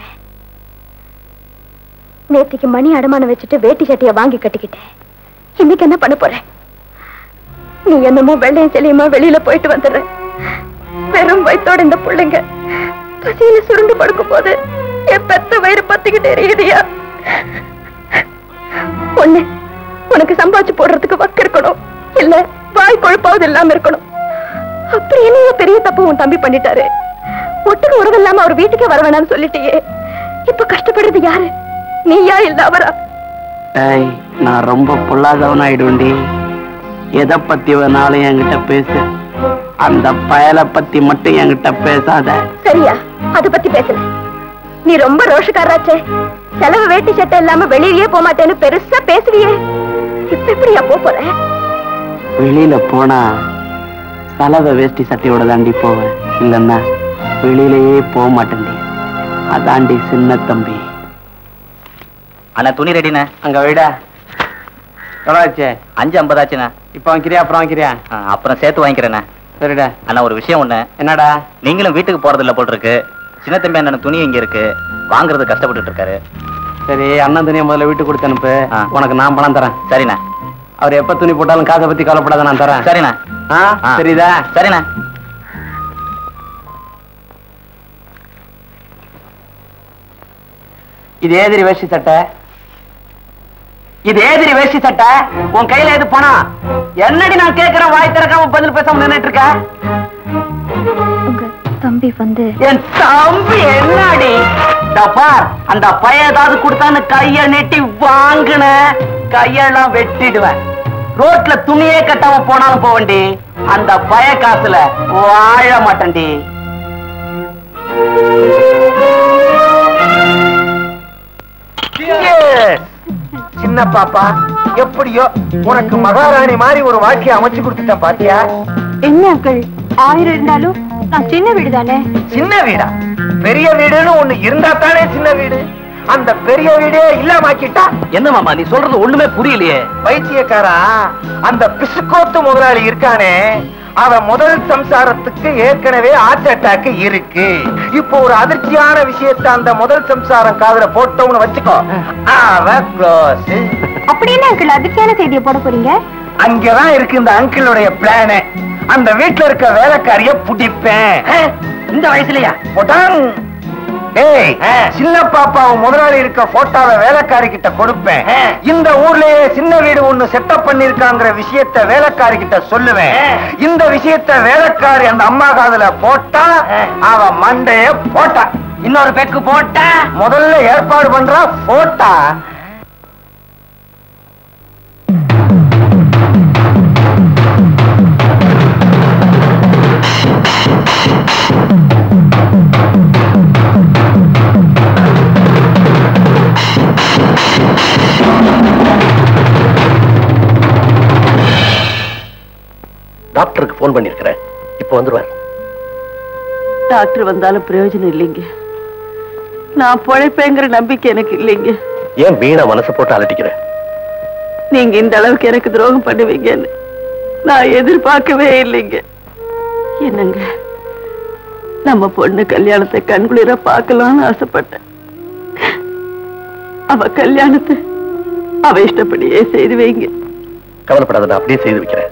நேத்திக்கு மணி அடமானம் வச்சுட்டு வேட்டி சட்டைய வாங்கி கட்டிக்கிட்டேன் இன்னைக்கு என்ன பண்ண போற நீ என்னமோ வெள்ளையும் செல்லியுமா வெளியில போயிட்டு வந்துடுற வெறும் வயித்தோட இந்த பிள்ளைங்க பசியில சுருண்டு படுக்கும் போது என் பெத்த வயிறு பத்திக்கிட்டு எரியுதியா ஒண்ணு உனக்கு சம்பாதிச்சு போடுறதுக்கு வக்கு இருக்கணும் இல்ல வாய் கொழுப்பாவது இல்லாம இருக்கணும் அப்படி என்ன பெரிய தப்பு உன் தம்பி பண்ணிட்டாரு ஒட்டுக்கு உறவு இல்லாம அவர் வீட்டுக்கே வர வேணாம்னு சொல்லிட்டியே இப்ப கஷ்டப்படுறது யாரு நீயா இல்ல அவரா ஏய் நான் ரொம்ப பொல்லாதவன் ஆயிடுவேன்டி எதை பத்தி வேணாலும் என்கிட்ட பேசு அந்த பயலை பத்தி மட்டும் என்கிட்ட பேசாத சரியா அத பத்தி பேசல நீ ரொம்ப ரோஷக்காராச்சே செலவு வேட்டி சட்டை இல்லாம வெளியிலயே போக மாட்டேன்னு பெருசா பேசுவியே இப்ப எப்படியா போப் போற வெளியில போனா சலவை வேஷ்டி சட்டையோட தாண்டி போவேன் இல்லன்னா வெளியிலேயே போக மாட்டேன்டி அதாண்டி சின்ன தம்பி அண்ணா துணி ரெடிண்ணே அங்க விட எவ்வளோச்சே அஞ்சு ஐம்பதாச்சுண்ணே இப்போ வாங்கிக்கிறியா அப்புறம் வாங்கிக்கிறியா ஆ, அப்புறம் சேர்த்து வாங்கிக்கிறேண்ணே சரிடா அண்ணா ஒரு விஷயம் ஒண்ணு என்னடா நீங்களும் வீட்டுக்கு போறது இல்ல போல் இருக்கு சின்ன தம்பி அண்ணன் துணி இங்க இருக்கு வாங்குறது கஷ்டப்பட்டுட்டு இருக்காரு சரி அண்ணன் துணியை முதல்ல வீட்டுக்கு கொடுத்து அனுப்பு ஆ. உனக்கு நான் பணம் தரேன் சரிண்ணே அவர் எப்ப துணி போட்டாலும் காசை பத்தி கவலைப்படாத நான் தரேன் சரிண்ணே ஆ ஆ. சரிதா சரிண்ணே இது ஏதிரி வேஷ்டி சட்டை இது ஏதிரி வேஷ்டி சட்டை உன் கையில எது பணம் என்னடி நான் கேக்குறேன் வாய் திறக்காம பதில் பேசாம நின்னுட்டு இருக்க உங்க தம்பி வந்து என் தம்பி என்னடி இதோ பார் அந்த பைய ஏதாவது கொடுத்தான்னு கைய நீட்டி வாங்குன கையெல்லாம் வெட்டிடுவேன் ரோட்ல துணியே கட்டாம போனாலும் போவண்டி அந்த பய காசுல வாழ மாட்டேன்டி சின்ன பாப்பா எப்படியோ உனக்கு மகாராணி மாதிரி ஒரு வாழ்க்கையை அமைச்சு கொடுத்துட்டேன் பாத்தியா என்ன அங்கிள் ஆயிரம் இருந்தாலும் நான் சின்ன வீடு தானே சின்ன வீடா பெரிய வீடுன்னு ஒண்ணு இருந்தா தானே சின்ன வீடு அந்த பெரிய வீடே இல்லாமாக்கிட்டா என்ன மாமா நீ சொல்றது ஒண்ணுமே புரியலையே பைத்தியக்காரா அந்த பிசுக்கோத்து முதலாளி இருக்கானே அவன் முதல் சம்சாரத்துக்கு ஏற்கனவே ஹார்ட் அட்டாக் இருக்கு இப்போ ஒரு அதிர்ச்சியான விஷயத்தை அந்த முதல் சம்சாரம் காதுல போட்டோம்னு வச்சுக்கோ அவன் க்ளோஸ் அப்படி என்ன அங்கிள் அதிர்ச்சியான செய்தியை போட போறீங்க அங்கதான் இருக்கு இந்த அங்கிளுடைய பிளானு அந்த வீட்டுல இருக்க வேலைக்காரிய புடிப்பேன் இந்த வயசுலயா போட்டான் ஏய் சின்ன பாப்பாவை முதலாளி இருக்க போட்டோவை வேலைக்காரி கிட்ட கொடுப்பேன் இந்த ஊர்லயே சின்ன வீடு ஒண்ணு செட்டப் பண்ணிருக்காங்கிற விஷயத்த வேலைக்காரி கிட்ட சொல்லுவேன் இந்த விஷயத்த வேலைக்காரி அந்த அம்மா காதுல போட்டா அவ மண்டைய போட்டா இன்னொரு பெக்கு போட்டா முதல்ல ஏற்பாடு பண்றா போட்டா டாக்டருக்கு ஃபோன் பண்ணிருக்கிறேன் இப்போ வந்துருவார் டாக்டர் வந்தாலும் பிரயோஜனம் இல்லைங்க நான் பொழைப்பேங்கிற நம்பிக்கை எனக்கு இல்லைங்க ஏன் வீணா மனசை போட்டு அலட்டிக்கிறேன் நீங்க இந்த அளவுக்கு எனக்கு துரோகம் பண்ணுவீங்கன்னு நான் எதிர்பார்க்கவே இல்லைங்க என்னங்க நம்ம பொண்ணு கல்யாணத்தை கண்குளிர பார்க்கலாம்னு ஆசைப்பட்டேன் அவ கல்யாணத்தை அவ இஷ்டப்படியே செய்து வைங்க கவலைப்படாத நான் அப்படியே செய்து வைக்கிறேன்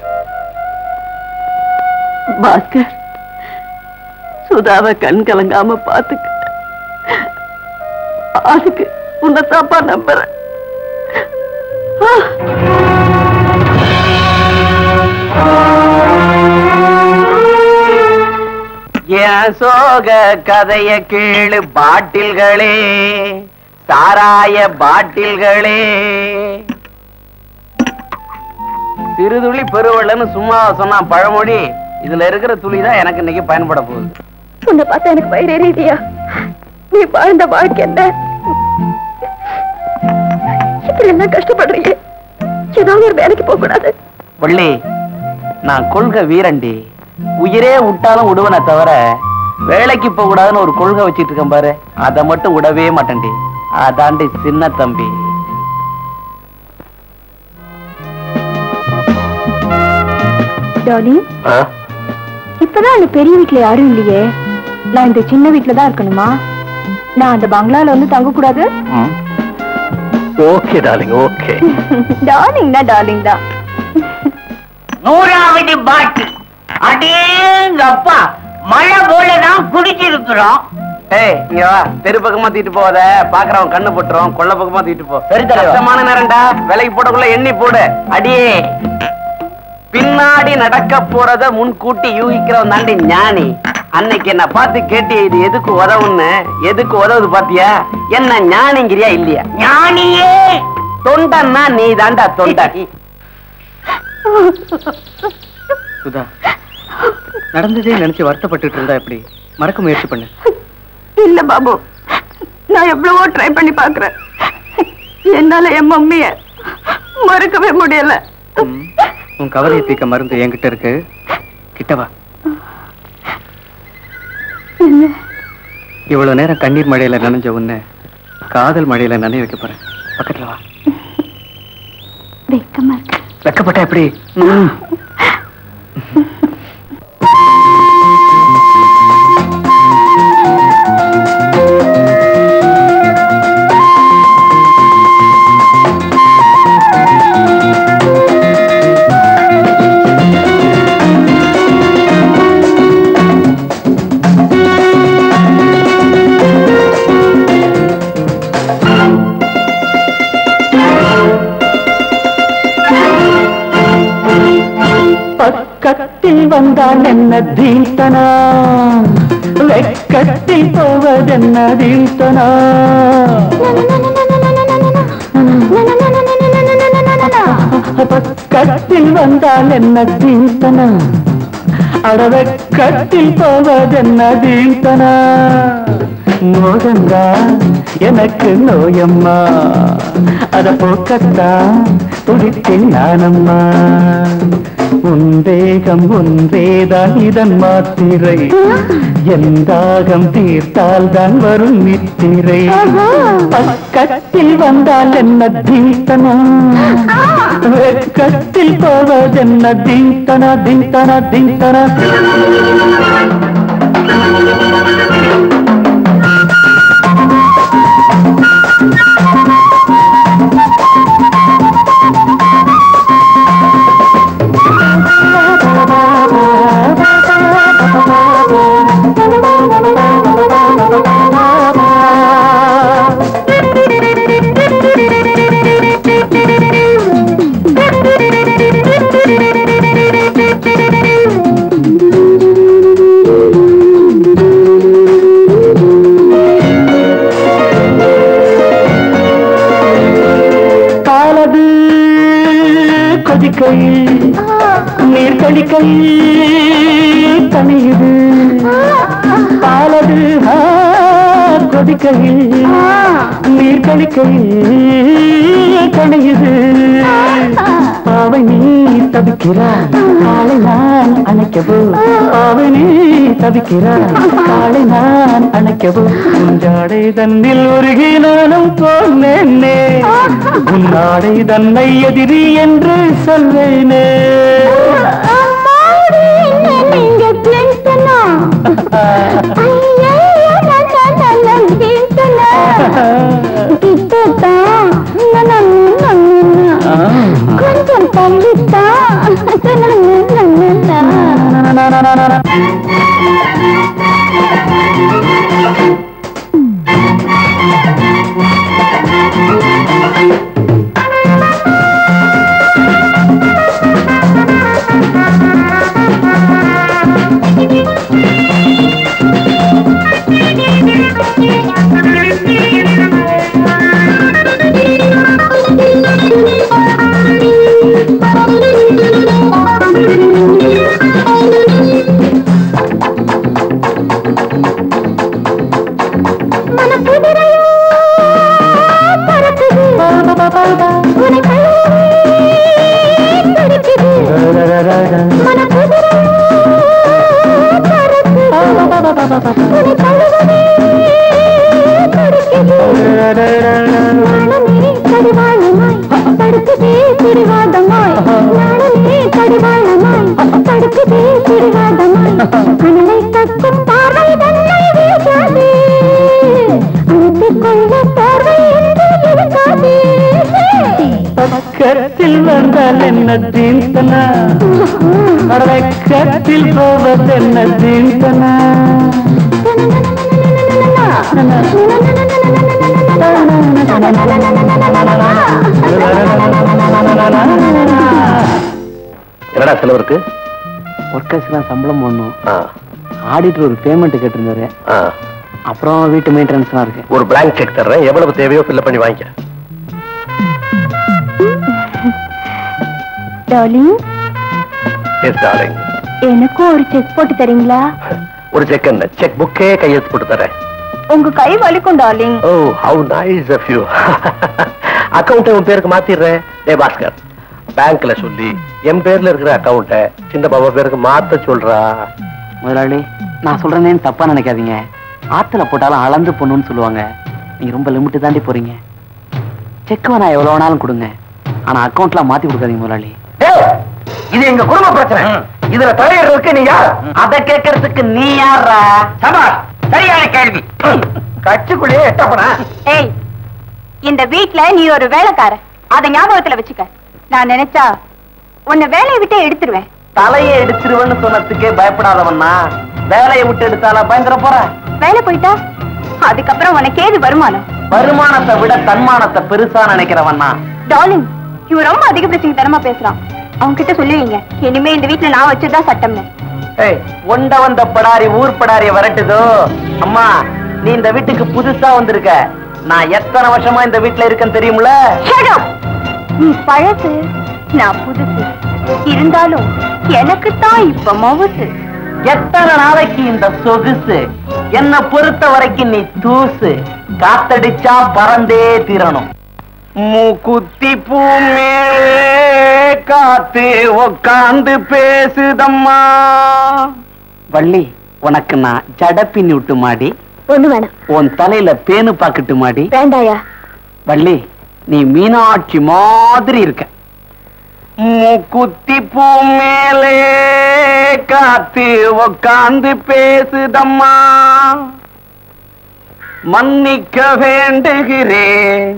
பாஸ்கர் சுதாவை கண் கலங்காம பாத்துக்க அதுக்கு உன்னை தப்பா நம்புறேன் ஆ. என் சோக கதைய கேளு பாட்டில்களே சாராய பாட்டில்களே சிறுதுளி பெருவெள்ளன்னு சும்மா சொன்னான் பழமொழி இதுல இருக்கிற துளி தான் எனக்கு இன்னைக்கு பயன்பட போகுது உன்னை பார்த்தா எனக்கு வயிறு எரியுதியா நீ வாழ்ந்த வாழ்க்கை என்ன இப்படி எல்லாம் கஷ்டப்படுறீங்க ஏதாவது ஒரு வேலைக்கு போக கூடாது வள்ளி நான் கொள்கை வீரண்டி உயிரே விட்டாலும் விடுவனே தவிர வேலைக்கு போக கூடாதுன்னு ஒரு கொள்கை வச்சிட்டு இருக்கேன் பாரு அதை மட்டும் விடவே மாட்டேன்டி அதாண்டி சின்ன தம்பி டாலி இப்பதான் அந்த பெரிய வீட்ல யாரும் இல்லையே நான் இந்த சின்ன வீட்ல தான் இருக்கணுமா நான் அந்த பங்களால வந்து தங்க கூடாது ஓகே டார்லிங் ஓகே டார்லிங் தான் டார்லிங் தான் நூறாவது பாட்டு அடேங்கப்பா மழை போலதான் குடிச்சிருக்கிறோம் ஏய் இங்க வா தெரு பக்கமா தூக்கிட்டு போகாத பாக்குறவன் கண்ணு போட்டுரும் கொள்ள பக்கமா தூக்கிட்டு போ சரி, தலைவா. கஷ்டமான நேரம்டா விலைக்கு போடக்குள்ள எண்ணி போடு அடியே பின்னாடி நடக்க போறத முன்கூட்டி யூகிக்கிறவன் தாண்டி ஞானி அன்னைக்கு என்ன பார்த்து கேட்டிய இது எதுக்கு உதவுன்னு எதுக்கு உதவுது பாத்தியா என்ன ஞானிங்கிறியா இல்லையா ஞானியே தொண்டன்னா நீ தாண்டா தொண்டன் சுதா நடந்ததே நினைச்சு வருத்தப்பட்டுட்டு இருந்தா எப்படி மறக்க முயற்சி பண்ணு இல்ல பாபு நான் எவ்வளவோ ட்ரை பண்ணி பாக்குறேன் என்னால என் மம்மிய மறக்கவே முடியல ம், உன் கவலையை தீர்க்க மருந்து என்கிட்ட இருக்கு கிட்டவா இவ்வளவு நேரம் கண்ணீர் மழையில நனைஞ்ச உன்னை காதல் மழையில நனைய வைக்க போறேன் பக்கத்துல வா வெக்கமா இருக்கு வெக்கப்பட்ட எப்படி ம். பக்கத்தில் வந்தால் என்ன தீர்த்தனா வெக்கத்தில் போவதென்ன தீர்த்தனா பக்கத்தில் வந்தால் என்ன தீர்த்தனா அடவெக்கத்தில் போவதென்ன தீர்த்தனா மோகந்தா எனக்கு நோயம்மா அத போக்கத்தா துடித்தேன் நானம்மா உன் தேகம் ஒன்றேதான் இதன் மாத்திரை எந்தாகம் தீர்த்தால் தான் வரும் நித்திரை பக்கத்தில் வந்தால் என்ன தீர்த்தனா வெக்கத்தில் போவதென்ன தீர்த்தனா தீர்த்தனா தீர்த்தனா காலது கொதிக்கையில் நீர் கழிக்கையில் தனியுது பாலது ஆ, கொதிக்கையில் நீர் கழிக்கையில் கணியுது பாவை நீ தவிக்கிறாய் காலை நான் அணைக்கவோ பாவை நீ தவிக்கிறாய் காலை நான் அணைக்கவோ உஞ்சாடை தன்னில் உருகி நானும் போனேனே உன்னாடை தன்னை எதிரி என்று சொல்வேனே கொஞ்சம் தள்ளித்தா பக்கத்தில் வந்தால் என்ன தீர்த்தனா பக்கத்தில் போவதென்ன தீர்த்தனா என்னடா செலவருக்கு ஒர்க்கர்ஸ்லாம் சம்பளம் போடணும் ஆடிட்டர் ஒரு பேமெண்ட் கேட்டிருந்தாரு அப்புறம் வீட்டு மெயின்டெனன்ஸ்லாம் இருக்கு ஒரு பிளாங்க் செக் தர்றேன் எவ்வளவு தேவையோ ஃபில் பண்ணி வாங்கிக்க டார்லிங் எஸ் டார்லிங் எனக்கும் ஒரு செக் போட்டு தரீங்களா ஒரு செக் என்ன செக் புக்கே கையெழுத்து போட்டு தரேன் உங்க கை வலிக்கும் darling oh how nice of you account உன் பேருக்கு மாத்திடுறேன் டே பாஸ்கர் பேங்க்ல சொல்லி என் பேர்ல இருக்கிற அக்கவுண்ட சின்ன பாபா பேருக்கு மாத்த சொல்றா முதலாளி நான் சொல்றேன்னு தப்பா நினைக்காதீங்க ஆத்துல போட்டாலும் அளந்து பொண்ணுன்னு சொல்லுவாங்க நீங்க ரொம்ப லிமிட்டு தாண்டி போறீங்க செக் வேணா எவ்வளவு வேணாலும் கொடுங்க ஆனா அக்கவுண்ட்ல மாத்தி கொடுக்காதீங்க முதலாளி இது எங்க குடும்ப பிரச்சனை இதுல தலையிடுறதுக்கு நீ யார் அத கேட்கறதுக்கு நீ யாரா சபாஷ் சரியான கேள்வி கட்சிக்குள்ளேயே எட்டப்பனா ஏய் இந்த வீட்ல நீ ஒரு வேலைக்கார அத ஞாபகத்துல வச்சுக்க நான் நினைச்சா உன்னை வேலையை விட்டே எடுத்துருவேன் தலையை எடுத்துருவேன்னு சொன்னதுக்கே பயப்படாதவன்னா வேலையை விட்டு எடுத்தாலா பயந்துட போற வேலை போயிட்டா அதுக்கப்புறம் உனக்கு ஏது வருமானம் வருமானத்தை விட தன்மானத்தை பெருசா நினைக்கிறவன்னா டார்லிங் இவன் ரொம்ப அதிக பிரச்சனை தரமா பேசுறான் அவங்க கிட்ட சொல்லுவீங்க இனிமே இந்த வீட்ல நான் வச்சதுதான் சட்டம்னு ஏய் ஒண்ட வந்த படாரி ஊர் படாரிய வரட்டுதோ அம்மா நீ இந்த வீட்டுக்கு புதுசா வந்திருக்க நான் எத்தனை வருஷமா இந்த வீட்டுல இருக்கேன்னு தெரியும்ல Shut up! நீ பழசு நான் புதுசு இருந்தாலும் எனக்கு தான் இப்ப மவுசு எத்தனை நாளைக்கு இந்த சொகுசு என்ன பொறுத்த வரைக்கும் நீ தூசு காத்தடிச்சா பறந்தே தீரணும் மூக்குத்தி பூ காத்து உக்காந்து பேசுதம்மா வள்ளி உனக்கு நான் ஜட பின்னி விட்டு மாடி ஒண்ணு வேணாம் உன் தலையில பேனு பாக்கட்டு மாடி வேண்டாயா வள்ளி நீ மீனாட்சி மாதிரி இருக்க மூக்குத்தி பூ மேலே காத்து உக்காந்து பேசுதம்மா மன்னிக்க வேண்டுகிறேன்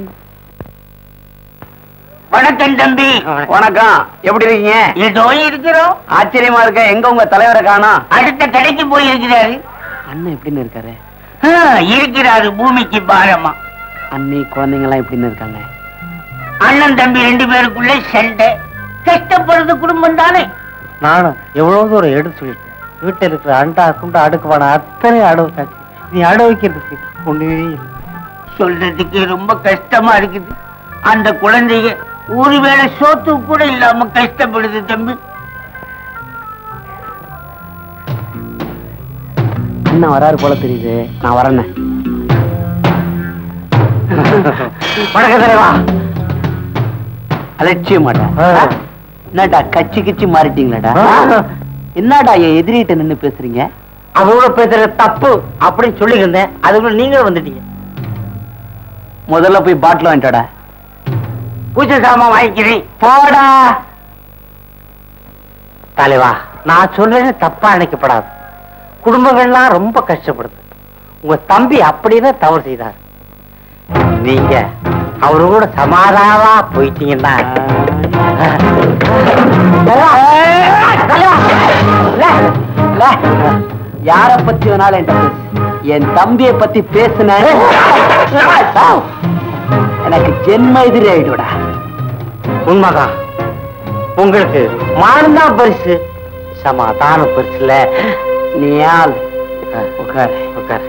வணக்கம் தம்பி வணக்கம் எப்படி இருக்கீங்க ஏதோ இருக்கிறோம் ஆச்சரியமா இருக்க எங்க உங்க தலைவரை காணோம் அடுத்த கடைக்கு போய் இருக்கிறாரு அண்ணன் எப்படின்னு இருக்காரு ஆ, இருக்கிறாரு பூமிக்கு பாரமா அண்ணி குழந்தைங்க எல்லாம் எப்படின்னு இருக்காங்க அண்ணன் தம்பி ரெண்டு பேருக்குள்ள சண்டை கஷ்டப்படுறது குடும்பம் தானே நானும் எவ்வளவு தூரம் எடுத்து சொல்லிட்டேன் வீட்டில் இருக்கிற அண்டா குண்டா அடுக்குவான அத்தனை அடவுச்சாச்சு நீ அடவைக்கிறதுக்கு ஒண்ணுமே இல்லை சொல்றதுக்கு ரொம்ப கஷ்டமா இருக்குது அந்த குழந்தைங்க ஒருவேளை சோத்து கூட இல்லாம கஷ்டப்படுது தம்பி அண்ணன் வராரு போல தெரியுது நான் வரேன் வணக்கம் தலைவா அலட்சிய மாட்டா என்னடா கச்சி கிச்சி மாறிட்டீங்களாடா என்னடா என் எதிரிட்ட நின்னு பேசுறீங்க அவரோட பேசுறது தப்பு அப்படின்னு சொல்லியிருந்தேன் அதுக்குள்ள நீங்களும் வந்துட்டீங்க முதல்ல போய் பாட்டில் வாங்கிட்டோடா பூஜை சாமான் வாங்கிக்கிறேன் போடா தலைவா நான் சொல்றேன்னு தப்பா நினைக்கப்படாது குடும்பங்கள்லாம் ரொம்ப கஷ்டப்படுது உங்க தம்பி அப்படின்னு தவறு செய்தார் நீங்க அவரு கூட சமாதானமா போயிட்டீங்கன்னா யார பத்தி வேணாலும் என்கிட்ட பேசு என் தம்பியை பத்தி பேசுன எனக்கு ஜென்ம எதிரி ஆயிடுடா உண்மைதான் உங்களுக்கு மானம்தான் பரிசு சமாதானம் பரிசுல நீ ஆள் உட்கார் உட்கார்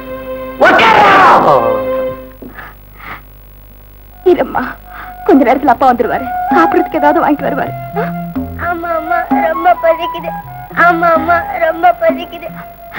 இரும்மா கொஞ்ச நேரத்துல அப்பா வந்துருவாரு சாப்பிடறதுக்கு ஏதாவது வாங்கிட்டு வருவாரு ஆமா அம்மா ரொம்ப பசிக்குது ஆமா அம்மா ரொம்ப பசிக்குது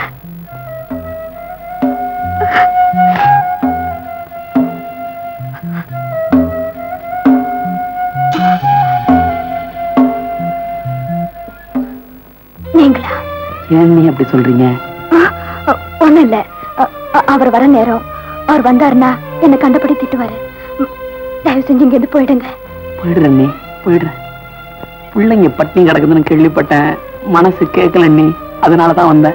நீங்களா ஏன் நீ அப்படி சொல்றீங்க ஒண்ணும் இல்ல அ- அ- அவர் வர நேரம் அவர் வந்தாருன்னா என்ன கண்டபடி திட்டுவாரு ம், தயவு செஞ்சு இங்க இருந்து போயிடுங்க போயிடுறேன் நீ போயிடுறேன் பிள்ளைங்க பட்டினி கிடக்குதுன்னு கேள்விப்பட்டேன் மனசு கேட்கல நீ அதனாலதான் வந்தேன்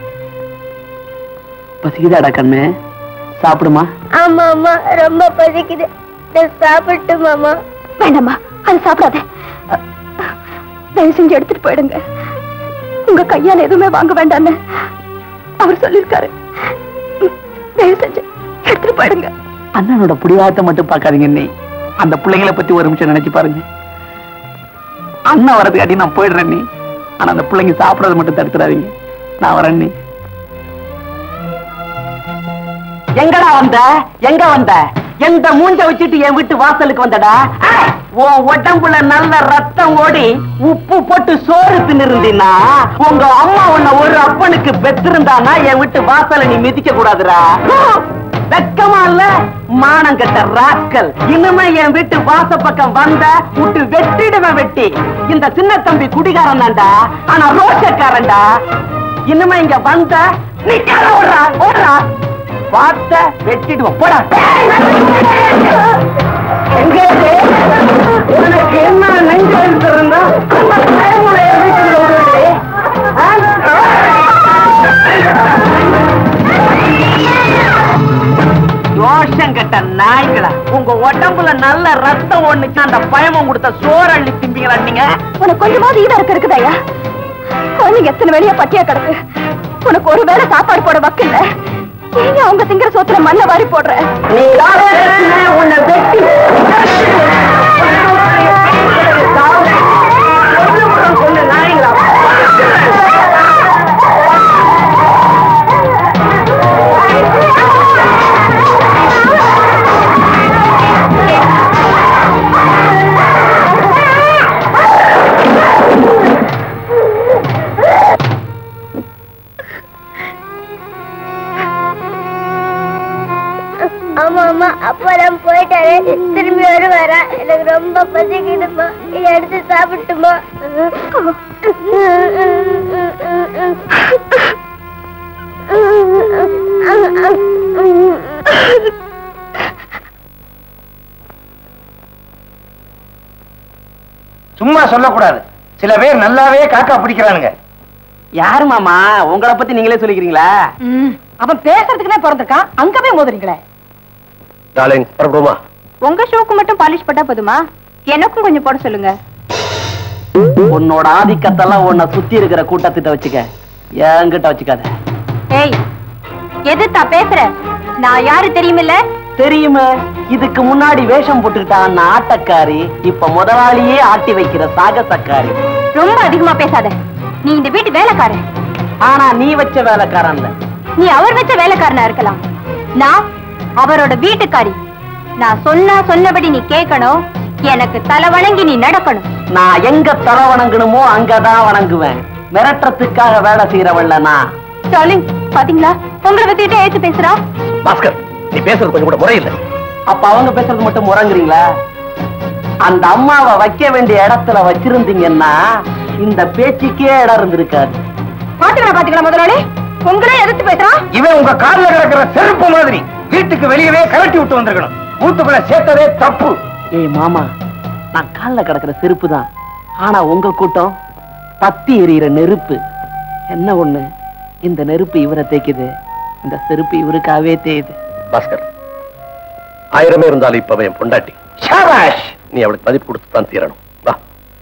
பசிக்குதாடா கண்ணு சாப்பிடுமா ஆமா அம்மா ரொம்ப பசிக்குது நான் சாப்பிட்டு மாமா வேண்டாம்மா அது சாப்பிடாத அ, தயவு செஞ்சு எடுத்துட்டு போயிடுங்க உங்க கையால எதுவுமே வாங்க வேண்டாம்னு அவர் சொல்லிருக்காரு ம், தயவு செஞ்சு எடுத்துட்டு போயிடுங்க அண்ணனோட புடிவாதத்தை மட்டும் பார்க்காதீங்க நீ அந்த பிள்ளைங்களை பத்தி ஒரு நிமிஷம் நினைச்சு பாருங்க அண்ணன் வரதுக்காட்டி நான் போயிடுறேன் நீ ஆனா அந்த பிள்ளைங்க சாப்பிடறது மட்டும் தடுத்துறாதீங்க நான் வரேன் நீ எங்கடா வந்த எங்க வந்த எந்த மூஞ்ச வச்சுட்டு என் வீட்டு வாசலுக்கு வந்தடா உன் உடம்புல நல்ல ரத்தம் ஓடி உப்பு போட்டு சோறு தின்னிருந்தீன்னா உங்க அம்மா உன்னை ஒரு அப்பனுக்கு பெற்றிருந்தானா என் வீட்டு வாசலை நீ மிதிக்க கூடாதுடா வெக்கமா இல்ல மானம் கட்ட ராஸ்கல் இனிமே என் வீட்டு வாச பக்கம் வந்த விட்டு வெட்டிடுவேன் வெட்டி இந்த சின்ன தம்பி குடிகாரன் தான்டா ஆனா ரோஷக்காரன்டா இனிமே இங்க வந்த நீ கரை ஓடுறா ஓடுறா பார்த்த வெட்டிடுவோம் போடா எங்க இது? உனக்கு என்ன நெஞ்சு இருந்தா அந்த பயமுடைய வீட்டுல ஓடுறே. யோசம் கெட்ட நாய்களா உங்க உடம்புல நல்ல ரத்தம் ஒண்ணுச்சு அந்த பயமம் கொடுத்த சோறள்ளி திம்பிங்களா நீங்க உனக்கு கொஞ்சமாவது ஈடா இருக்க இருக்குதாயா குழந்தைங்க எத்தனை வெளியே பட்டியா கிடக்கு உனக்கு ஒரு வேளை சாப்பாடு போட வக்கில்ல ஏங்க அவங்க திங்கிற சோத்துல மண்ணை வாரி போடுற நீ உன்னை வெட்டி கொண்டு நாய்களா ஆமா ஆமா அப்பா நான் போயிட்டாரு திரும்பி வருவாரா எனக்கு ரொம்ப பசிக்குதுமா எடுத்து சாப்பிட்டுமா சும்மா சொல்லக்கூடாது சில பேர் நல்லாவே காக்கா பிடிக்கிறானுங்க யாரு மாமா உங்களை பத்தி நீங்களே சொல்லிக்கிறீங்களா அவன் பேசுறதுக்குனே பிறந்திருக்கான் அங்க போய் மோதுறீங்களே டாலிங் புறப்படுமா உங்க ஷோக்கு மட்டும் பாலிஷ் பட்டா போதுமா எனக்கும் கொஞ்சம் போட சொல்லுங்க உன்னோட ஆதிக்கத்தெல்லாம் உன்னை சுத்தி இருக்கிற கூட்டத்திட்ட வச்சுக்க என்கிட்ட வச்சுக்காத ஏய் எதிர்த்தா பேசுற நான் யாரு தெரியுமில்ல தெரியுமே இதுக்கு முன்னாடி வேஷம் போட்டுக்கிட்டா அந்த ஆட்டக்காரி இப்ப முதலாளியே ஆட்டி வைக்கிற சாகசக்காரி ரொம்ப அதிகமா பேசாத நீ இந்த வீட்டு வேலைக்காரன் ஆனா நீ வச்ச வேலைக்காரன் இல்ல நீ அவர் வச்ச வேலைக்காரனா இருக்கலாம் நான் அவரோட வீட்டுக்காரி நான் சொன்னா சொன்னபடி நீ கேட்கணும் எனக்கு தலை வணங்கி நீ நடக்கணும் நான் எங்க தலை வணங்கணுமோ அங்கதான் வணங்குவேன் மிரட்டுறதுக்காக வேலை செய்யறவள்ல நான் டார்லிங் பாத்தீங்களா உங்களை பத்திட்டு ஏத்து பேசுறா பாஸ்கர் நீ பேசுறது கொஞ்சம் கூட முறையில்லை அப்ப அவங்க பேசுறது மட்டும் முறங்குறீங்களா அந்த அம்மாவை வைக்க வேண்டிய இடத்துல வச்சிருந்தீங்கன்னா இந்த பேச்சுக்கே இடம் இருந்திருக்காது பாத்துக்கலாம் பாத்துக்கலாம் முதலாளி உங்களே எதிர்த்து பேசுறான் இவன் உங்க கால்ல கிடக்கிற செருப்பு மாதிரி வீட்டுக்கு வெளியவே கலட்டி விட்டு வந்திருக்கணும் வீட்டுக்குள்ள சேர்த்ததே தப்பு ஏய் மாமா நான் கால்ல கிடக்கிற செருப்பு தான் ஆனா உங்க கூட்டம் பத்தி எரியிற நெருப்பு என்ன ஒண்ணு இந்த நெருப்பு இவரை தேய்க்குது இந்த செருப்பு இவருக்காவே தேயுது பாஸ்கர் ஆயிரமே இருந்தாலும் இப்ப அவன் பொண்டாட்டி ஷாபாஷ் நீ அவளுக்கு மதிப்பு கொடுத்து தான் தீரணும் வா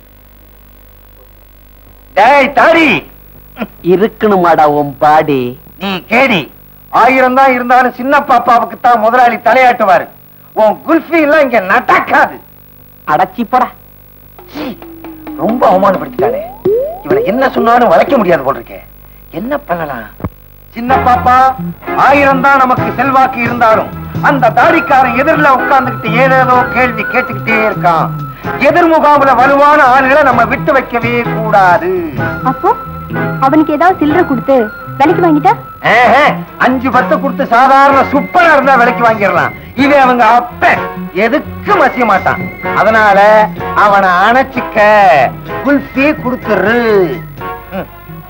டேய் தாடி இருக்கணுமாடா உன் பாடி நீ கேடி ஆயிரம் தான் இருந்தாலும் சின்ன பாப்பாவுக்கு தான் முதலாளி தலையாட்டுவாரு உன் குல்ஃபி எல்லாம் இங்க நடக்காது அடச்சி போடா ரொம்ப அவமானப்படுத்திட்டானே இவனை என்ன சொன்னாலும் வளைக்க முடியாது போல் இருக்கே என்ன பண்ணலாம் சின்ன பாப்பா ஆயிரம் தான் நமக்கு செல்வாக்கு இருந்தாலும் அந்த தாடிக்காரன் எதிரில் உட்கார்ந்துகிட்டு ஏதேதோ கேள்வி கேட்டுக்கிட்டே இருக்கான் எதிர் முகாமுல வலுவான ஆளுகளை நம்ம விட்டு வைக்கவே கூடாது அப்போ அவனுக்கு ஏதாவது சில்லறை கொடுத்து விலைக்கு வாங்கிட்டா ஆஹா, அஞ்சு பத்து கொடுத்து சாதாரண சுப்பனா இருந்தா விலைக்கு வாங்கிடலாம் இது அவங்க அப்ப எதுக்கும் வசிய மாட்டான் அதனால அவனை அணைச்சிக்க குல்ஃபி கொடுத்துரு ம்.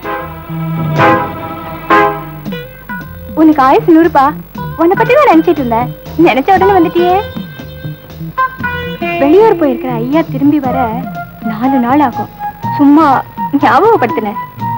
உனக்கு ஆயுசு நூறுப்பா உன்னை பத்தி தான் நினைச்சிட்டு இருந்தேன் நினைச்ச உடனே வந்துட்டியே வெளியூர் போயிருக்கிற ஐயா திரும்பி வர நாலு நாள் ஆகும் சும்மா ஞாபகப்படுத்தினேன்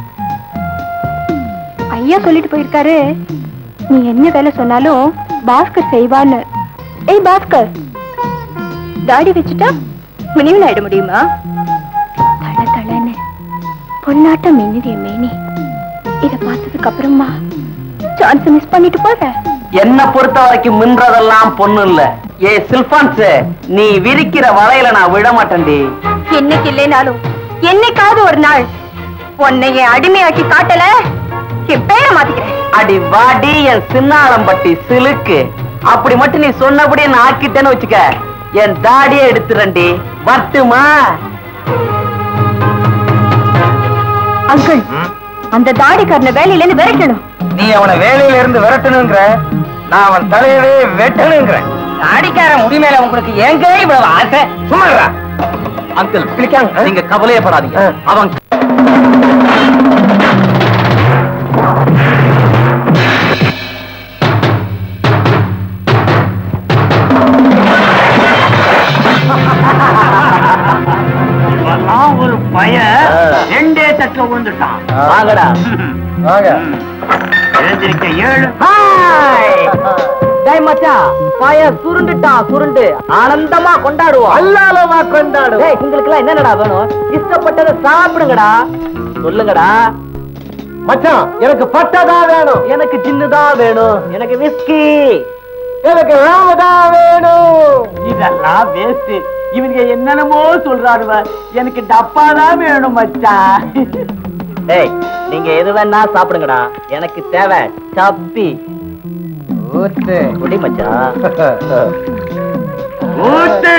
ஐயா சொல்லிட்டு போயிருக்காரு நீ என்ன வேலை சொன்னாலும் பாஸ்கர் செய்வான்னு ஏய் பாஸ்கர் தாடி வச்சுட்டா முனிவன் ஆயிட முடியுமா தள தளன்னு பொன்னாட்டம் மின்னுதிய மேனி இத பார்த்ததுக்கு அப்புறமா சான்ஸ் மிஸ் பண்ணிட்டு போற என்ன பொறுத்த வரைக்கும் மின்றதெல்லாம் பொண்ணு இல்ல ஏ சில்பான்ஸ் நீ விரிக்கிற வலையில நான் விட மாட்டேன்டி என்னைக்கு இல்லைனாலும் என்னைக்காவது ஒரு நாள் உன்னை என் அடிமையாக்கி காட்டல என் பேரை மாத்திக்கிறேன் அடி வாடி என் சின்னாளம்பட்டி சிலுக்கு அப்படி மட்டும் நீ சொன்னபடியே நான் ஆக்கிட்டேன்னு வச்சுக்க என் தாடியை எடுத்துறேன்டி வரட்டுமா அங்கிள் அந்த தாடிக்காரனை வேலையில விரட்டணும் நீ அவனை வேலையில இருந்து விரட்டணுங்கிற நான் அவன் தலையவே வெட்டணுங்கிற தாடிக்கார முடி மேல உங்களுக்கு எங்க இவ்வளவு ஆசை சும்மாடா அங்கிள் நீங்க கவலையப்படாதீங்க அவன் ஒரு பையன் ரெண்டே தட்டுல விழுந்துட்டான் வாங்கடா வாங்க எழுந்திருக்க ஏழு டேய் மச்சான் பாய சுருண்டுட்டான் சுருண்டு ஆனந்தமா கொண்டாடுவோம் அல்லாலமா கொண்டாடுவோம் டேய் உங்களுக்கு என்னடா வேணும் இஷ்டப்பட்டதை சாப்பிடுங்கடா சொல்லுங்கடா மச்சான் எனக்கு பட்டதா வேணும் எனக்கு சின்னதா வேணும் எனக்கு விஸ்கி எனக்கு ராமதா வேணும் இதெல்லாம் வேஸ்ட் இவங்க என்னென்னமோ சொல்றாருவ எனக்கு டப்பா தான் வேணும் மச்சான் டேய் நீங்க எது வேணா சாப்பிடுங்கடா எனக்கு தேவை சப்பி ஊத்து குடி மச்சான் ஊத்து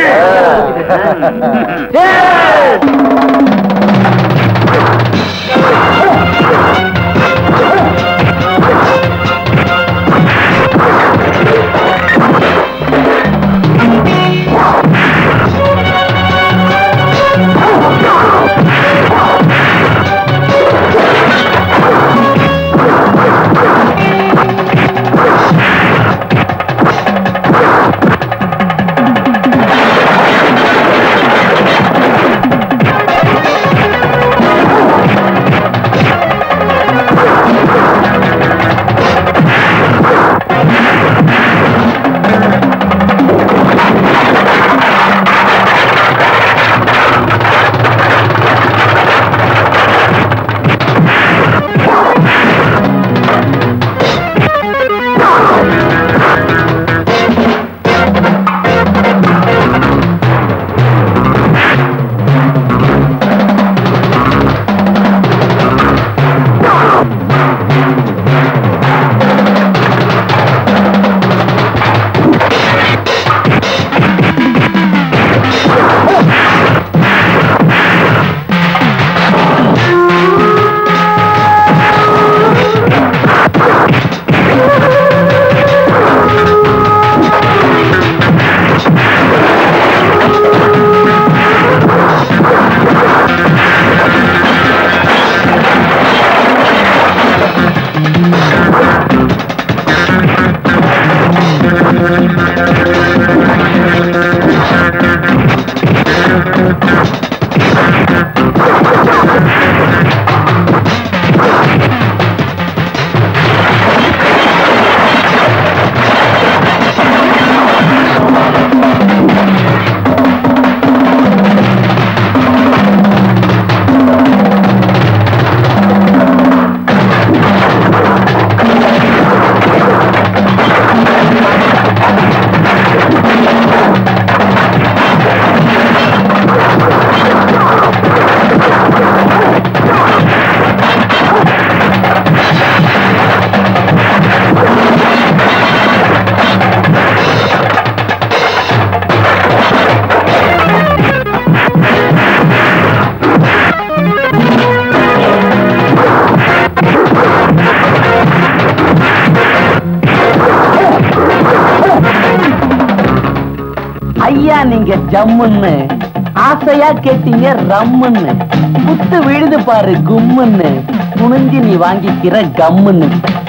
ஐயா நீங்க ஜம்முன்னு ஆசையா கேட்டீங்க ரம்முன்னு குத்து விழுது பாரு கும்முன்னு குனிஞ்சு நீ வாங்கிக்கிற கம்முன்னு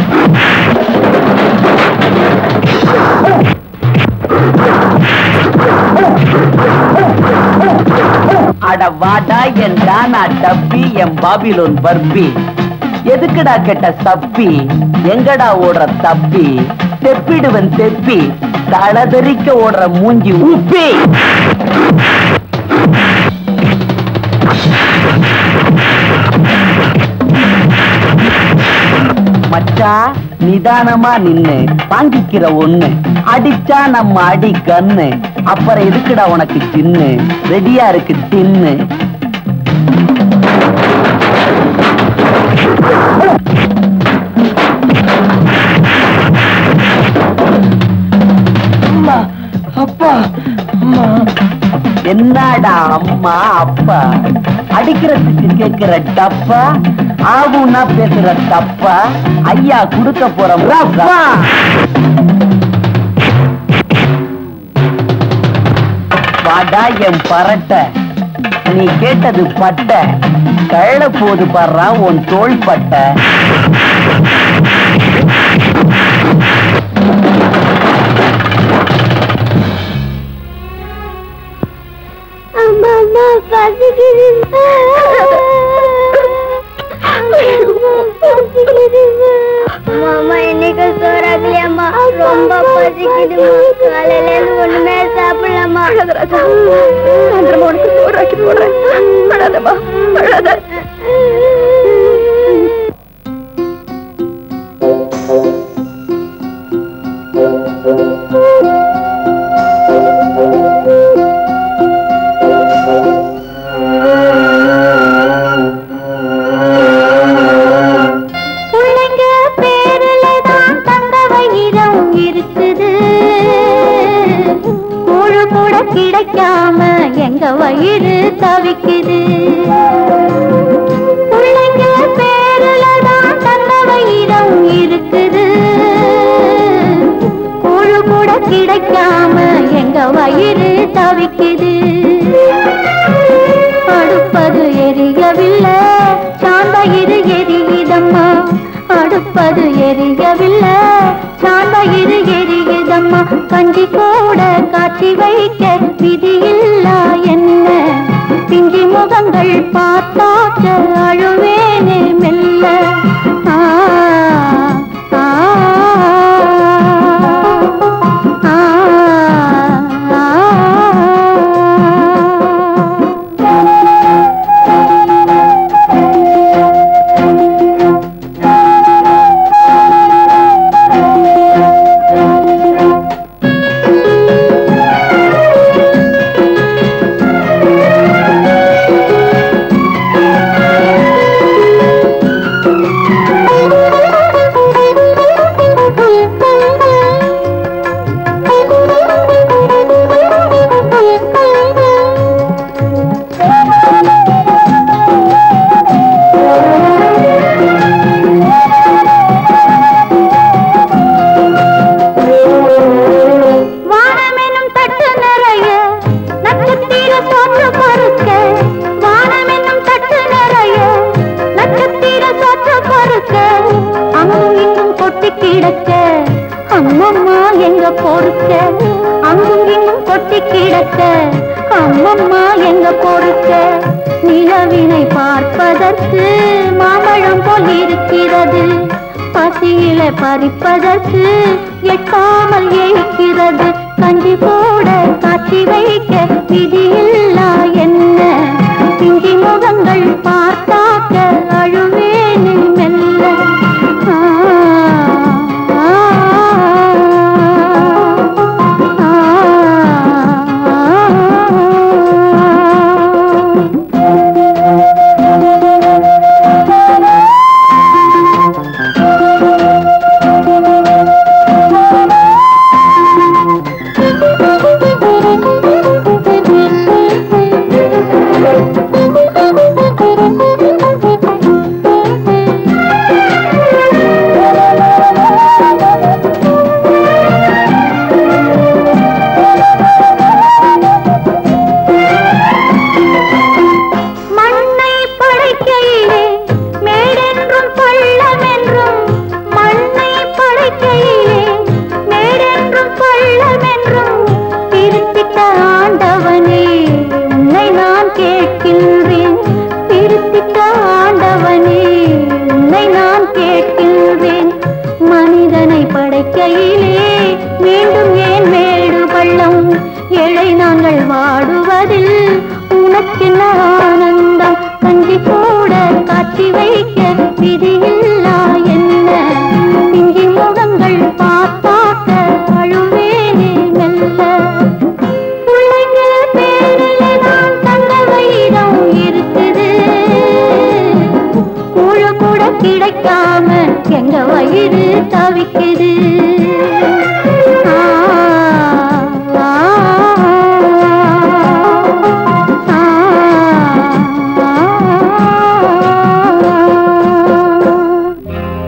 அட வாடா என் டானா டப்பி என் பாபிலோன் பர்பி எதுக்குடா கெட்ட சப்பி எங்கடா ஓடுற தப்பி தெப்பிடுவன் தெப்பி தளதறிக்க ஓடுற மூஞ்சி உப்பி மச்சா நிதானமா நின்னு வாங்கிக்கிற ஒண்ணு அடிச்சா நம்ம அடி கண்ணு அப்புறம் எதுக்குடா உனக்கு சின்னு ரெடியா இருக்கு தின்னு அம்மா அப்பா அம்மா என்னடா அம்மா அப்பா அடிக்கிறதுக்கு கேக்குற டப்பா ஆகும்னா பேசுற தப்பா ஐயா கொடுக்க போறோம் ரப்பா வாடா என் பரட்ட நீ கேட்டது பட்ட கழ போது பாடுறா உன் தோள் பட்ட அம்மா அம்மா பசிக்குது அம்மா இன்னைக்கு சோறாக்கலையம்மா ரொம்ப பசிக்குதுமா காலையில இருந்து ஒண்ணுமே சாப்பிடலாமா உனக்கு சோறாக்கி போடுறேன் அழாதம்மா அழாத பிள்ளைங்க பேருல தான் தங்க வயிறம் இருக்குது கூழு கூட கிடைக்காம எங்க வயிறு தவிக்குது பிள்ளைங்க பேருல தான் தங்க வயிறம் இருக்குது கூழு கூட கிடைக்காம எங்க வயிறு தவிக்குது அடுப்பது எரியவில்லை சாந்த இரு எரியுதம்மா அடுப்பது எரியவில்லை சாந்த இரு எரியுதம்மா கஞ்சி கூட காட்சி வைக்க விதியில்லா என்ன பிஞ்சி முகங்கள் பார்த்தாக்க அழுவேனே மெல்ல ஆ, ஆ, ஆ, ஆ, ஆ. வானமெனும் தட்டு நிறைய நட்சத்திர சோற்று பொறுக்க வானமெனும் தட்டு நிறைய நட்சத்திர சோற்று பொறுக்க அங்கும் இங்கும் கொட்டி கிடக்க அம்மம்மா எங்க பொறுக்க அங்கும் இங்கும் கொட்டி கிடக்க அம்மம்மா எங்க பொறுக்க நிலவினை பார்ப்பதற்கு மாம்பழம் போல் இருக்கிறது பசியில பறிப்பதற்கு எட்டாமல் ஏய்க்கிறது கஞ்சி போட காட்சி வைக்க விதியில்லா என்ன பிஞ்சி முகங்கள் பார்த்தாக்க அழுவேனே மெல்ல ஆ, ஆ, ஆ, ஆ. மண்ணை படைக்கையிலே மேடென்றும் பள்ளமென்றும் மண்ணை படைக்கையிலே மேடென்றும் பள்ளமென்றும் திருத்திட்ட ஆண்டவனே உன்னை நான் கேட்கின்றேன் திருத்திட்ட ஆண்டவனே உன்னை நான் கேட்கின்றேன் மனிதனை படைக்கையிலே மீண்டும் ஏன் மேடு பள்ளம் ஏழை நாங்கள் வாடுவதில் உனக்கென்ன ஆனந்தம் கஞ்சி கூட காட்சி வைக்க விதியில்லா என்ன பிஞ்சி உயிர் தவிக்குது ஆ, ஆ, ஆ, ஆ.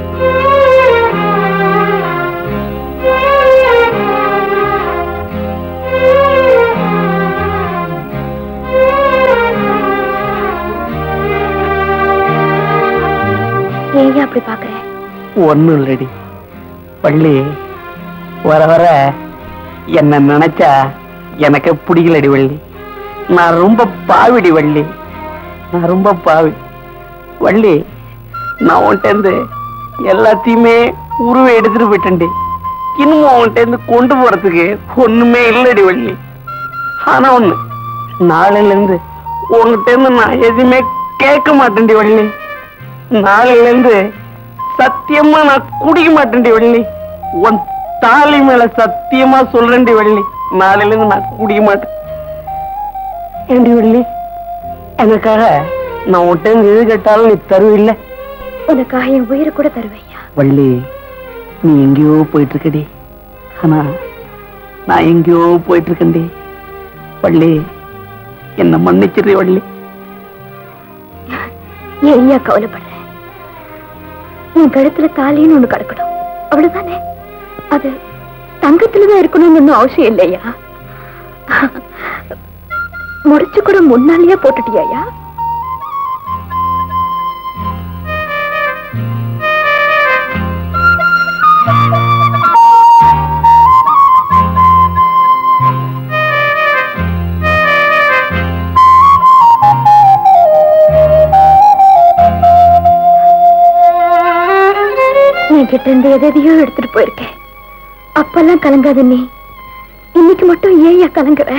ஏன் அப்படி பாக்குறேன் ஒண்ணும் இல்லடி வள்ளி வர வர என்ன நினைச்சா எனக்கு பிடிக்கலடி வள்ளி நான் ரொம்ப பாவிடி வள்ளி நான் ரொம்ப பாவி வள்ளி நான் உன்கிட்ட இருந்து எல்லாத்தையுமே உருவை எடுத்துட்டு போயிட்டேன்டி இன்னும் உன்கிட்ட இருந்து கொண்டு போறதுக்கு ஒண்ணுமே இல்லடி வள்ளி ஆனா ஒண்ணு நாளையில இருந்து உன்கிட்ட இருந்து நான் எதுவுமே கேட்க மாட்டேன்டி வள்ளி நாளையில இருந்து சத்தியமா நான் குடிக்க மாட்டேன்டி வள்ளி உன் தாலி மேல சத்தியமா சொல்றேன்டி வள்ளி நாளையில இருந்து நான் குடிக்க மாட்டேன் ஏண்டி வள்ளி எனக்காக நான் உன்கிட்ட இருந்து எது கேட்டாலும் நீ தருவில்ல உனக்காக என் உயிரை கூட தருவையா வள்ளி நீ எங்கேயோ போயிட்டு இருக்கடி ஆனா நான் எங்கேயோ போயிட்டு இருக்கேன்டி வள்ளி என்ன மன்னிச்சிரு வள்ளி ஏன் ஐயா கவலைப்படுறேன் உன் கழுத்துல தாலின்னு ஒண்ணு கிடக்கணும் அவ்வளவுதானே அது தங்கத்துலதான் இருக்கணும்னு ஒண்ணும் அவசியம் இல்லையா முடிச்சு கூட முன்னாலேயே போட்டுட்டியாயா என்கிட்ட இருந்து எதையோ எடுத்துட்டு போயிருக்கேன் அப்பெல்லாம் கலங்காத நீ இன்னைக்கு மட்டும் ஏன் கலங்குற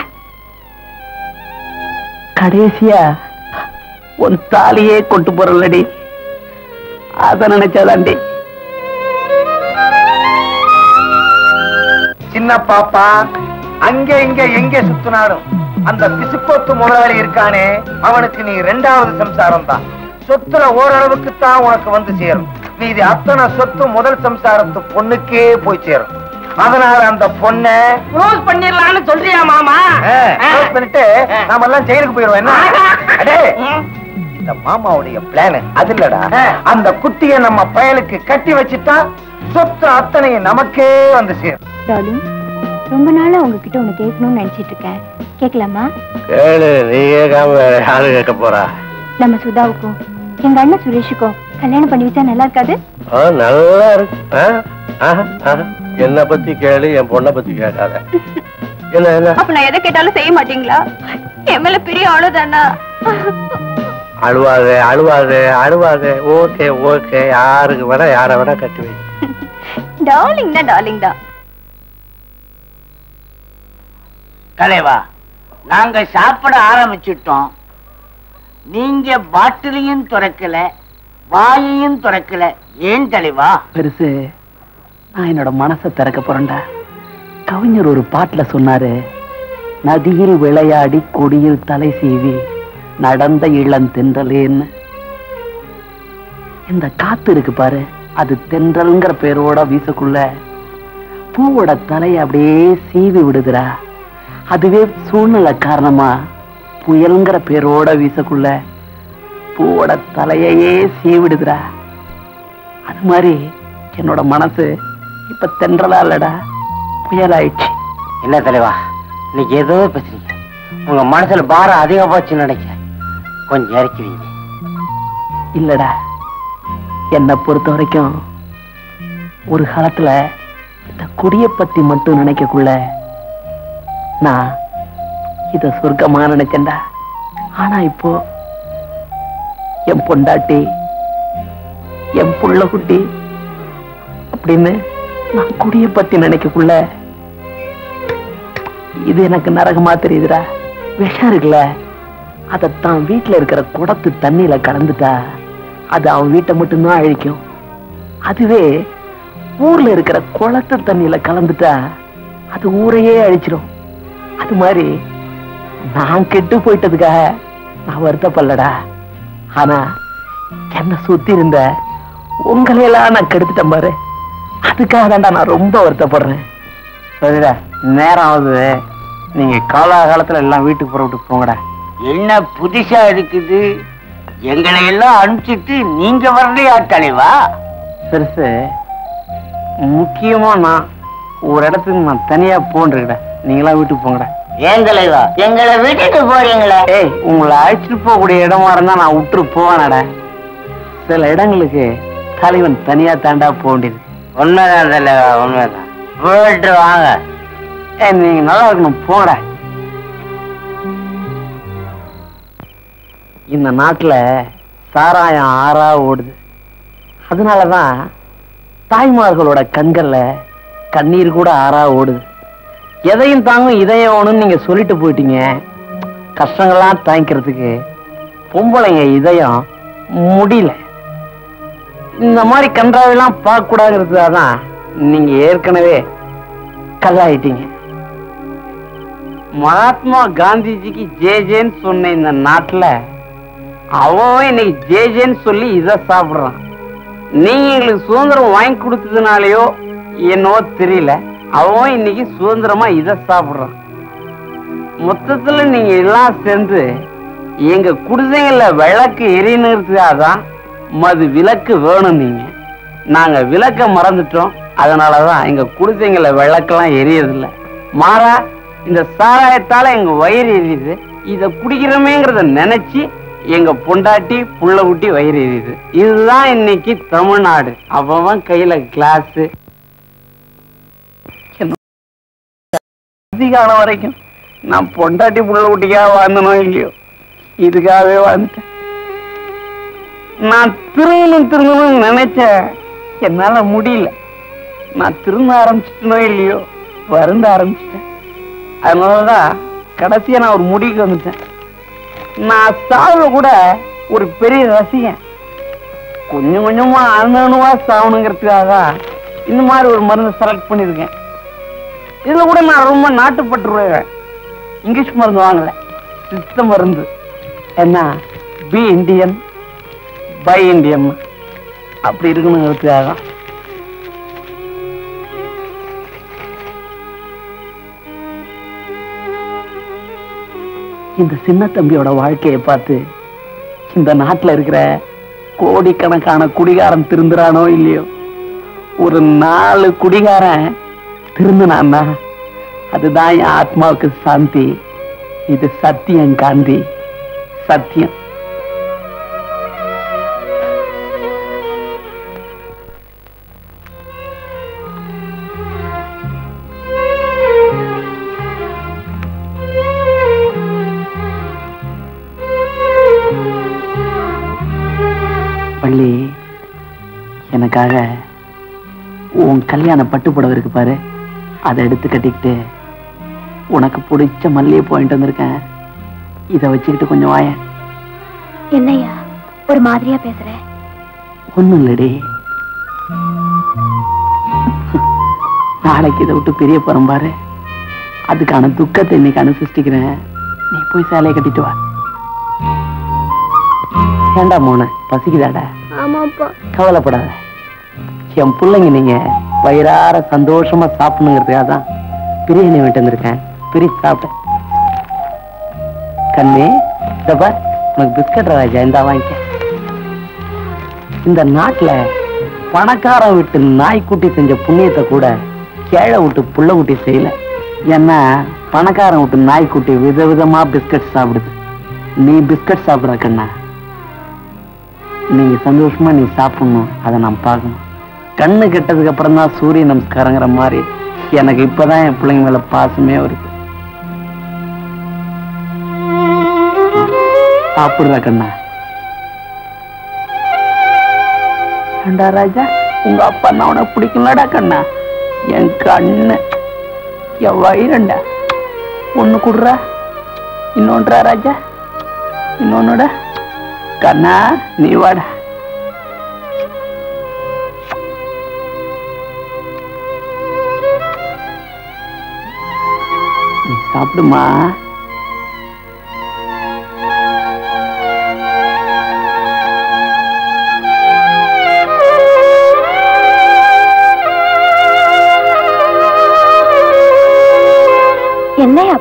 கடைசியா உன் தாலியே கொண்டு போறல்லடி அத நினைச்சாதாண்டி சின்ன பாப்பா அங்க இங்க எங்க சுத்தினாலும் அந்த பிசுக்கோத்து முதலாளி இருக்கானே அவனுக்கு நீ ரெண்டாவது சம்சாரம் தான் சொத்துல ஓரளவுக்கு தான் உனக்கு வந்து சேரும் மீதி அத்தனை சொத்து முதல் சம்சாரத்து பொண்ணுக்கே போய் சேரும் அதனால அந்த பொண்ணை க்ளோஸ் பண்ணிடலாம்னு சொல்றியா மாமா ஆ, close பண்ணிட்டு நாம எல்லாம் ஜெயிலுக்கு போயிருவோம் என்ன அடே, இந்த மாமாவுடைய பிளான் அது இல்லடா அந்த குட்டிய நம்ம பயலுக்கு கட்டி வச்சுட்டா சொத்து அத்தனையும் நமக்கே வந்து சேரும் டார்லிங் ரொம்ப நாளா உங்ககிட்ட ஒண்ணு கேட்கணும்னு நினைச்சிட்டு இருக்கேன் கேட்கலாமா கேளு நீ கேட்காம வேற யாரு கேட்க போறா நம்ம சுதாவுக்கும் எங்க அண்ணன் சுரேஷுக்கும் கல்யாணம் பண்ணி வச்சா நல்லா இருக்காது நல்லா இருக்கு ஆ? ஆஹா, ஆஹா. என்ன பத்தி கேளு என் பொண்ணை பத்தி கேட்காத என்ன என்ன அப்ப நான் எதை கேட்டாலும் செய்ய மாட்டீங்களா என் மேல பெரிய அவ்வளவுதானா அழுவாதே அழுவாதே அழுவாதே ஓகே ஓகே யாருக்கு வேணா யாரை வேணா கட்டி வை டார்லிங் தான் டார்லிங் தான் கலைவா நாங்க சாப்பிட ஆரம்பிச்சிட்டோம் நீங்க பாட்டிலையும் துறக்கல வாயையும் துறக்கல ஏன் தலைவா பெருசு நான் என்னோட மனசை திறக்க போறேன்டா கவிஞர் ஒரு பாட்டுல சொன்னாரு நதியில் விளையாடி கொடியில் தலை சீவி நடந்த இளம் தென்றலேன்னு இந்த காத்து இருக்கு பாரு அது தென்றல்ங்கிற பேரோட வீசக்குள்ள பூவோட தலையை அப்படியே சீவி விடுதுடா அதுவே சூழ்நிலை காரணமா புயல்ங்கிற பேரோட வீசக்குள்ள பூவோட தலையையே சீவிடுதுடா அது மாதிரி என்னோட மனசு இப்ப தென்றலா இல்லடா புயலாயிடுச்சு என்ன தலைவா இன்னைக்கு ஏதோ பேசுறீங்க உங்க மனசுல பாரம் அதிகம் போச்சு நினைக்கிறேன் கொஞ்சம் இறக்கி வைங்க இல்லடா என்னை பொறுத்த வரைக்கும் ஒரு காலத்துல இந்த குடிய பத்தி மட்டும் நினைக்கக்குள்ள நான் இத சொர்க்கமா நினைச்சேன்டா ஆனா இப்போ என் பொண்டாட்டி என் புள்ள குட்டி அப்படின்னு நான் குடிய பத்தி நினைக்கக்குள்ள இது எனக்கு நரகமா தெரியுதுடா விஷம் இருக்குல்ல அதத்தான் வீட்டுல இருக்கிற குடத்து தண்ணியில கலந்துட்டா அது அவன் வீட்டை மட்டும்தான் அழிக்கும் அதுவே ஊர்ல இருக்கிற குளத்து தண்ணியில கலந்துட்டா அது ஊரையே அழிச்சிடும் அது மாதிரி நான் கெட்டு போயிட்டதுக்காக நான் வருத்தப்படலடா ஆனா என்ன சுத்தி இருந்த உங்களையெல்லாம் நான் கெடுத்துட்டேன் பாரு அதுக்காக தான்டா நான் ரொம்ப வருத்தப்படுறேன் சரிடா நேரம் ஆகுது நீங்க காலாகாலத்துல எல்லாம் வீட்டுக்கு புறப்பட்டு போங்கடா என்ன புதுசா இருக்குது எங்களை எல்லாம் அனுப்பிச்சிட்டு நீங்க வரலையா தலைவா பெருசு முக்கியமா நான் ஒரு இடத்துக்கு நான் தனியா போன்றிருக்கடா நீங்களா வீட்டுக்கு போங்கடா ஏன் தலைவா எங்களை விட்டுட்டு போறீங்களே ஏய் உங்களை அழைச்சிட்டு போகக்கூடிய இடமா இருந்தா நான் விட்டுரு போவேனடா சில இடங்களுக்கு தலைவன் தனியா தாண்டா போக வேண்டியது உண்மைதான் தலைவா உண்மைதான் போயிட்டு வாங்க ஏய் நீங்க நல்லா இருக்கணும் போங்கடா இந்த நாட்டுல சாராயம் ஆறா ஓடுது அதனாலதான் தாய்மார்களோட கண்கள்ல கண்ணீர் கூட ஆறா ஓடுது எதையும் தாங்கும் இதயம் வேணும்னு நீங்க சொல்லிட்டு போயிட்டீங்க கஷ்டங்கள்லாம் தாங்கிக்கிறதுக்கு பொம்பளைங்க இதயம் முடியல இந்த மாதிரி கன்றாவெல்லாம் பார்க்க கூடாதுங்கிறதுக்காக தான் நீங்க ஏற்கனவே கல்லாயிட்டீங்க மகாத்மா காந்திஜிக்கு ஜே ஜேன்னு சொன்ன இந்த நாட்டுல அவன் இன்னைக்கு ஜே ஜேன்னு சொல்லி இதை சாப்பிடுறான் நீங்க எங்களுக்கு சுதந்திரம் வாங்கி கொடுத்ததுனாலயோ என்னவோ தெரியல அவன் இன்னைக்கு சுதந்திரமா இதை சாப்பிடுறான் மொத்தத்துல நீங்க எல்லாம் சேர்ந்து எங்க குடிசைகள்ல விளக்கு எரியணுறதுக்காக தான் மது விளக்கு வேணும் நீங்க நாங்க விளக்க மறந்துட்டோம் அதனாலதான் எங்க குடிசைங்கள விளக்கெல்லாம் எரியறதில்ல மாறா இந்த சாராயத்தால எங்க வயிறு எரியுது இத குடிக்கிறோமேங்கிறத நினைச்சு எங்க பொண்டாட்டி புள்ள குட்டி வயிறு எரியுது இதுதான் இன்னைக்கு தமிழ்நாடு அவன் கையில கிளாஸ் அதிகால வரைக்கும் நான் பொண்டாட்டி புள்ள குட்டிக்காக வாழ்ந்தனோ இல்லையோ இதுக்காகவே வாழ்ந்துட்டேன் நான் திரும்பணும் திரும்பணும்னு நினைச்சேன் என்னால முடியல நான் திரும்ப ஆரம்பிச்சிட்டனோ இல்லையோ வருந்த ஆரம்பிச்சிட்டேன் அதனாலதான் கடைசியா நான் ஒரு முடிவுக்கு வந்துட்டேன் நான் சாவ கூட ஒரு பெரிய ரசிகன் கொஞ்சம் கொஞ்சமா அணுவா சாவணுங்கிறதுக்காக தான் இந்த மாதிரி ஒரு மருந்து செலக்ட் பண்ணிருக்கேன் இதுல கூட நான் ரொம்ப நாட்டுப்பட்டுருவேன் இங்கிலீஷ் மருந்து வாங்கல சித்த மருந்து என்ன பி இந்தியன் பை இந்தியன் அப்படி இருக்கணுங்கிறதுக்காக தான் இந்த சின்ன தம்பியோட வாழ்க்கையை பார்த்து இந்த நாட்டுல இருக்கிற கோடிக்கணக்கான குடிகாரன் திருந்துறானோ இல்லையோ ஒரு நாலு குடிகாரன் திருந்தினான்னா அதுதான் என் ஆத்மாவுக்கு சாந்தி இது சத்தியம் காந்தி சத்தியம் பள்ளி எனக்காக உன் கல்யாண பட்டு புடவை இருக்கு பாரு அதை எடுத்து கட்டிக்கிட்டு உனக்கு பிடிச்ச மல்லிகை போயிட்டு வந்திருக்கேன் இதை வச்சுக்கிட்டு கொஞ்சம் வாயேன் என்னையா ஒரு மாதிரியா பேசுற ஒண்ணும் இல்லடி நாளைக்கு இதை விட்டு பெரிய போறோம் பாரு அதுக்கான துக்கத்தை இன்னைக்கு அனுசரிச்சுக்கிறேன் நீ போய் சேலையை கட்டிட்டு வா ஏண்டா மோன பசிக்குதாடா ஆமாப்பா கவலைப்படாத என் பிள்ளைங்க நீங்க வயிறார சந்தோஷமா சாப்பிடணுங்கிறதுக்காக தான் பிரியாணி வாங்கிட்டு வந்திருக்கேன் பிரிச்சு சாப்பிட்டேன் கண்ணே இந்த பார் உனக்கு பிஸ்கட் ராஜா இந்த வாங்கிக்க இந்த நாட்டுல பணக்காரன் விட்டு நாய்க்குட்டி செஞ்ச புண்ணியத்தை கூட கேழை விட்டு புள்ள குட்டி செய்யல ஏன்னா பணக்காரன் விட்டு நாய்க்குட்டி விதவிதமா பிஸ்கட் சாப்பிடுது நீ பிஸ்கட் சாப்பிடுற கண்ணா நீங்க சந்தோஷமா நீ சாப்பிடணும் அதை நான் பார்க்கணும் கண்ணு கெட்டதுக்கு அப்புறம் தான் சூரிய நமஸ்காரங்கிற மாதிரி எனக்கு இப்பதான் என் பிள்ளைங்க மேல பாசமே வருது சாப்பிடுற கண்ணா ஏண்டா ராஜா உங்க அப்பா நான் உனக்கு பிடிக்கலடா கண்ணா என் கண்ணு என் வயிறண்டா ஒண்ணு குடுறா இன்னொன்றா ராஜா இன்னொன்னுட கண்ணா நீ வாடா நீ சாப்பிடுமா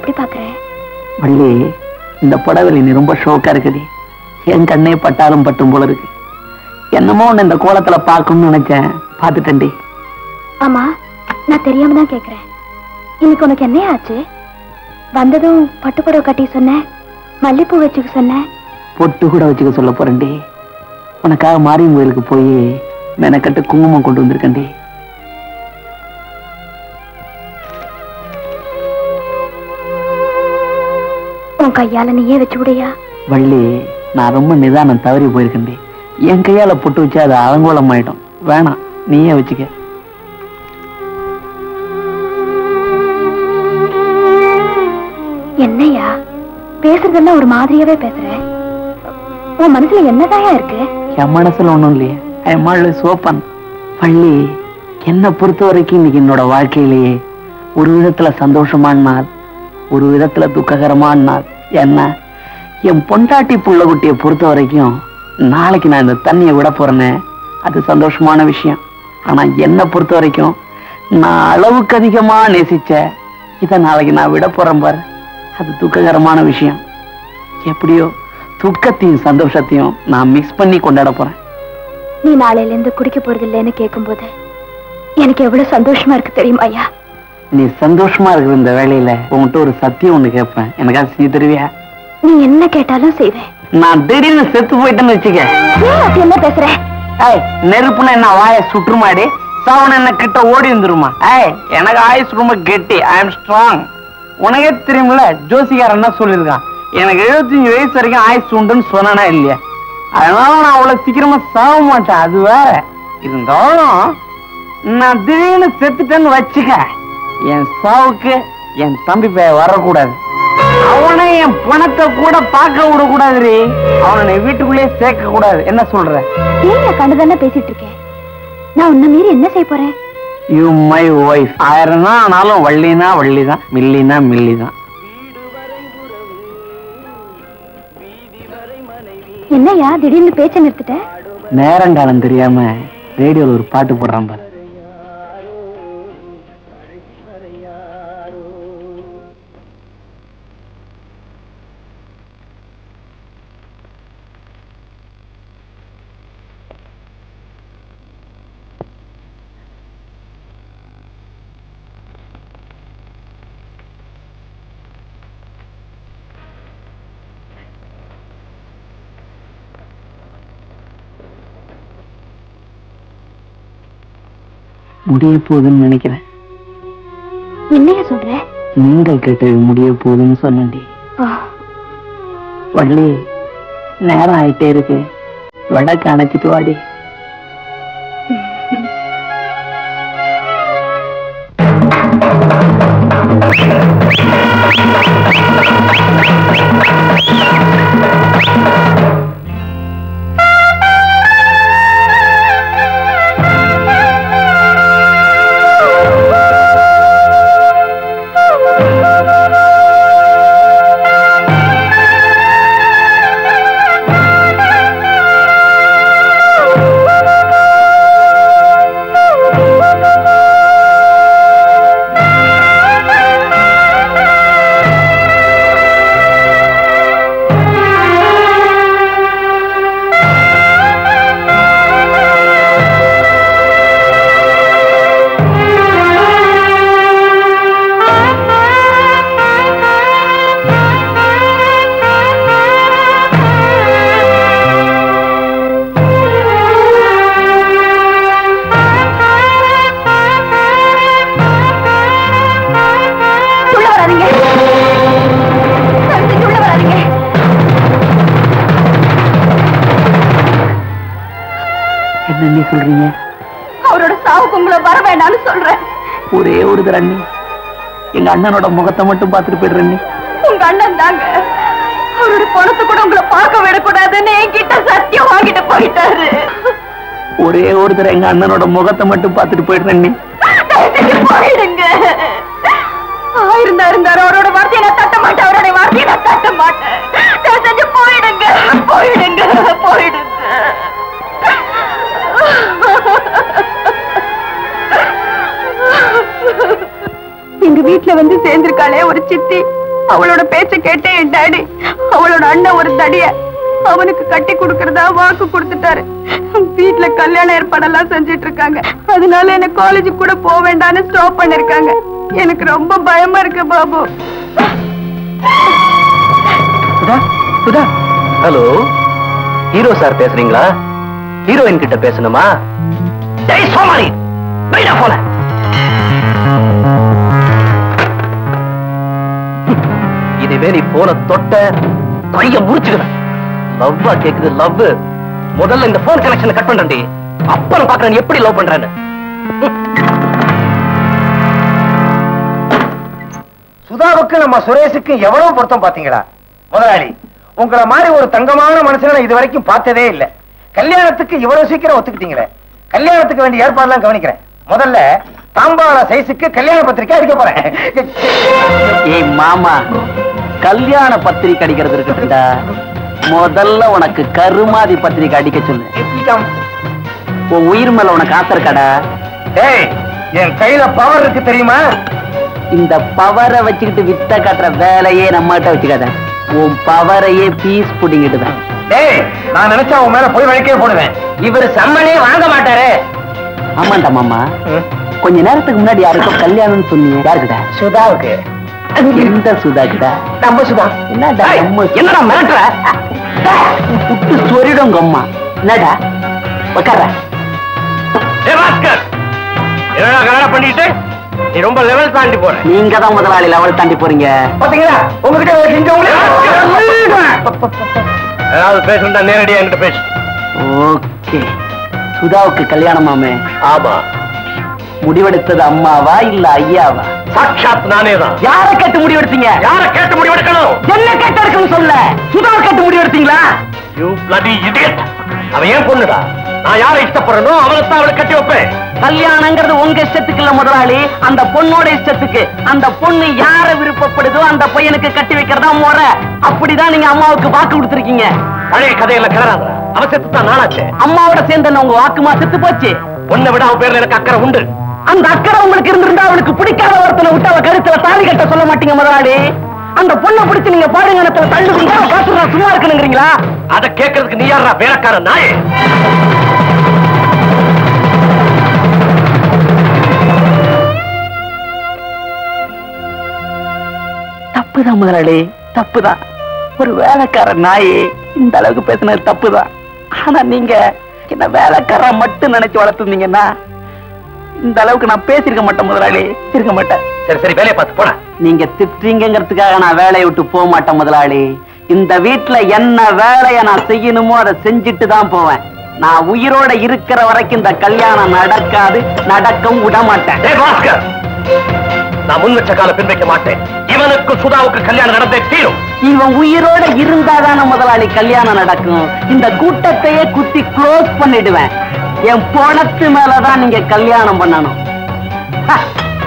எப்படி பாக்குற வள்ளி இந்த புடவைல நீ ரொம்ப ஷோக்கா இருக்குடி என் கண்ணே பட்டாலும் பட்டும் போல இருக்கு என்னமோ உன்னை இந்த கோலத்துல பார்க்கணும்னு நினைச்சேன் பார்த்துட்டேன்டி ஆமா நான் தெரியாம தான் கேக்குறேன் இன்னைக்கு உனக்கு என்ன ஆச்சு வந்ததும் பட்டுப்புடவை கட்டி சொன்னேன் மல்லிப்பூ வச்சுக்க சொன்னேன் பொட்டு கூட வச்சுக்க சொல்ல போறேன்டி உனக்காக மாரியம் கோயிலுக்கு போய் மெனக்கட்டு குங்குமம் கொண்டு வந்திருக்கேன்டி உன் கையால நீயே வச்சு விடையா வள்ளி நான் ரொம்ப நிதானம் தவறி போயிருக்கேன்டி என் கையால பொட்டு வச்சா அது அலங்கோலம் ஆயிடும் வேணாம் நீயே வச்சுக்க என்னையா பேசுறதெல்லாம் ஒரு மாதிரியாவே பேசுற உன் மனசுல என்னதாயா இருக்கு என் மனசுல ஒண்ணும் இல்லையே என் மழை சோப்பன் பள்ளி என்னை பொறுத்த வரைக்கும் இன்னைக்கு என்னோட வாழ்க்கையிலேயே ஒரு விதத்துல சந்தோஷமான நாள் ஒரு விதத்துல துக்ககரமான நாள் என்ன என் பொண்டாட்டி புள்ள குட்டியை பொறுத்த வரைக்கும் நாளைக்கு நான் இந்த தண்ணியை விட போறேனே அது சந்தோஷமான விஷயம் ஆனா என்னை பொறுத்த வரைக்கும் நான் அளவுக்கு அதிகமா நேசிச்ச இதை நாளைக்கு நான் விட போறேன் பாரு அது துக்ககரமான விஷயம் எப்படியோ துக்கத்தையும் சந்தோஷத்தையும் நான் மிக்ஸ் பண்ணி கொண்டாட போறேன் நீ நாளையில இருந்து குடிக்க போறது இல்லைன்னு கேட்கும்போது எனக்கு எவ்வளவு சந்தோஷமா இருக்கு தெரியுமா ஐயா நீ சந்தோஷமா இருக்கிற இந்த வேலையில உன்கிட்ட ஒரு சத்தியம் ஒண்ணு கேட்பேன் எனக்காக செஞ்சு தருவியா நீ என்ன கேட்டாலும் செய்வேன் நான் திடீர்னு செத்து போயிட்டேன்னு வச்சுக்க ஏன் அப்படி என்ன பேசுற ஏய் நெருப்புனா என்ன வாய சுற்றுமாடி சவன் என்ன கிட்ட ஓடி வந்துருமா ஏய் எனக்கு ஆயுஸ் ரொம்ப கெட்டி ஐ அம் ஸ்ட்ராங் உனக்கே தெரியுமில்ல ஜோசிகார் என்ன சொல்லியிருக்கான் எனக்கு 75 வயசு வரைக்கும் ஆயுஸ் உண்டுன்னு சொன்னானா இல்லையா அதனால நான் அவ்வளவு சீக்கிரமா சாக மாட்டேன் அது வேற இருந்தாலும் நான் திடீர்னு செத்துட்டேன்னு வச்சுக்க என் சாவுக்கு என் தம்பி பைய வரக்கூடாது அவனை என் பணத்தை கூட பார்க்க விடக்கூடாதுரி அவனை வீட்டுக்குள்ளேயே சேர்க்க கூடாது என்ன சொல்ற ஏன் கண்டுதானே பேசிட்டு இருக்கேன் நான் உன்ன மீறி என்ன செய்ய போறேன் யூ மை ஒய்ஃப் ஆயிரம் தான் ஆனாலும் வள்ளினா வள்ளி தான் மில்லினா மில்லி தான் என்னய்யா திடீர்னு பேச்ச நிறுத்திட்ட நேரங்காலம் தெரியாம ரேடியோல ஒரு பாட்டு போடுறான் பாரு முடிய போகுதுன்னு நினைக்கிறேன் என்னையா சொல்ற நீங்கள் கேட்டது முடிய போகுதுன்னு சொன்னேன்டி ஆ, வள்ளி நேரம் ஆயிட்டே இருக்கு வடக்கு அணைச்சிட்டு வாடி உள்ள வராதீங்க தயவு செஞ்சு உள்ள வராதீங்க என்ன நீ சொல்றீங்க அவரோட சாவுக்கு உங்களை வர வேண்டாம்னு சொல்றேன் ஒரே ஒரு தரணி எங்க அண்ணனோட முகத்தை மட்டும் பார்த்துட்டு போயிடுறேன் நீ உங்க அண்ணன் தாங்க அவரோட பணத்தை கூட உங்களை பார்க்க விடக்கூடாதுன்னு என்கிட்ட சத்தியம் வாங்கிட்டு போயிட்டாரு ஒரே ஒரு தடவை எங்க அண்ணனோட முகத்தை மட்டும் பார்த்துட்டு போயிடுறேன் நீ தயவு செஞ்சு போயிடுங்க ஆயிருந்தா இருந்தாரு அவரோட வார்த்தையை நான் தட்ட மாட்டேன் அவரோட வார்த்தையை நான் தட்ட மாட்டேன் தயவு செஞ்சு போயிடுங்க போயிடுங்க போயிடுங்க எங்க வீட்டுல வந்து சேர்ந்திருக்காளே ஒரு சித்தி அவளோட பேச்ச கேட்டே என் டாடி அவளோட அண்ணன் ஒரு தடிய அவனுக்கு கட்டி கொடுக்கறதா வாக்கு கொடுத்துட்டாரு வீட்ல கல்யாண ஏற்பாடெல்லாம் செஞ்சிட்டு இருக்காங்க அதனால என்ன காலேஜுக்கு கூட போக வேண்டாம்னு ஸ்டாப் பண்ணிருக்காங்க எனக்கு ரொம்ப பயமா இருக்கு Babu Sudha Sudha hello hero sir பேசுறீங்களா ஹீரோயின் கிட்ட பேசணுமா டேய் சோமாரி வைடா போல இதுவே நீ போன தொட்ட கைய முடிச்சுக்கிறேன் லவ்வா கேக்குது லவ் முதல்ல இந்த போன் கனெக்ஷன் கட் பண்றேன்டி அப்புறம் பாக்குறேன் நீ எப்படி லவ் பண்றேன்னு சுதாவுக்கு நம்ம சுரேஷுக்கு எவ்வளவு பொருத்தம் பாத்தீங்களா முதலாளி உங்களை மாதிரி ஒரு தங்கமான மனுஷனை நான் இது வரைக்கும் பார்த்ததே இல்ல கல்யாணத்துக்கு இவ்வளவு சீக்கிரம் ஒத்துக்கிட்டீங்களே கல்யாணத்துக்கு வேண்டிய ஏற்பாடுலாம் கவனிக்கிறேன் முதல்ல தாம்பாள சைஸுக்கு கல்யாண பத்திரிக்கை அடிக்க போறேன் ஏய் மாமா கல்யாண பத்திரிக்கை அடிக்கிறது இருக்கட்டும்டா முதல்ல உனக்கு கருமாதி பத்திரிக்கை அடிக்க சொல்லு உன் உயிர் மேல உனக்கு ஆசை இருக்காடா டேய் என் கையில பவர் இருக்கு தெரியுமா இந்த பவரை வச்சுக்கிட்டு வித்த காட்டுற வேலையே நம்மகிட்ட வச்சுக்காத உன் பவரையே பீஸ் புடிங்கிட்டு தான் டேய் நான் நினைச்சா உன் மேல போய் வழிக்கே போடுவேன் இவர் சம்மனே வாங்க மாட்டாரு ஆமாண்டா மாமா கொஞ்ச நேரத்துக்கு முன்னாடி யாருக்கோ கல்யாணம்னு சொன்னீங்க யாருக்குடா சுதாவுக்கு எந்த சுதாக்குடா நம்ம சுதா என்னடா ஏய், நம்ம என்னடா மிரட்டுற புட்டு சொரிடும் உங்க அம்மா என்னடா உட்கார என்னடா கல்யாணம் பண்ணிட்டு நீ ரொம்ப லெவல் தாண்டி போற நீங்க தான் முதலாளி லெவல் தாண்டி போறீங்க பாத்தீங்களா உங்ககிட்ட செஞ்ச ஏதாவது பேசணும்டா நேரடியா என்கிட்ட பேசு ஓகே சுதாவுக்கு கல்யாணமாமே ஆமா முடிவெடுத்தது அம்மாவா இல்ல ஐயாவா சாட்சாத் நானே தான் யார கேட்டு முடிவெடுத்தீங்க யார கேட்டு முடிவெடுக்கணும் என்ன கேட்டு இருக்குன்னு சொல்ல சுதாவை கேட்டு முடிவெடுத்தீங்களா யூ bloody idiot அவன் ஏன் பொண்ணுடா நான் யாரை இஷ்டப்படுறனோ அவனை தான் அவளை கட்டி வைப்பேன் கல்யாணங்கிறது உங்க இஷ்டத்துக்கு இல்ல முதலாளி அந்த பொண்ணோட இஷ்டத்துக்கு அந்த பொண்ணு யார விருப்பப்படுதோ அந்த பையனுக்கு கட்டி வைக்கிறதா முறை அப்படிதான் நீங்க அம்மாவுக்கு வாக்கு கொடுத்திருக்கீங்க பழைய கதையில கிளறாத அவன் செத்து தான் நாளாச்சு அம்மாவோட சேர்ந்து உங்க வாக்குமா செத்து போச்சு உன்னை விட அவன் பேர்ல எனக்கு அக்கறை உண்டு அந்த அக்கறை உங்களுக்கு இருந்திருந்தா அவளுக்கு பிடிக்காத ஒருத்தனை விட்டு அவ கருத்துல தாலி கட்ட சொல்ல மாட்டீங்க முதலாளி அந்த பொண்ணை பிடிச்சு நீங்க பாருங்கணத்துல தள்ளுவீங்க அவ காசு நான் சும்மா இருக்கணுங்கிறீங்களா அதை கேட்கறதுக்கு நீ யாரா வேலைக்கார நாயே தப்புதான் முதலாளி தப்புதான் ஒரு வேலைக்கார நாயே இந்த அளவுக்கு பேசினது தப்புதான் ஆனா நீங்க என்ன வேலைக்காரா மட்டும் நினைச்சு வளர்த்துருந்தீங்கன்னா இந்த அளவுக்கு நான் பேசியிருக்க மாட்டேன் முதலாளி இருக்க மாட்டேன் சரி சரி வேலையை பார்த்து போட நீங்க திட்டுறீங்கிறதுக்காக நான் வேலையை விட்டு போக மாட்டேன் முதலாளி இந்த வீட்டுல என்ன வேலையை நான் செய்யணுமோ அதை செஞ்சுட்டு தான் போவேன் நான் உயிரோட இருக்கிற வரைக்கும் இந்த கல்யாணம் நடக்காது நடக்கவும் விட மாட்டேன் ஏய் பாஸ்கர் நான் முன் வச்ச கால பின் வைக்க மாட்டேன் இவனுக்கு சுதாவுக்கு கல்யாணம் நடந்தே தீரும் இவன் உயிரோட இருந்தாதான முதலாளி கல்யாணம் நடக்கும் இந்த கூட்டத்தையே குத்தி க்ளோஸ் பண்ணிடுவேன் என் பணத்து மேலதான் நீங்க கல்யாணம் பண்ணணும் ஹ,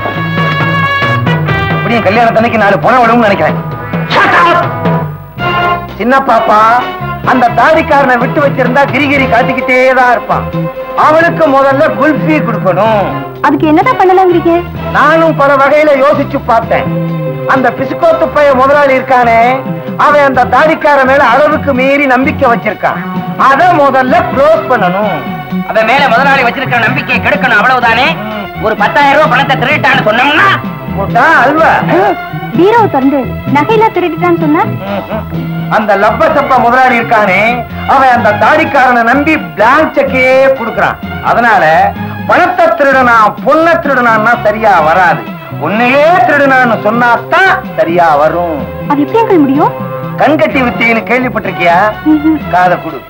அப்படியே கல்யாணத்தன்னைக்கு நாலு பணம் விடும்னு நினைக்கிறேன் Shut up! சின்ன பாப்பா அந்த தாடிக்காரனை விட்டு வச்சிருந்தா கிரிகிரி காட்டிக்கிட்டே தான் இருப்பான் அவனுக்கு முதல்ல குல்ஃபி கொடுக்கணும் அதுக்கு என்னதான் பண்ணலாங்கிறீங்க நானும் பல வகையில யோசிச்சு பார்த்தேன் அந்த பிசுக்கோத்து பைய முதலாளி இருக்கானே அவன் அந்த தாடிக்கார மேல அளவுக்கு மீறி நம்பிக்கை வச்சிருக்கான் அத முதல்ல க்ளோஸ் பண்ணணும் அவன் மேல முதலாளி வச்சிருக்கிற நம்பிக்கையை கெடுக்கணும் அவ்வளவுதானே ஒரு பத்தாயிரம் ரூபாய் பணத்தை திருட்டான்னு சொன்னோம்னா போட்டா அல்வா பீரோவை திறந்து நகையெல்லாம் திருடிட்டான்னு சொன்னா அந்த லப்ப சப்ப முதலாளி இருக்கானே அவன் அந்த தாடிக்காரனை நம்பி பிளாங்க் செக்கே கொடுக்கறான் அதனால பணத்தை திருடனா பொண்ண திருடனான்னா சரியா வராது உன்னையே திருடனான்னு சொன்னாதான் சரியா வரும் அது எப்படி அங்கிள் முடியும் கண்கட்டி வித்தின்னு கேள்விப்பட்டிருக்கியா காதை குடு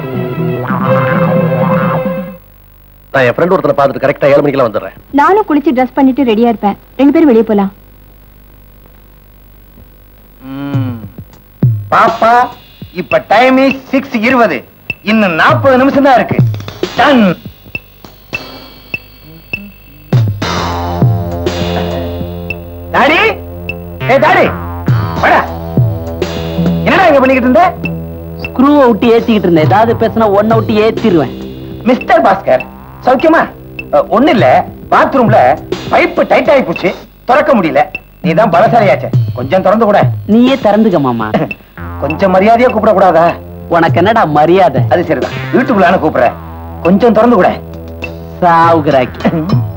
நான் என் ஃப்ரெண்ட் ஒருத்தனை பார்த்துட்டு கரெக்டா ஏழு மணிக்கெல்லாம் வந்துடுறேன் நானும் குளிச்சு ட்ரெஸ் பண்ணிட்டு ரெடியா இருப்பேன் ரெண்டு பேரும் வெளியே போலாம் பாப்பா இப்ப டைம் சிக்ஸ் இருபது இன்னும் நாற்பது நிமிஷம் தான் இருக்கு டன் டாடி ஏ டாடி வாடா என்னடா இங்க பண்ணிக்கிட்டு இருந்த ஸ்க்ரூவை விட்டு ஏத்திக்கிட்டு இருந்தேன் ஏதாவது பேசினா ஒன்ன விட்டு ஏத்திடுவேன் மிஸ்டர் பாஸ்கர் சௌக்கியமா அஹ், ஒண்ணு இல்ல பாத்ரூம்ல பைப்பு டைட் ஆகி போச்சு திறக்க முடியல நீதான் பலசாலியாச்சே கொஞ்சம் திறந்து கூட நீயே திறந்துக்க மாமா கொஞ்சம் மரியாதையா கூப்பிட கூடாதா உனக்கு என்னடா மரியாதை அது சரிதான் வீட்டுக்குள்ளான கூப்பிடுற கொஞ்சம் திறந்து கூட சாவுகிறாக்கி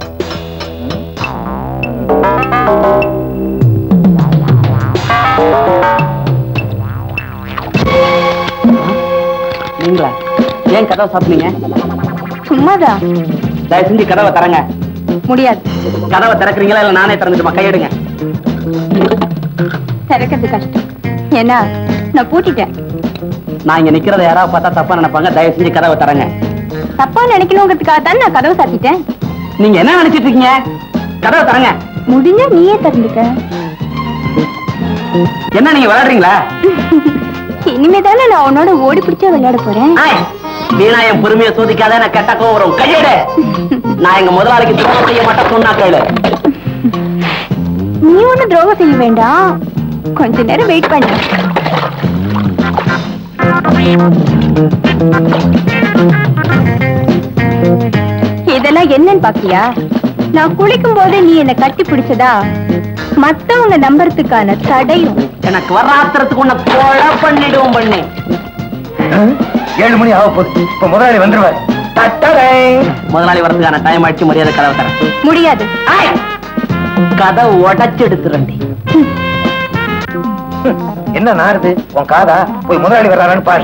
நீங்களா ஏன் கதவை சாப்பிட்டீங்க சும்மாதான் தயவு செஞ்சு கதவை தரங்க முடியாது கதவை திறக்கிறீங்களா இல்ல நானே திறந்துட்டுமா கையெடுங்க திறக்கிறது கஷ்டம் ஏன்னா நான் பூட்டிட்டேன் நான் இங்க நிக்கிறத யாராவது பார்த்தா தப்பா நினைப்பாங்க தயவு செஞ்சு கதவை தரங்க தப்பா நினைக்கணுங்கிறதுக்காக தான் நான் கதவை சாத்திட்டேன் நீங்க என்ன நினைச்சிட்டு இருக்கீங்க கதவை தரங்க முடிஞ்சா நீயே திறந்துக்க என்ன நீங்க விளையாடுறீங்களா இனிமே தானே நான் உன்னோட ஓடி பிடிச்சா விளையாட போறேன் ஆய், வீணா என் பொறுமையை சோதிக்காத எனக்கு கெட்ட கோவம் வரும் கையெடு நான் எங்க முதலாளிக்கு துரோகம் செய்ய மாட்டேன் சொன்னா கேளு நீ ஒண்ணு துரோகம் செய்ய வேண்டாம் கொஞ்ச நேரம் வெயிட் பண்ணு இதெல்லாம் என்னன்னு பாக்கியா நான் குளிக்கும் போது நீ என்ன கட்டி பிடிச்சதா மத்தவங்க நம்புறதுக்கான தடையும் எனக்கு வராத்திரத்துக்கு உன்னை கொலை பண்ணிடுவோம் பண்ணி ஏழு மணி ஆக போகுது இப்ப முதலாளி வந்துருவார் தட்டடை முதலாளி வரதுக்கான டைம் ஆயிடுச்சு மரியாதை கதவை தரேன் முடியாது ஆய், கதவை உடைச்சு எடுத்துறண்டி என்ன நாருது உன் காதா போய் முதலாளி வர்றாரான்னு பாரு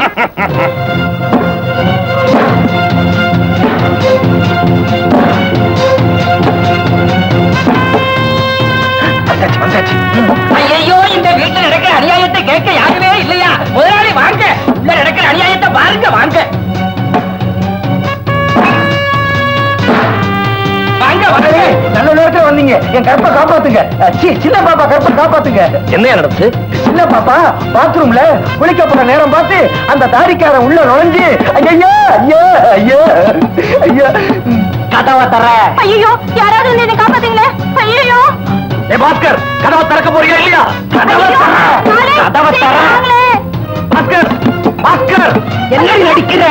வந்தாச்சு வந்தாச்சு ஐயோ இந்த வீட்டுல நடக்கிற அநியாயத்தை கேட்க யாருமே இல்லையா முதலாளி வாங்க உள்ள நடக்கிற அநியாயத்தை பாருங்க வாங்க வாங்க வாங்க ஏய், நல்ல நேரத்துல வந்தீங்க என் கற்பை காப்பாத்துங்க அஹ், சீ, சின்ன பாப்பா கற்பை காப்பாத்துங்க என்ன நடந்துச்சு சின்ன பாப்பா பாத்ரூம்ல குளிக்க போற நேரம் பார்த்து அந்த தாடிக்காரன் உள்ள நுழைஞ்சு ஐயா ஐயா ஐயா ஐயா கதவை தர ஐயோ யாராவது வந்து என்ன காப்பாத்தீங்களே ஐயோ ஏ பாஸ்கர் கதவை திறக்க போறியா இல்லையா கதவை தர கதவை தர பாஸ்கர் பாஸ்கர் என்ன நடிக்கிற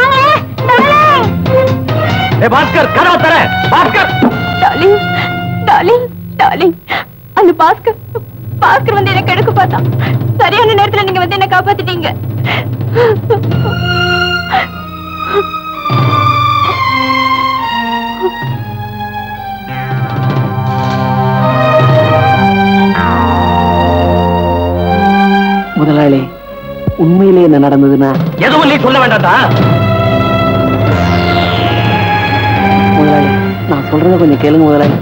ஏ பாஸ்கர் கதவை தர பாஸ்கர் டார்லிங் டார்லிங் டார்லிங் அந்த பாஸ்கர் பாஸ்கர் வந்து என்ன கெடுக்க பார்த்தான் சரியான நேரத்துல நீங்க வந்து என்ன காப்பாத்திட்டீங்க முதலாளி உண்மையிலே என்ன நடந்ததுன்னா எதுவும் நீ சொல்ல வேண்டாம்டா முதலாளி நான் சொல்றத கொஞ்சம் கேளுங்க முதலாளி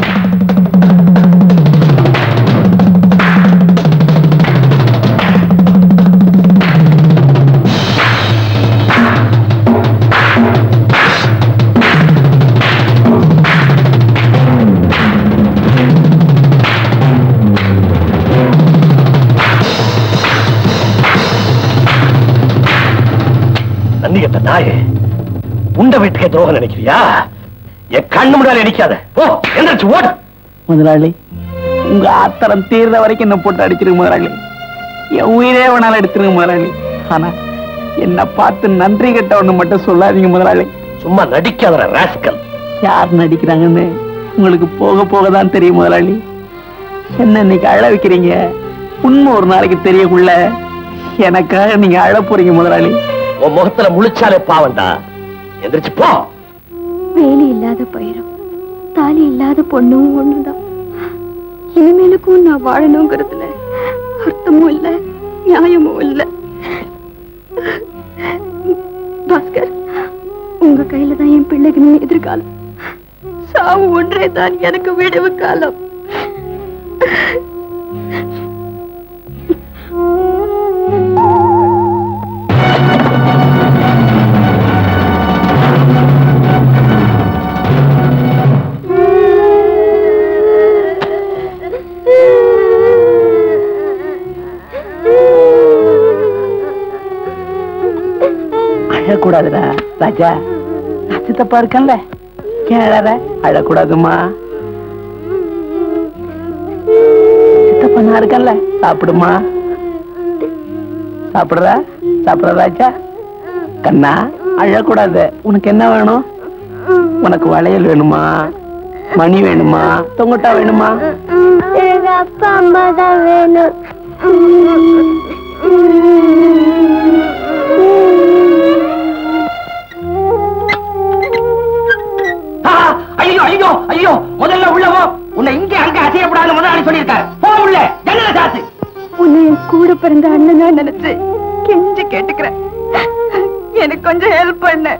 நந்தி கட்ட நாயே உண்ட வீட்டுக்கே துரோகம் நினைக்கிறியா என் கண்ணு முன்னாடி நினைக்காத போ எந்திரிச்சு ஓடு முதலாளி உங்க ஆத்திரம் தீர்ற வரைக்கும் என்ன போட்டு அடிச்சிருங்க முதலாளி என் உயிரே வேணாலும் எடுத்துருங்க முதலாளி ஆனா என்ன பார்த்து நன்றி கெட்ட ஒண்ணு மட்டும் சொல்லாதீங்க முதலாளி சும்மா நடிக்காத ராஸ்கல் யார் நடிக்கிறாங்கன்னு உங்களுக்கு போக போக தான் தெரியும் முதலாளி என்ன இன்னைக்கு அழ வைக்கிறீங்க உண்மை ஒரு நாளைக்கு தெரியக்குள்ள எனக்காக நீங்க அழ போறீங்க முதலாளி உன் முகத்துல முழிச்சாலே பாவண்டா எந்திரிச்சு போ வேலி இல்லாத பயிரும் தாலி இல்லாத பொண்ணும் ஒண்ணுதான் இனிமேலுக்கும் நான் வாழணுங்கிறதுல அர்த்தமும் இல்ல நியாயமும் இல்ல பாஸ்கர் உங்க கையில தான் என் பிள்ளைக்கு எதிர்காலம் சாவு ஒன்றே தான் எனக்கு விடுவு காலம் அழக்கூடாதுடா ராஜா நான் சித்தப்பா இருக்கேன்ல ஏன் அழற அழக்கூடாதுமா சித்தப்பா நான் இருக்கேன்ல சாப்பிடுமா சாப்பிடுறா சாப்பிடுற ராஜா கண்ணா அழக்கூடாது உனக்கு என்ன வேணும் உனக்கு வளையல் வேணுமா மணி வேணுமா தொங்கட்டா வேணுமா எனக்கு அப்பா அம்மா தான் வேணும் ஆ, ஐயோ ஐயோ ஐயோ முதல்ல உள்ளவோ உன்னை இங்க அங்க அசையப்படாத முதலாளி சொல்லியிருக்காரு போ உள்ள ஜன்னல சாத்து உன்னை என் கூட பிறந்த அண்ணனா நினைச்சு கெஞ்சி கேட்டுக்கிறேன் எனக்கு கொஞ்சம் ஹெல்ப் பண்ண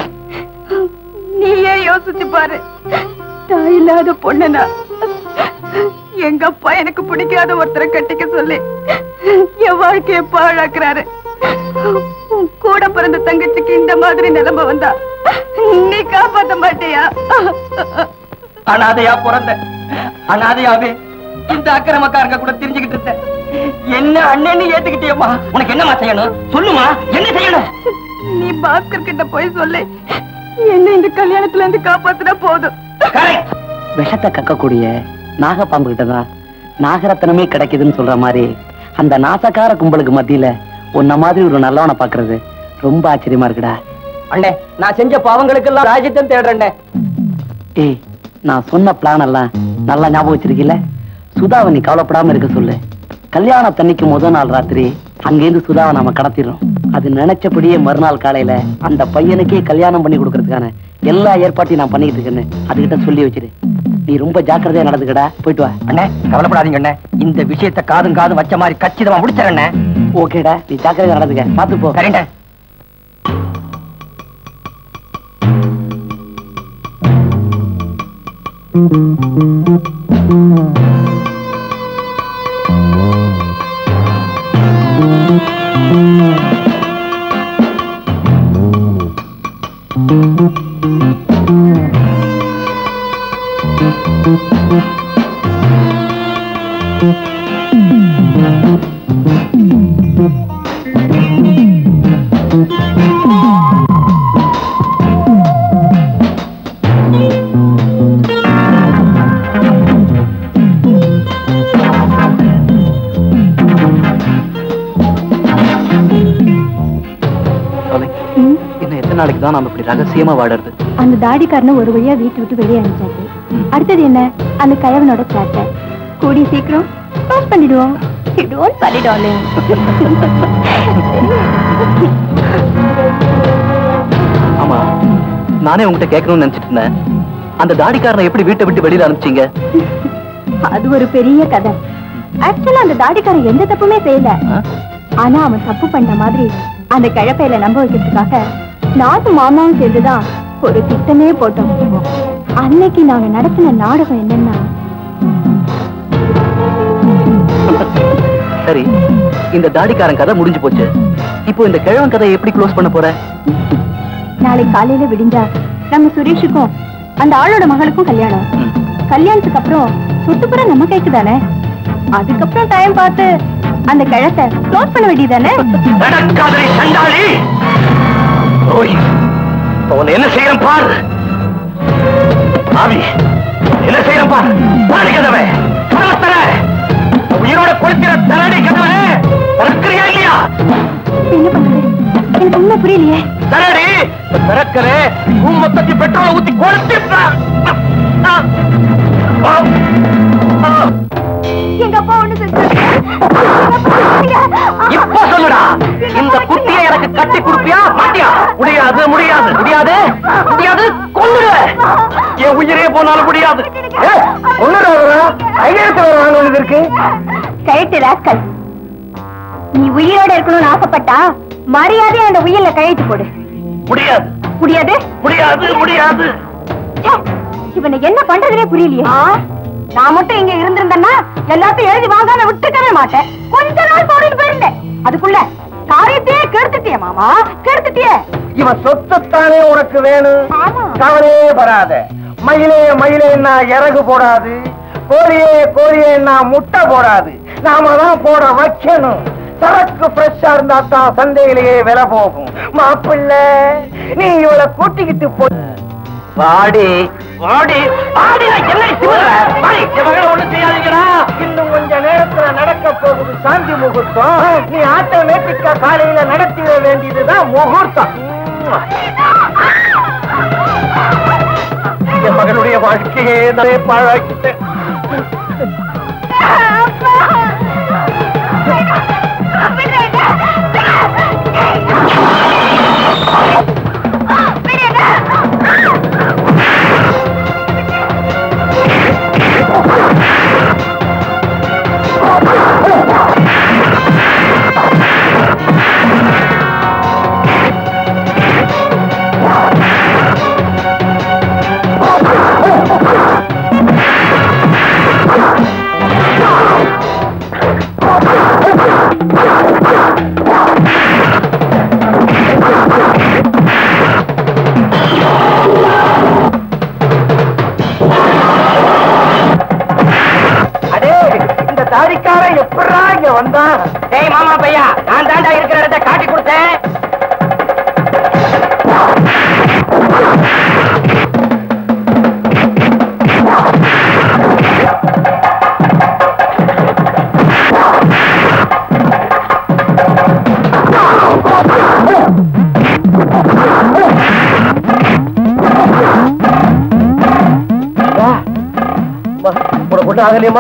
நீயே யோசிச்சு பாரு தாய் இல்லாத பொண்ணுனா எங்க அப்பா எனக்கு பிடிக்காத ஒருத்தரை கட்டிக்க சொல்லி என் வாழ்க்கைய பாழாக்குறாரு உன் கூட பிறந்த தங்கச்சிக்கு இந்த மாதிரி நிலைமை வந்தா நீ காப்பாத்த மாட்டியா அனாதையா பிறந்த அனாதையாவே இந்த அக்கிரமக்காரங்க கூட தெரிஞ்சுக்கிட்டு இருந்தேன் என்ன அண்ணன்னு ஏத்துக்கிட்டியம்மா உனக்கு என்னம்மா செய்யணும் சொல்லுமா என்ன செய்யணும் நீ பாஸ்கர் கிட்ட போய் சொல்லு என்ன இந்த கல்யாணத்துல இருந்து காப்பாத்துனா போதும் கரெக்ட் விஷத்தை கக்கக்கூடிய நாகப்பாம்பு கிட்ட தான் நாகரத்தனமே கிடைக்குதுன்னு சொல்ற மாதிரி அந்த நாசக்கார கும்பலுக்கு மத்தியில உன்ன மாதிரி ஒரு நல்லவனை பாக்குறது ரொம்ப ஆச்சரியமா இருக்குடா அண்ணே நான் செஞ்ச பாவங்களுக்கு எல்லாம் ராஜ்யத்தம் தேடுறேன் ஏய் நான் சொன்ன பிளான் எல்லாம் நல்லா ஞாபகம் வச்சிருக்கீல சுதாவை நீ கவலைப்படாம இருக்க சொல்லு கல்யாணத்தன்னைக்கு முதல் நாள் ராத்திரி அங்கேருந்து சுதாவை நாம கடத்திடுறோம் அது நினைச்சபடியே மறுநாள் காலையில அந்த பையனுக்கே கல்யாணம் பண்ணி கொடுக்கறதுக்கான எல்லா ஏற்பாட்டையும் நான் பண்ணிக்கிட்டு இருக்கேன்னு அதுகிட்ட சொல்லி வச்சிரு நீ ரொம்ப ஜாக்கிரதையா நடந்துக்கடா போயிட்டு வா அண்ணே கவலைப்படாதீங்க அண்ணே இந்த விஷயத்தை காதும் காதும் வச்ச மாதிரி கச்சிதமா முடிச்சிடறேன் ஓகேடா நீ ஜாக்கிரதையா நடந்துக்க பாத்து போ சரிண்ணே இன்னும் எத்தனை நாளைக்கு தான் நாம இப்படி ரகசியமா வாடுறது அந்த தாடிக்காரனை ஒரு வழியா வீட்டு விட்டு வெளியே அனுப்பிச்சாச்சு அடுத்தது என்ன அந்த கயவனோட சாட்டை கூடி சீக்கிரம் பாஸ் பண்ணிடுவோம் டோன்ட் பண்ணிடுவாங்க ஆமா நானே உங்ககிட்ட கேட்கணும்னு நினைச்சிட்டு இருந்தேன் அந்த தாடிக்காரனை எப்படி வீட்டை விட்டு வெளியில அனுப்பிச்சீங்க அது ஒரு பெரிய கதை ஆக்சுவலா அந்த தாடிக்காரன் எந்த தப்புமே செய்யல ஆனா அவன் தப்பு பண்ண மாதிரி அந்த கிழப்பையில நம்ப வைக்கிறதுக்காக நானும் மாமாவும் சேர்ந்துதான் ஒரு திட்டமே போட்டோம் அன்னைக்கு நாங்க நடத்தின நாடகம் என்னன்னா சரி இந்த தாடிக்காரன் கதை முடிஞ்சு போச்சு இப்போ இந்த கிழவன் கதையை எப்படி க்ளோஸ் பண்ண போற நாளைக்கு காலையில விடிஞ்சா நம்ம சுரேஷுக்கும் அந்த ஆளோட மகளுக்கும் கல்யாணம் ம். கல்யாணத்துக்கு அப்புறம் சொத்துப்புற நம்ம கைக்கு தானே அதுக்கப்புறம் டைம் பார்த்து அந்த கிழத்தை க்ளோஸ் பண்ண வேண்டியதானே நடக்காதே சண்டாளி ஓய் அவன் என்ன செய்யறேன் பார் ஆவி என்ன செய்யறேன் பார் பாரு கதவை கதவை உயிரோட கொளுத்திர தரடி கதவை திறக்கிறியா இல்லையா என்ன பண்றது எனக்கு உண்மை புரியலையே தரடி திறக்கல உன் மொத்தத்தி பெட்ரோலை ஊத்தி கொளுத்திருப்பேன் எங்க அப்பா ஒண்ணு இப்ப சொல்லுடா இந்த குட்டியை எனக்கு கட்டி கொடுப்பியா மாட்டியா முடியாது முடியாது முடியாது முடியாது கொன்னுடுவேன் என் உயிரே போனாலும் முடியாது கொன்னுடுவேன் இருக்கு கழுத்து ராஸ்கல் நீ உயிரோட இருக்கணும்னு ஆசைப்பட்டா மரியாதை அந்த உயிரில கழுத்து போடு முடியாது முடியாது முடியாது முடியாது ச்சே, இவனை என்ன பண்றதுனே புரியலையே நான் மட்டும் இங்க இருந்திருந்தேன்னா எல்லாத்தையும் எழுதி வாங்காம விட்டுக்கவே மாட்டேன் கொஞ்ச நாள் போட்டுட்டு போயிருந்தேன் அதுக்குள்ள காரியத்தையே கெடுத்துட்டியே மாமா கெடுத்துட்டியே இவன் சொத்தத்தானே உனக்கு வேணும் ஆமா. கவலையே வராத மயிலே மயிலேன்னா இறகு போடாது கோழியே கோழியேன்னா முட்டை போடாது நாம தான் போட வைக்கணும் சரக்கு ஃப்ரெஷ்ஷா இருந்தா தான் சந்தையிலேயே விலை போகும் மாப்பிள்ள நீ இவளை கூட்டிக்கிட்டு போ வாடி வாடி வாடி நான் என்ன சிவர வாடி என் மகளை ஒண்ணும் செய்யாதீங்கடா இன்னும் கொஞ்ச நேரத்துல நடக்க போகுது சாந்தி முகூர்த்தம் நீ ஆட்டோமேட்டிக்கா காலையில நடத்திட வேண்டியதுதான் முகூர்த்தம் என் மகளுடைய வாழ்க்கையே நானே பாழாக்கிட்டேன் ஒண்ணும் ஆகலையம்மா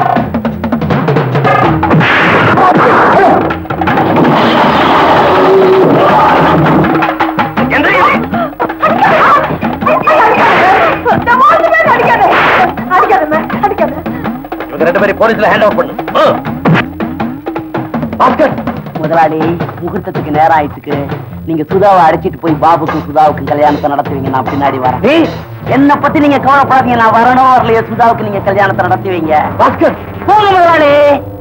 இவங்க ரெண்டு பேரும் போலீஸ்ல ஹேண்ட் ஓவர் பண்ணு ஆ. பாஸ்கர் முதலாளி முகூர்த்தத்துக்கு நேரம் ஆயிட்டுக்கு நீங்க சுதாவை அடிச்சிட்டு போய் பாபுக்கும் சுதாவுக்கும் கல்யாணத்தை நடத்துவீங்க நான் பின்னாடி வரேன் நீ என்ன பத்தி நீங்க கவலைப்படாதீங்க நான் வரணும் வரலையோ சுதாவுக்கு நீங்க கல்யாணத்தை நடத்துவீங்க பாஸ்கர் போங்க முதலாளி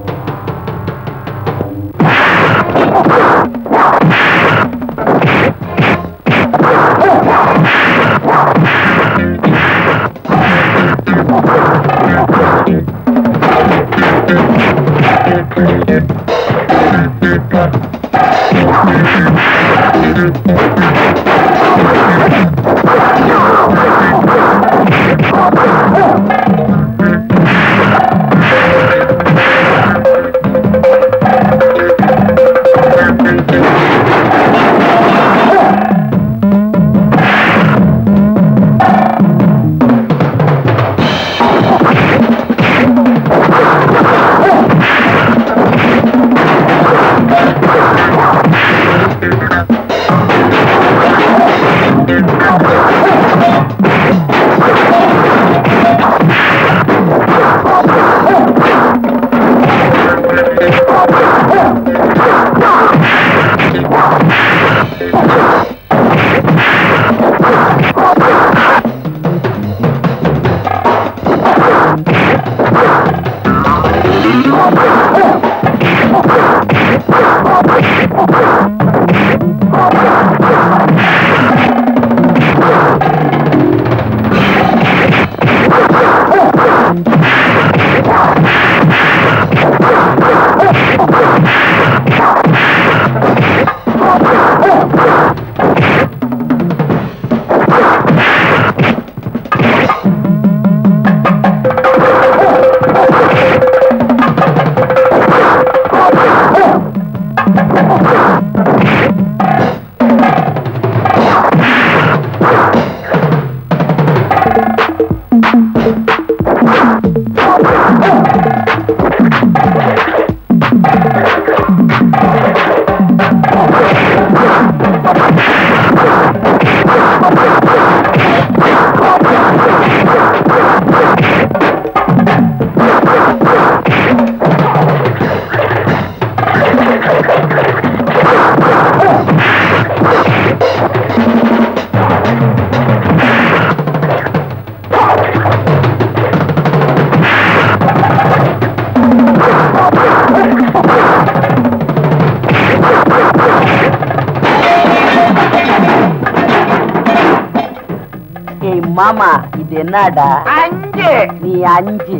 ஏய் மாமா இது என்னடா அஞ்சு நீ அஞ்சு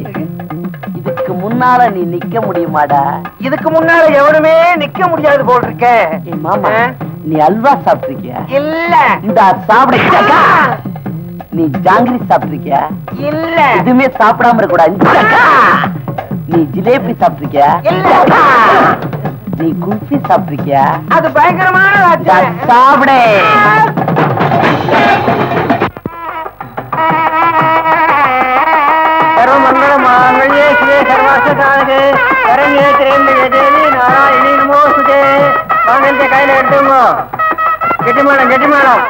இதுக்கு முன்னால நீ நிக்க முடியுமாடா இதுக்கு முன்னால எவனுமே நிக்க முடியாது போல் இருக்க ஏய் மாமா நீ அல்வா சாப்பிட்டிருக்கியா இல்ல இந்த சாப்பிட நீ ஜாங்கிரி சாப்பிட்டிருக்கியா இல்ல எதுவுமே சாப்பிடாம இருக்க கூடாது நீ ஜிலேபி சாப்பிட்டிருக்கியா இல்ல நீ குல்ஃபி சாப்பிட்டிருக்கியா அது பயங்கரமான இந்தா சாப்பிடு சர்வமங்கள மாங்கல்யே சிவே சர்வார்த்த சாதகே சரண்யே திரேந்திரே தேவி நாராயணி நமோஸ்துதே மாங்கல்ய கையில எடுத்துங்க கெட்டி மேடம் கெட்டி மேடம்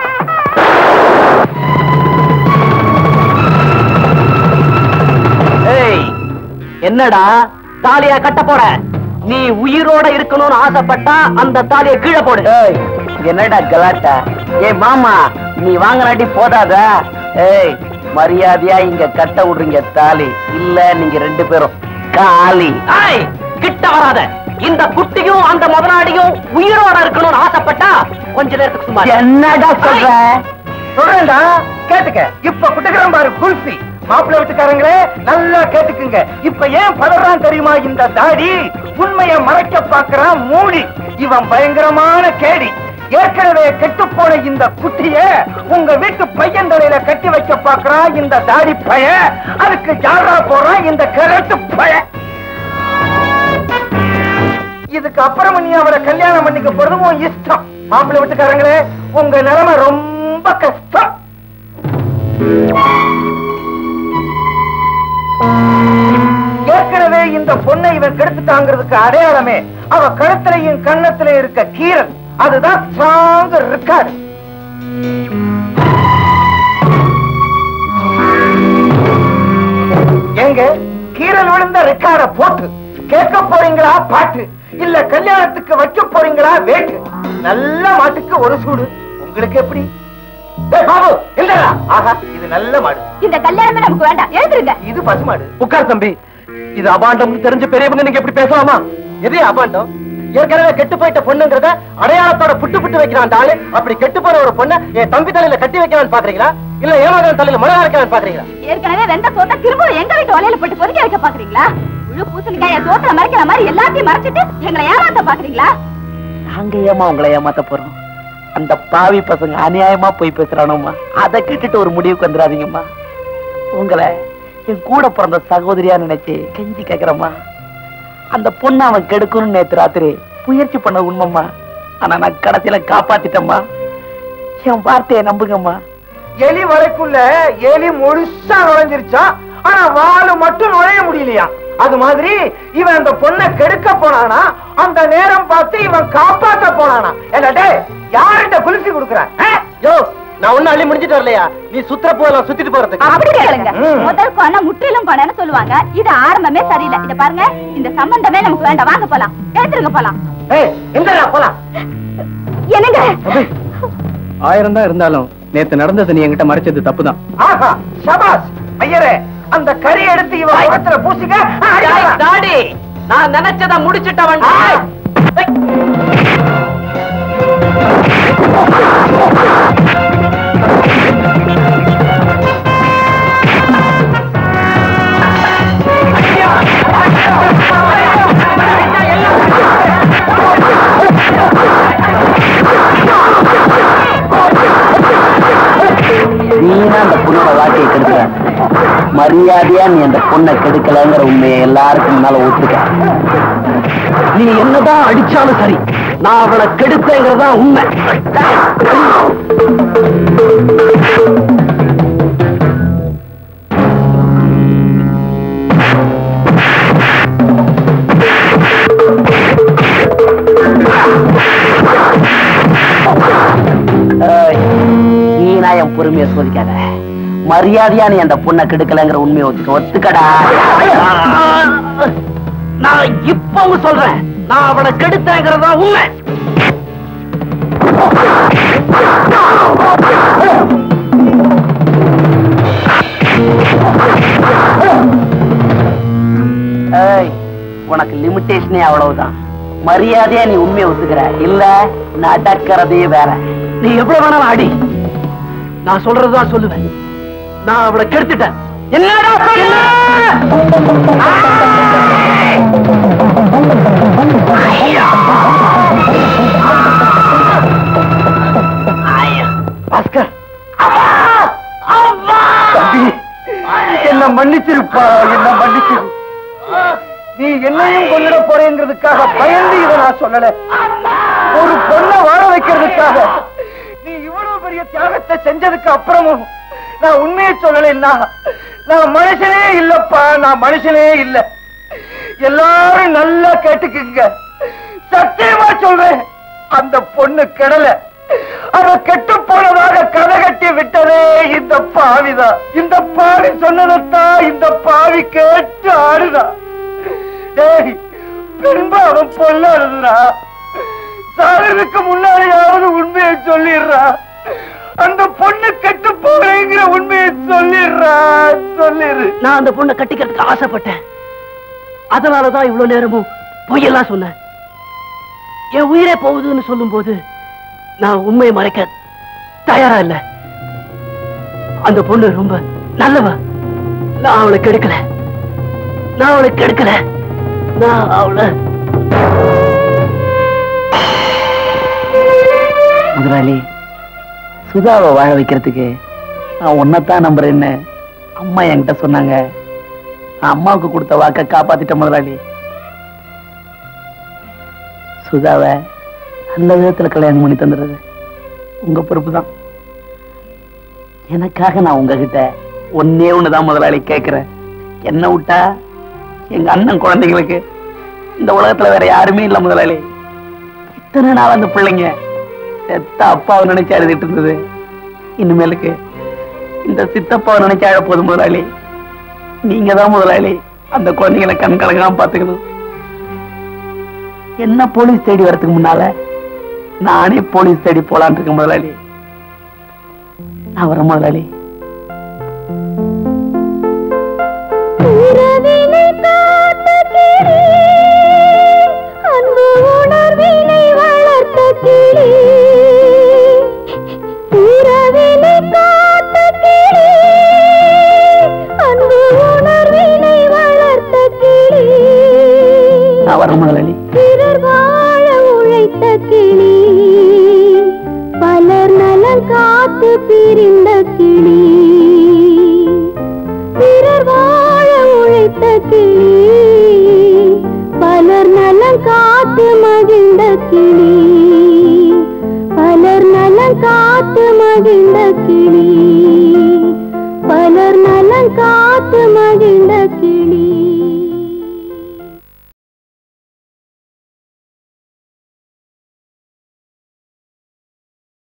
ஏய் என்னடா தாலியா கட்ட போற நீ உயிரோட இருக்கணும்னு ஆசைப்பட்டா அந்த தாலிய கீழே போடு ஏய் என்னடா கலாட்டா ஏய் மாமா நீ வாங்கினாட்டி போதாத ஏய் மரியாதையா இங்க கட்ட விடுறீங்க தாலி இல்ல நீங்க ரெண்டு பேரும் காலி ஏய் கிட்ட வராத இந்த குட்டியும் அந்த முதலாளியும் உயிரோட இருக்கணும்னு ஆசைப்பட்டா கொஞ்ச நேரத்துக்கு சும்மா என்னடா சொல்ற சொல்றேன்டா கேட்டுக்க இப்ப குட்டுக்கிறோம் பாரு குல்ஃபி மாப்பிள்ளை வீட்டுக்காரங்களே நல்லா கேட்டுக்குங்க இப்ப ஏன் பதறான் தெரியுமா இந்த தாடி உண்மையை மறைக்க பாக்குறான் மூடி இவன் பயங்கரமான கேடி ஏற்கனவே கெட்டு போன இந்த குட்டிய உங்க வீட்டு பையன் தலையில கட்டி வைக்க பாக்குறான் இந்த தாடி பய அதுக்கு ஜாடா போறான் இந்த கிழட்டு பய இதுக்கு அப்புறம் நீ அவரை கல்யாணம் பண்ணிக்க போறது உன் இஷ்டம் மாப்பிள்ளை வீட்டுக்காரங்களே உங்க நிலைமை ரொம்ப கஷ்டம் ஏற்கனவே இந்த பொண்ணை இவன் கெடுத்துட்டாங்கிறதுக்கு அடையாளமே அவ கழுத்துலயும் கண்ணத்துல இருக்க கீரல் அதுதான் ஸ்ட்ராங் ரெக்கார்டு எங்க கீரல் விழுந்த ரெக்கார்ட போட்டு கேட்க போறீங்களா பாட்டு இல்ல கல்யாணத்துக்கு வைக்க போறீங்களா வேட்டு நல்ல மாட்டுக்கு ஒரு சூடு உங்களுக்கு எப்படி டேய் பாபு இல்லடா ஆஹா இது நல்ல மாடு இந்த கல்யாணமே நமக்கு வேண்டாம் எழுந்துருங்க இது பசுமாடு உட்கார் தம்பி இது அபாண்டம் தெரிஞ்ச பெரியவங்க நீங்க எப்படி பேசலாமா எது அபாண்டம் ஏற்கனவே கெட்டு போயிட்ட பொண்ணுங்கிறத அடையாளத்தோட புட்டு புட்டு வைக்கிறான் அந்த ஆளு அப்படி கெட்டு போற ஒரு பொண்ணை என் தம்பி தலையில கட்டி வைக்கலாம்னு பாக்குறீங்களா இல்ல ஏமாதான் தலையில மழை வைக்கலாம்னு பாக்குறீங்களா ஏற்கனவே வெந்த சோத்த திரும்ப எங்க வீட்டு வலையில போட்டு கொதிக்க வைக்க பாக்குறீங்களா முழு பூசணிக்காய சோத்துல மறைக்கிற மாதிரி எல்லாத்தையும் மறைச்சிட்டு எங்களை ஏமாத்த பாக்குறீங்களா நாங்க ஏமா உங்களை ஏமாத்த போறோம் அந்த பாவி பசங்க அநியாயமா போய் பேசுறானுமா அதை கேட்டுட்டு ஒரு முடிவுக்கு வந்துடாதீங்கம்மா உங்களை என் கூட பிறந்த சகோதரியா நினைச்சு கெஞ்சி கேக்குறம்மா அந்த பொண்ணை அவன் கெடுக்கணும்னு நேத்து ராத்திரி முயற்சி பண்ண உண்மைம்மா ஆனா நான் கடைசியில காப்பாத்திட்டேம்மா என் வார்த்தையை நம்புங்கம்மா எலி வரைக்குள்ள எலி முழுசா நுழைஞ்சிருச்சா ஆனா வாலு மட்டும் நுழைய முடியலையா அது மாதிரி இவன் அந்த பொண்ணை கெடுக்க போனானா அந்த நேரம் பார்த்து இவன் காப்பாத்த போனானா என்ன டேய் யார்கிட்ட குளிச்சு கொடுக்குறான் யோ நான் ஒண்ணு அள்ளி முடிஞ்சிட்டு வரலையா நீ சுத்துற போதெல்லாம் சுத்திட்டு போறதுக்கு அப்படி கேளுங்க ம். முதல் கோணம் முற்றிலும் கோணம்னு சொல்லுவாங்க இது ஆரம்பமே சரியில்லை இத பாருங்க இந்த சம்பந்தமே நமக்கு வேண்டாம் வாங்க போலாம் எடுத்துருங்க போலாம் ஏய் எங்கடா போலாம் என்னங்க ஆயிரம் தான் இருந்தாலும் நேத்து நடந்தது நீ என்கிட்ட மறைச்சது தப்புதான் ஆஹா சபாஸ் ஐயரே அந்த கறி எடுத்து இவன் முகத்துல பூசிக்க ஆ, அடிக்கலாம். டாடி நான் நினைச்சத முடிச்சிட்டவன் நீனா அந்த பொண்ணோட வாழ்க்கையை கெடுக்கிற மரியாதையா நீ அந்த பொண்ணை கெடுக்கலங்கிற உண்மையை எல்லாருக்கும் முன்னால ஒத்துக்க நீ என்னதான் அடிச்சாலும் சரி நான் அவளை கெடுத்தேங்கிறதா உண்மை ஏய், நீனா என் பொறுமையை சோதிக்காத மரியாதையா நீ அந்த பொண்ணை கெடுக்கலங்கிற உண்மையை ஒத்துக்க ஒத்துக்கடா நான் இப்பவும் சொல்றேன் நான் அவளை கெடுத்தேங்கிறதா உண்மை ஏய், உனக்கு லிமிட்டேஷனே அவ்வளவுதான் மரியாதையா நீ உண்மையை ஒத்துக்கிற இல்ல நடக்கிறதே வேற நீ எவ்வளவு வேணாலும் அடி நான் சொல்றதுதான் சொல்லுவேன் நான் அவளை கெடுத்துட்டேன் என்னடா சொல்ல பாஸ்கர் தம்பி என்ன மன்னிச்சிருப்பா என்ன மன்னிச்சிரு நீ என்னையும் கொண்டுட போறேங்கிறதுக்காக பயந்து இதை நான் சொல்லல ஒரு பொண்ணை வாழ வைக்கிறதுக்காக நீ இவ்வளவு பெரிய தியாகத்தை செஞ்சதுக்கு அப்புறமும் நான் உண்மையை சொல்லலைன்னா நான் மனுஷனே இல்லப்பா நான் மனுஷனே இல்ல எல்லாரும் நல்லா கேட்டுக்குங்க சத்தியமா சொல்றேன் அந்த பொண்ணு கெடல அவ கெட்டு போனதாக கதை கட்டி விட்டதே இந்த பாவிதான் இந்த பாவி சொன்னதைத்தான் இந்த பாவி கேட்டு ஆடுதான் டேய் பின்பு அவன் பொல்லாடுதுடா சாகிறதுக்கு முன்னாடியாவது உண்மையை சொல்லிடுறா அந்த பொண்ணு கெட்டு போறேங்கிற உண்மையை சொல்லிடுறா சொல்லிடு நான் அந்த பொண்ணை கட்டிக்கிறதுக்கு ஆசைப்பட்டேன் அதனாலதான் இவ்வளவு நேரமும் பொய்யெல்லாம் சொன்னேன் என் உயிரே போகுதுன்னு சொல்லும்போது நான் உண்மையை மறைக்க தயாரா இல்ல அந்த பொண்ணு ரொம்ப நல்லவ நான் அவளை கெடுக்கல நான் அவளை கெடுக்கல நான் அவளை முதலாளி சுதாவை வாழ வைக்கிறதுக்கு நான் உன்னைத்தான் நம்புறேன்னு அம்மா என்கிட்ட சொன்னாங்க நான் அம்மாவுக்கு கொடுத்த வாக்க காப்பாத்திட்ட முதலாளி சுதாவை நல்ல விதத்துல கல்யாணம் பண்ணி தந்துடுறது உங்க பொறுப்பு தான் எனக்காக நான் உங்ககிட்ட ஒன்னே ஒண்ணுதான் முதலாளி கேட்கிறேன் என்ன விட்டா எங்க அண்ணன் குழந்தைங்களுக்கு இந்த உலகத்துல வேற யாருமே இல்ல முதலாளி இத்தனை நாள் அந்த பிள்ளைங்க செத்த அப்பாவை நினைச்சு அழுதுட்டு இருந்தது இனிமேலுக்கு இந்த சித்தப்பாவை நினைச்சு அழ போதும் முதலாளி நீங்க தான் முதலாளி அந்த குழந்தைங்களை கண் கலங்காம பாத்துக்கணும் என்ன போலீஸ் தேடி வரதுக்கு முன்னால நானே போலீஸ் தேடி போலான் இருக்கேன் முதலாளி நான் வரேன் முதலாளி உறவினை காத்த கிளி, அன்பு உணர்வினை வளர்த்த கிளி. உறவினை காத்த கிளி, அன்பு உணர்வினை வளர்த்த கிளி. நான் வரேன் முதலாளி பிறர் வாழ உழைத்த கிளி பலர் நலன் காத்து பிரிந்த கிளி பிறர் வாழ உழைத்த கிளி பலர் நலன் காத்து மகிழ்ந்த கிளி பலர் நலன் காத்து மகிழ்ந்த கிளி